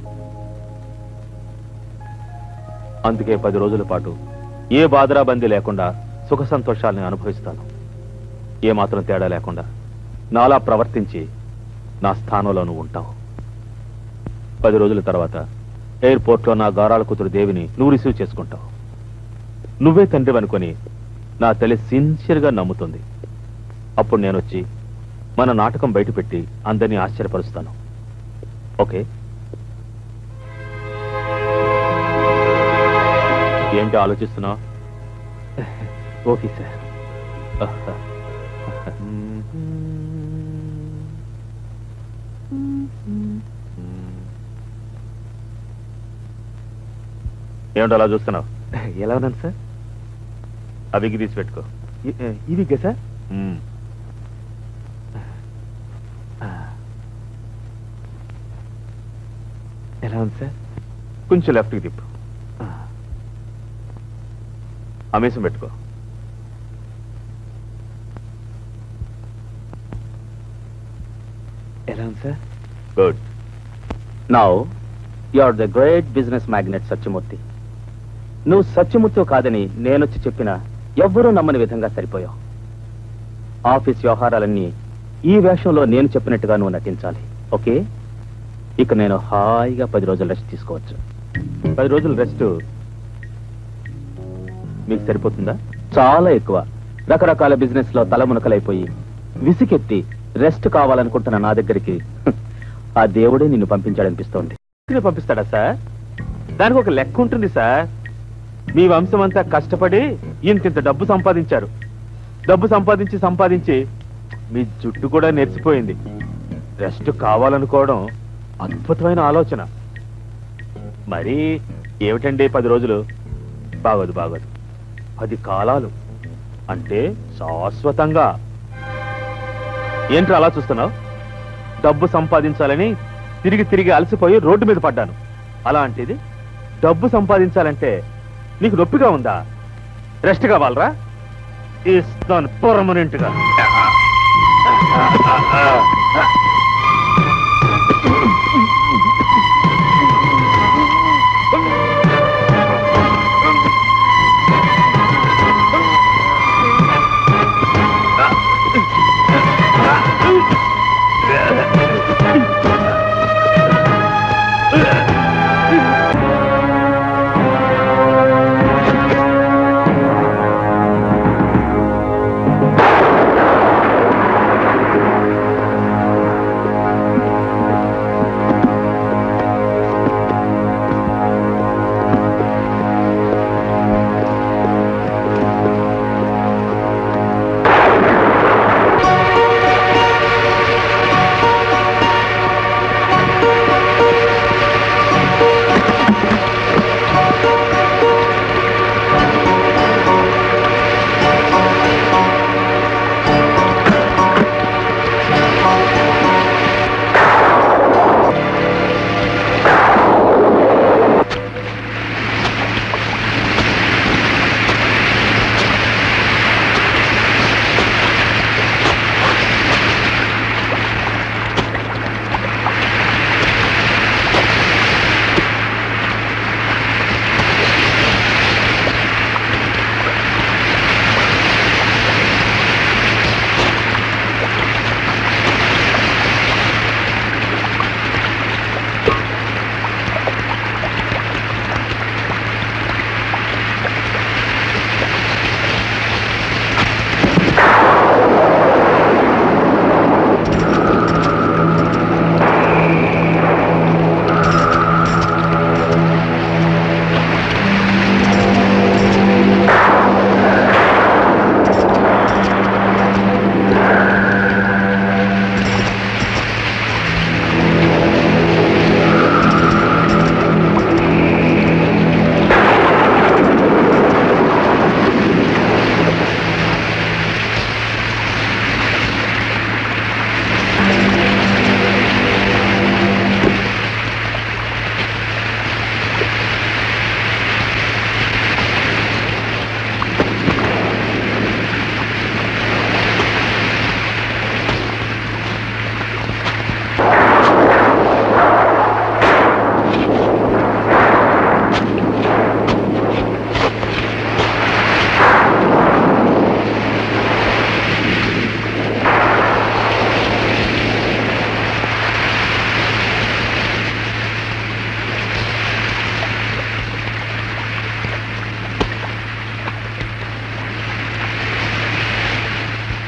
అందుకే పది రోజుల పాటు ఏ బాధరాబందీ లేకుండా సుఖ సంతోషాలను అనుభవిస్తాను ఏ మాత్రం తేడా లేకుండా నాలా ప్రవర్తించి నా స్థానంలో నువ్వు ఉంటావు పది రోజుల తర్వాత ఎయిర్పోర్ట్లో నా గారాల కూతురు దేవిని నువ్వు రిసీవ్ చేసుకుంటావు నువ్వే తండ్రి అనుకొని నా తల్లి సిన్సియర్గా నమ్ముతుంది అప్పుడు నేను వచ్చి మన నాటకం బయటపెట్టి అందరినీ ఆశ్చర్యపరుస్తాను ఓకే ఏంటి ఆలోచిస్తున్నావు ఓకే సార్ ఏమిటి అలా చూస్తున్నావు ఎలా ఉన్నాను సార్ అవికి తీసి పెట్టుకో ఇది సార్ మ్మ్. ఎలా ఉంది సార్ కొంచెం లెఫ్ట్కి తిప్పు అమేసం పెట్టుకో ఎలా ఉంది sir good now you are the great business magnet Satyamurthy నువ్వు సత్యమూర్తి కాదని నేనొచ్చి చెప్పినా ఎవ్వరూ నమ్మని విధంగా సరిపోయావు ఆఫీస్ వ్యవహారాలన్నీ ఈ వేషంలో నేను చెప్పినట్టుగా నువ్వు నటించాలి ఓకే ఇక నేను హాయిగా పది రోజులు రెస్ట్ తీసుకోవచ్చు పది రోజులు రెస్ట్ మీకు సరిపోతుందా చాలా ఎక్కువ రకరకాల బిజినెస్ లో తలమునకలైపోయి విసికెత్తి రెస్ట్ కావాలనుకుంటున్న నా దగ్గరికి ఆ దేవుడే నిన్ను పంపించాడనిపిస్తోంది తిరిగి పంపిస్తాడా సార్ దానికి ఒక లెక్క ఉంటుంది సార్ మీ వంశం అంతా కష్టపడి ఇంతింత డబ్బు సంపాదించారు డబ్బు సంపాదించి సంపాదించి మీ జుట్టు కూడా నెరిసిపోయింది రెస్ట్ కావాలనుకోవడం అద్భుతమైన ఆలోచన మరి ఏమిటండి పది రోజులు బాగోదు బాగోదు పది కాలాలు అంటే శాశ్వతంగా ఏంట్రా అలా చూస్తున్నావు డబ్బు సంపాదించాలని తిరిగి తిరిగి అలసిపోయి రోడ్డు మీద పడ్డాను అలాంటిది డబ్బు సంపాదించాలంటే నీకు నొప్పిగా ఉందా రెస్ట్ కావాలరా ఇస్తాను పర్మనెంట్ గా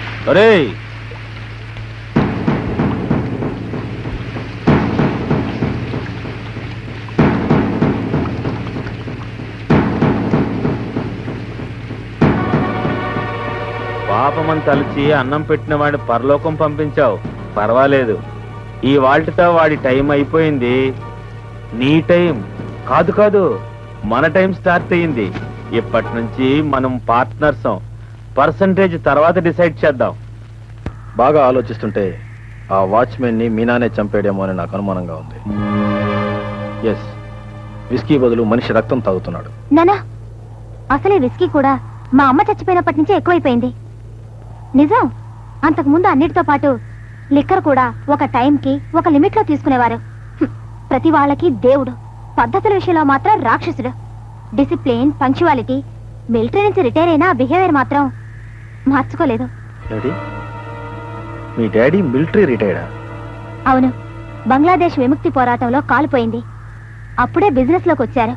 ఒరేయ్ పాపమని తలిచి అన్నం పెట్టిన వాడిని పరలోకం పంపించావు పర్వాలేదు ఈ వాటితో వాడి టైం అయిపోయింది నీ టైం కాదు కాదు మన టైం స్టార్ట్ అయ్యింది ఇప్పటి నుంచి మనం పార్ట్నర్స్ పర్సంటేజ్ తర్వాత డిసైడ్ చేద్దాం బాగా ఆలోచిస్తుంటే ఆ వాచ్మెన్ ని మీనానే చంపేయడేమో అని నాకు అనుమానంగా ఉంది ఎస్ విస్కీ బదులు మనిషి రక్తం తాగుతున్నాడు నానా అసలే విస్కీ కూడా మా అమ్మ చచ్చిపోయినప్పటి నుంచే ఎక్కువైపోయింది నిజం అంతకు ముందు అన్నిటితో పాటు లిక్కర్ కూడా ఒక టైంకి ఒక లిమిట్ లో తీసుకునేవారు హ్మ్. ప్రతి వాళ్ళకి దేవుడు పద్ధతుల విషయంలో మాత్రం రాక్షసుడు డిసిప్లిన్ పంక్చువాలిటీ మిలిటరీ నుంచి రిటైర్ అయినా బిహేవియర్ మాత్రం మార్చుకోలేదు ఏమిటి మీ డాడీ మిలిటరీ రిటైర్డా అవును బంగ్లాదేశ్ విముక్తి పోరాటంలో కాలిపోయింది అప్పుడే బిజినెస్ లోకి వచ్చారు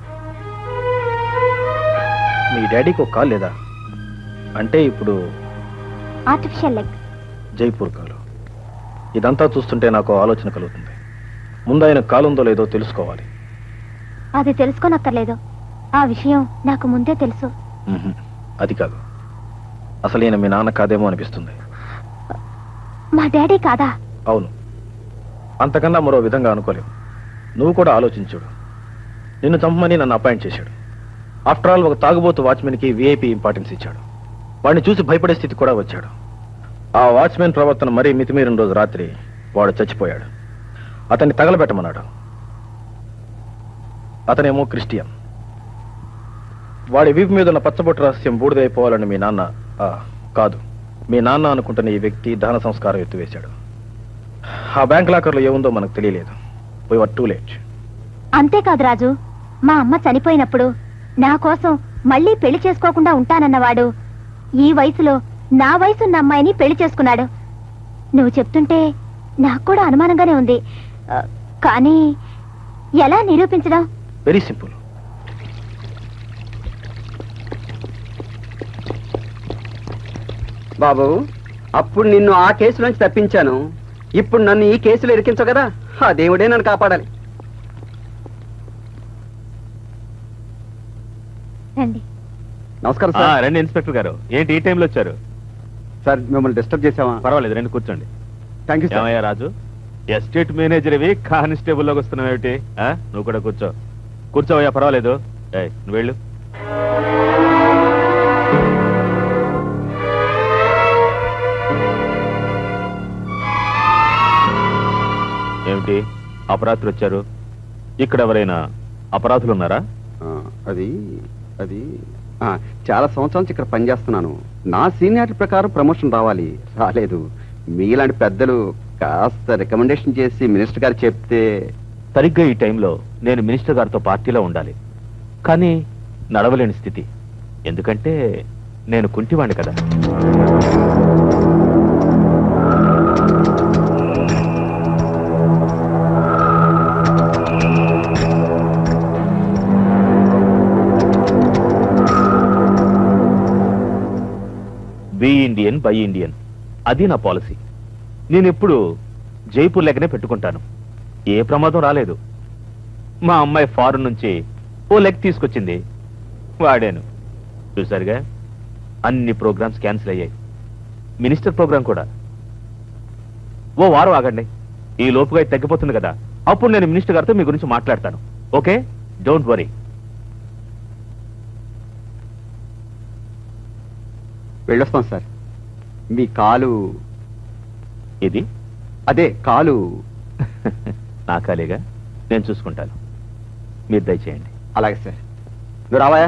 మీ డాడీకి ఒక కాల్ లేదా అంటే ఇప్పుడు ఆర్టిఫిషియల్ లెగ్ జైపూర్ కాలు ఇదంతా చూస్తుంటే నాకు ఆలోచన కలుగుతుంది ముందు ఆయన కాలుందో లేదో తెలుసుకోవాలి అది తెలుసుకోనక్కర్లేదు ఆ విషయం నాకు ముందే తెలుసు మ్మ్హ్. అది కాదు అసలు ఈయన మీ నాన్న కాదేమో అనిపిస్తుంది మా డాడీ కాదా అవును అంతకన్నా మరో విధంగా అనుకోలేవు నువ్వు కూడా ఆలోచించుడు నిన్ను చంపమని నన్ను అపాయింట్ చేశాడు ఆఫ్టర్ ఆల్ ఒక తాగుబోతు వాచ్మెన్కి విఐపి ఇంపార్టెన్స్ ఇచ్చాడు వాడిని చూసి భయపడే స్థితి కూడా వచ్చాడు ఆ వాచ్మెన్ ప్రవర్తన మరీ మితిమీరిన రోజు రాత్రి వాడు చచ్చిపోయాడు అతన్ని తగలబెట్టమన్నాడు అతనేమో క్రిస్టియన్ వాడి వీపు మీద ఉన్న పచ్చబొట్టు రహస్యం బూడిదైపోవాలని మీ నాన్న ఆ, కాదు మీ నాన్న అనుకుంటున్న ఈ వ్యక్తి దహన సంస్కారం ఎత్తివేశాడు ఆ బ్యాంక్ లాకర్లో ఏముందో మనకు తెలియలేదు వర్ టూ లేట్ అంతేకాదు రాజు మా అమ్మ చనిపోయినప్పుడు నా కోసం మళ్ళీ పెళ్లి చేసుకోకుండా ఉంటానన్నవాడు ఈ వయసులో నా వయసున్న అమ్మాయిని పెళ్లి చేసుకున్నాడు నువ్వు చెప్తుంటే నాకు కూడా అనుమానంగానే ఉంది ఆ, కానీ ఎలా నిరూపించడం వెరీ సింపుల్ బాబు అప్పుడు నిన్ను ఆ కేసులోంచి తప్పించాను ఇప్పుడు నన్ను ఈ కేసులో ఇరికించవు కదా ఆ దేవుడే నన్ను కాపాడాలి రండి నమస్కారం ఆ, సార్ రండి ఇన్స్పెక్టర్ గారు ఏంటి ఈ టైంలో వచ్చారు సార్ మిమ్మల్ని డిస్టర్బ్ చేసామా పర్వాలేదు రండి కూర్చోండి థ్యాంక్ యూ సార్ ఏమయ్యా రాజు ఎస్టేట్ మేనేజర్ ఇవి కానిస్టేబుల్ లోకి వస్తున్నావు ఏమిటి ఆ? నువ్వు కూడా కూర్చో కూర్చోవయ్యా పర్వాలేదు ఏయ్, నువ్వు వెళ్ళు ఏమిటి అపరాధులు వచ్చారు ఇక్కడ ఎవరైనా అపరాధులు ఉన్నారా ఆ, అది అది ఆ, చాలా సంవత్సరాల నుంచి ఇక్కడ పనిచేస్తున్నాను నా సీనియారిటీ ప్రకారం ప్రమోషన్ రావాలి రాలేదు మీలాంటి పెద్దలు కాస్త రికమెండేషన్ చేసి మినిస్టర్ గారు చెప్తే సరిగ్గా ఈ టైంలో నేను మినిస్టర్ గారితో పార్టీలో ఉండాలి కానీ నడవలేని స్థితి ఎందుకంటే నేను కుంటివాణ్ణి కదా బి ఇండియన్ బై ఇండియన్ అది నా పాలసీ నేను ఎప్పుడు జైపూర్ లెక్కనే పెట్టుకుంటాను ఏ ప్రమాదం రాలేదు మా అమ్మాయి ఫారెన్ నుంచి ఓ లెగ్ తీసుకొచ్చింది వాడాను చూసారుగా అన్ని ప్రోగ్రామ్స్ క్యాన్సిల్ అయ్యాయి మినిస్టర్ ప్రోగ్రామ్ కూడా ఓ వారం ఆగండి ఈ లోపుగా ఇది తగ్గిపోతుంది కదా అప్పుడు నేను మినిస్టర్ గారితో మీ గురించి మాట్లాడతాను ఓకే డోంట్ వరీ వెళ్ళొస్తాం సార్ మీ కాలు ఇది అదే కాలు నా ఖాళీగా నేను చూసుకుంటాను మీరు దయచేయండి అలాగే సార్ నువ్వు రావాయా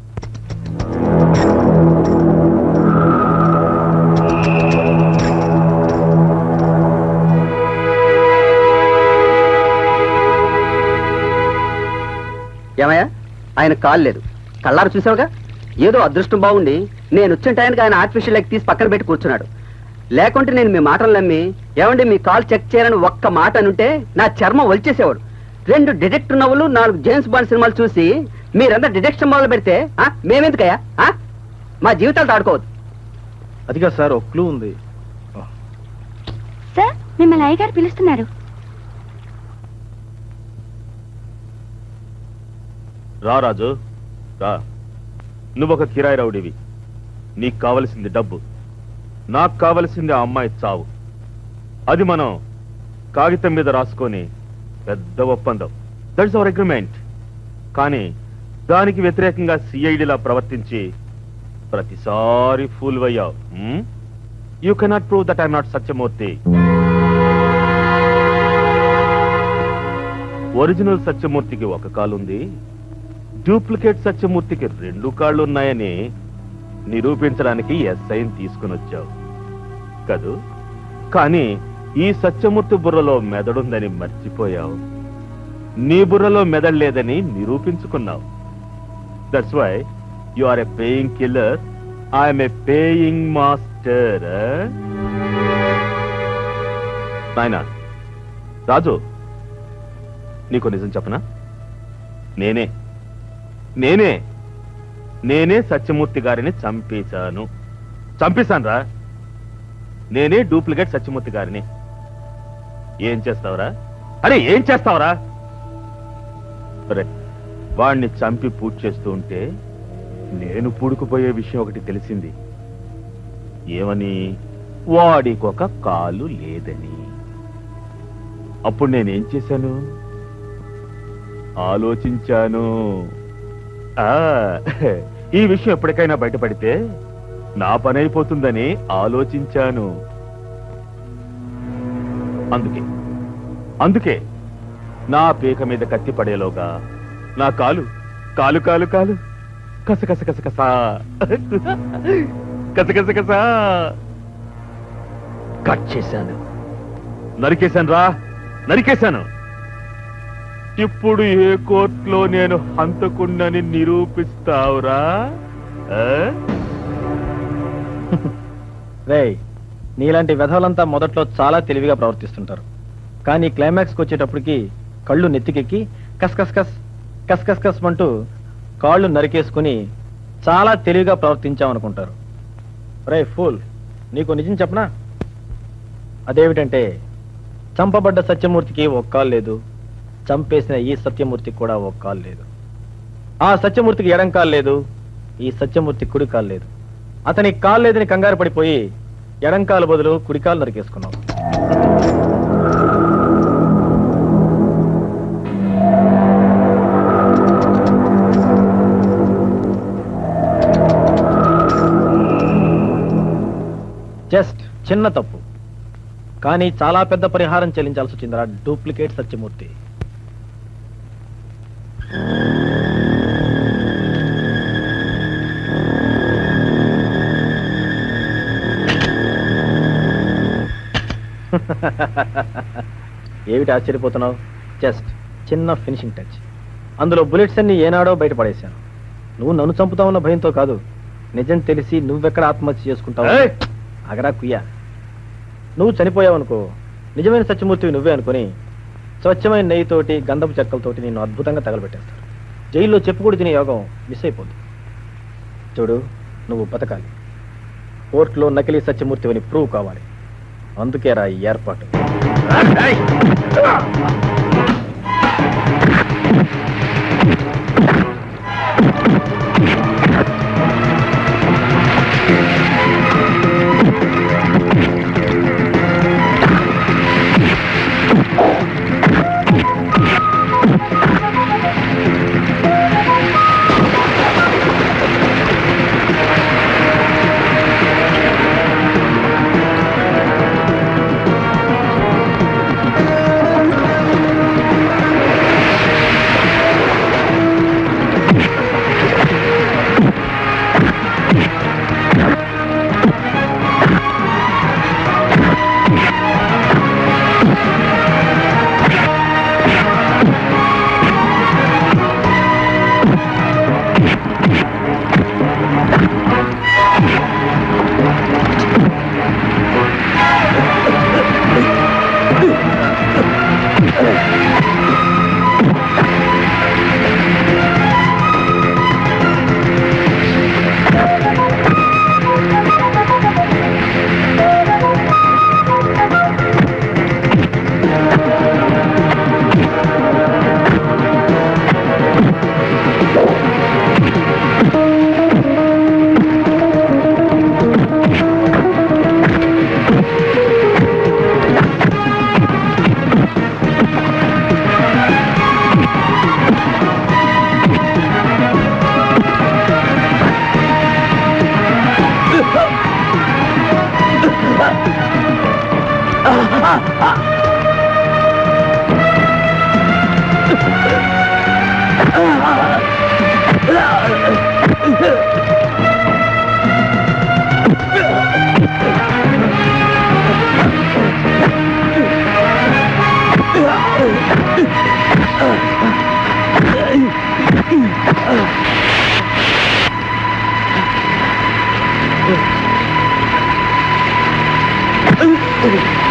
ఏమయ్యా ఆయన కాలు లేదు కళ్ళారు చూసావుగా ఏదో అదృష్టం బాగుండి నేను వచ్చిన టైంకి ఆయన ఆర్టిఫిషియల్ లెగ్ తీసి పక్కన పెట్టి కూర్చున్నాడు లేకుంటే నేను మీ మాటలు నమ్మి ఏమండి మీ కాల్ చెక్ చేయాలని ఒక్క మాట అనుంటే నా చర్మం ఒలిచేసేవాడు రెండు డిటెక్టివ్ నవ్వులు నాలుగు జేమ్స్ బాండ్ సినిమాలు చూసి మీరంతా డిటెక్షన్ మొదలు పెడితే ఆ, మేమెందుకయ్యా ఆ? మా జీవితాలు ఆడుకోవద్దు అదిగా సార్ ఒక క్లూ ఉంది సార్ మిమ్మల్ని అయ్యగారు పిలుస్తున్నారు రా రాజు రా నువ్వు ఒక కిరాయి రౌడివి నీకు కావలసింది డబ్బు నాకు కావలసింది ఆ అమ్మాయి చావు అది మనం కాగితం మీద రాసుకొని పెద్ద ఒప్పందం దట్స్ అవర్ అగ్రిమెంట్ కానీ దానికి వ్యతిరేకంగా సిఐడిలా ప్రవర్తించి ప్రతిసారి ఫూల్ అయ్యావు you cannot prove that I'm not Satyamurthy original సత్యమూర్తికి ఒక కాలుంది డూప్లికేట్ సత్యమూర్తికి రెండు కాళ్ళు ఉన్నాయని నిరూపించడానికి ఎస్ఐని తీసుకుని వచ్చావు కదూ కానీ ఈ సత్యమూర్తి బుర్రలో మెదడుందని మర్చిపోయావు నీ బుర్రలో మెదడు లేదని నిరూపించుకున్నావు that's why you are a paying killer I'm a paying master నాయనా రాజు నీకు నిజం చెప్పనా నేనే నేనే నేనే సత్యమూర్తి గారిని చంపేశాను చంపేశాను రా నేనే డూప్లికేట్ సత్యమూర్తి గారిని ఏం చేస్తావురా అరే ఏం చేస్తావురా అరే వాణ్ణి చంపి పూజ చేస్తూ ఉంటే నేను పూడుకుపోయే విషయం ఒకటి తెలిసింది ఏమని వాడికొక కాలు లేదని అప్పుడు నేనేం చేశాను ఆలోచించాను ఆ ఈ విషయం ఎప్పటికైనా బయటపడితే నా పని అయిపోతుందని ఆలోచించాను అందుకే అందుకే నా పీక మీద కత్తి పడేలోగా నా కాలు కాలు కాలు కాలు కస కస కస కస కస కస కస కట్ చేశాను నరికేశాను రా నరికేశాను ఇప్పుడు ఏ కోర్టులో నేను హంతకుండని నిరూపిస్తావురా ఆ? రేయ్ నీలాంటి వెధవలంతా మొదట్లో చాలా తెలివిగా ప్రవర్తిస్తుంటారు కానీ క్లైమాక్స్కి వచ్చేటప్పటికి కళ్ళు నెత్తికెక్కి కస్ కస్ కస్ కస్ కస్ కస్ అంటూ కాళ్ళు నరికేసుకుని చాలా తెలివిగా ప్రవర్తించామనుకుంటారు రే ఫూల్ నీకు నిజం చెప్పనా అదేమిటంటే చంపబడ్డ సత్యమూర్తికి ఒక కాలు లేదు చంపేసిన ఈ సత్యమూర్తికి కూడా ఒక కాలు లేదు ఆ సత్యమూర్తికి ఎడం కాలు లేదు ఈ సత్యమూర్తి కుడి కాలు లేదు అతనికి కాలు లేదని కంగారు పడిపోయి ఎడం కాలు బదులు కుడి కాలు నరికేసుకున్నాం జస్ట్ చిన్న తప్పు కానీ చాలా పెద్ద పరిహారం చెల్లించాల్సి వచ్చిందిరా డూప్లికేట్ సత్యమూర్తి ఏమిటి ఆశ్చర్యపోతున్నావు జస్ట్ చిన్న ఫినిషింగ్ టచ్ అందులో బుల్లెట్స్ అన్ని ఏనాడో బయటపడేశాను నువ్వు నన్ను చంపుతావన్న భయంతో కాదు నిజం తెలిసి నువ్వెక్కడ ఆత్మహత్య చేసుకుంటావు అగరా కుయ్యా నువ్వు చనిపోయావనుకో నిజమైన సత్యమూర్తివి నువ్వే అనుకుని స్వచ్ఛమైన నెయ్యితోటి గంధపు చెక్కలతోటి నిన్ను అద్భుతంగా తగలబెట్టేస్తారు జైల్లో చెప్పుకూడి తినే యోగం మిస్ అయిపోద్ది చూడు నువ్వు బతకాలి కోర్టులో నకిలీ సత్యమూర్తివని ప్రూవ్ కావాలి అందుకేరా ఈ ఏర్పాటు ఆ Ah!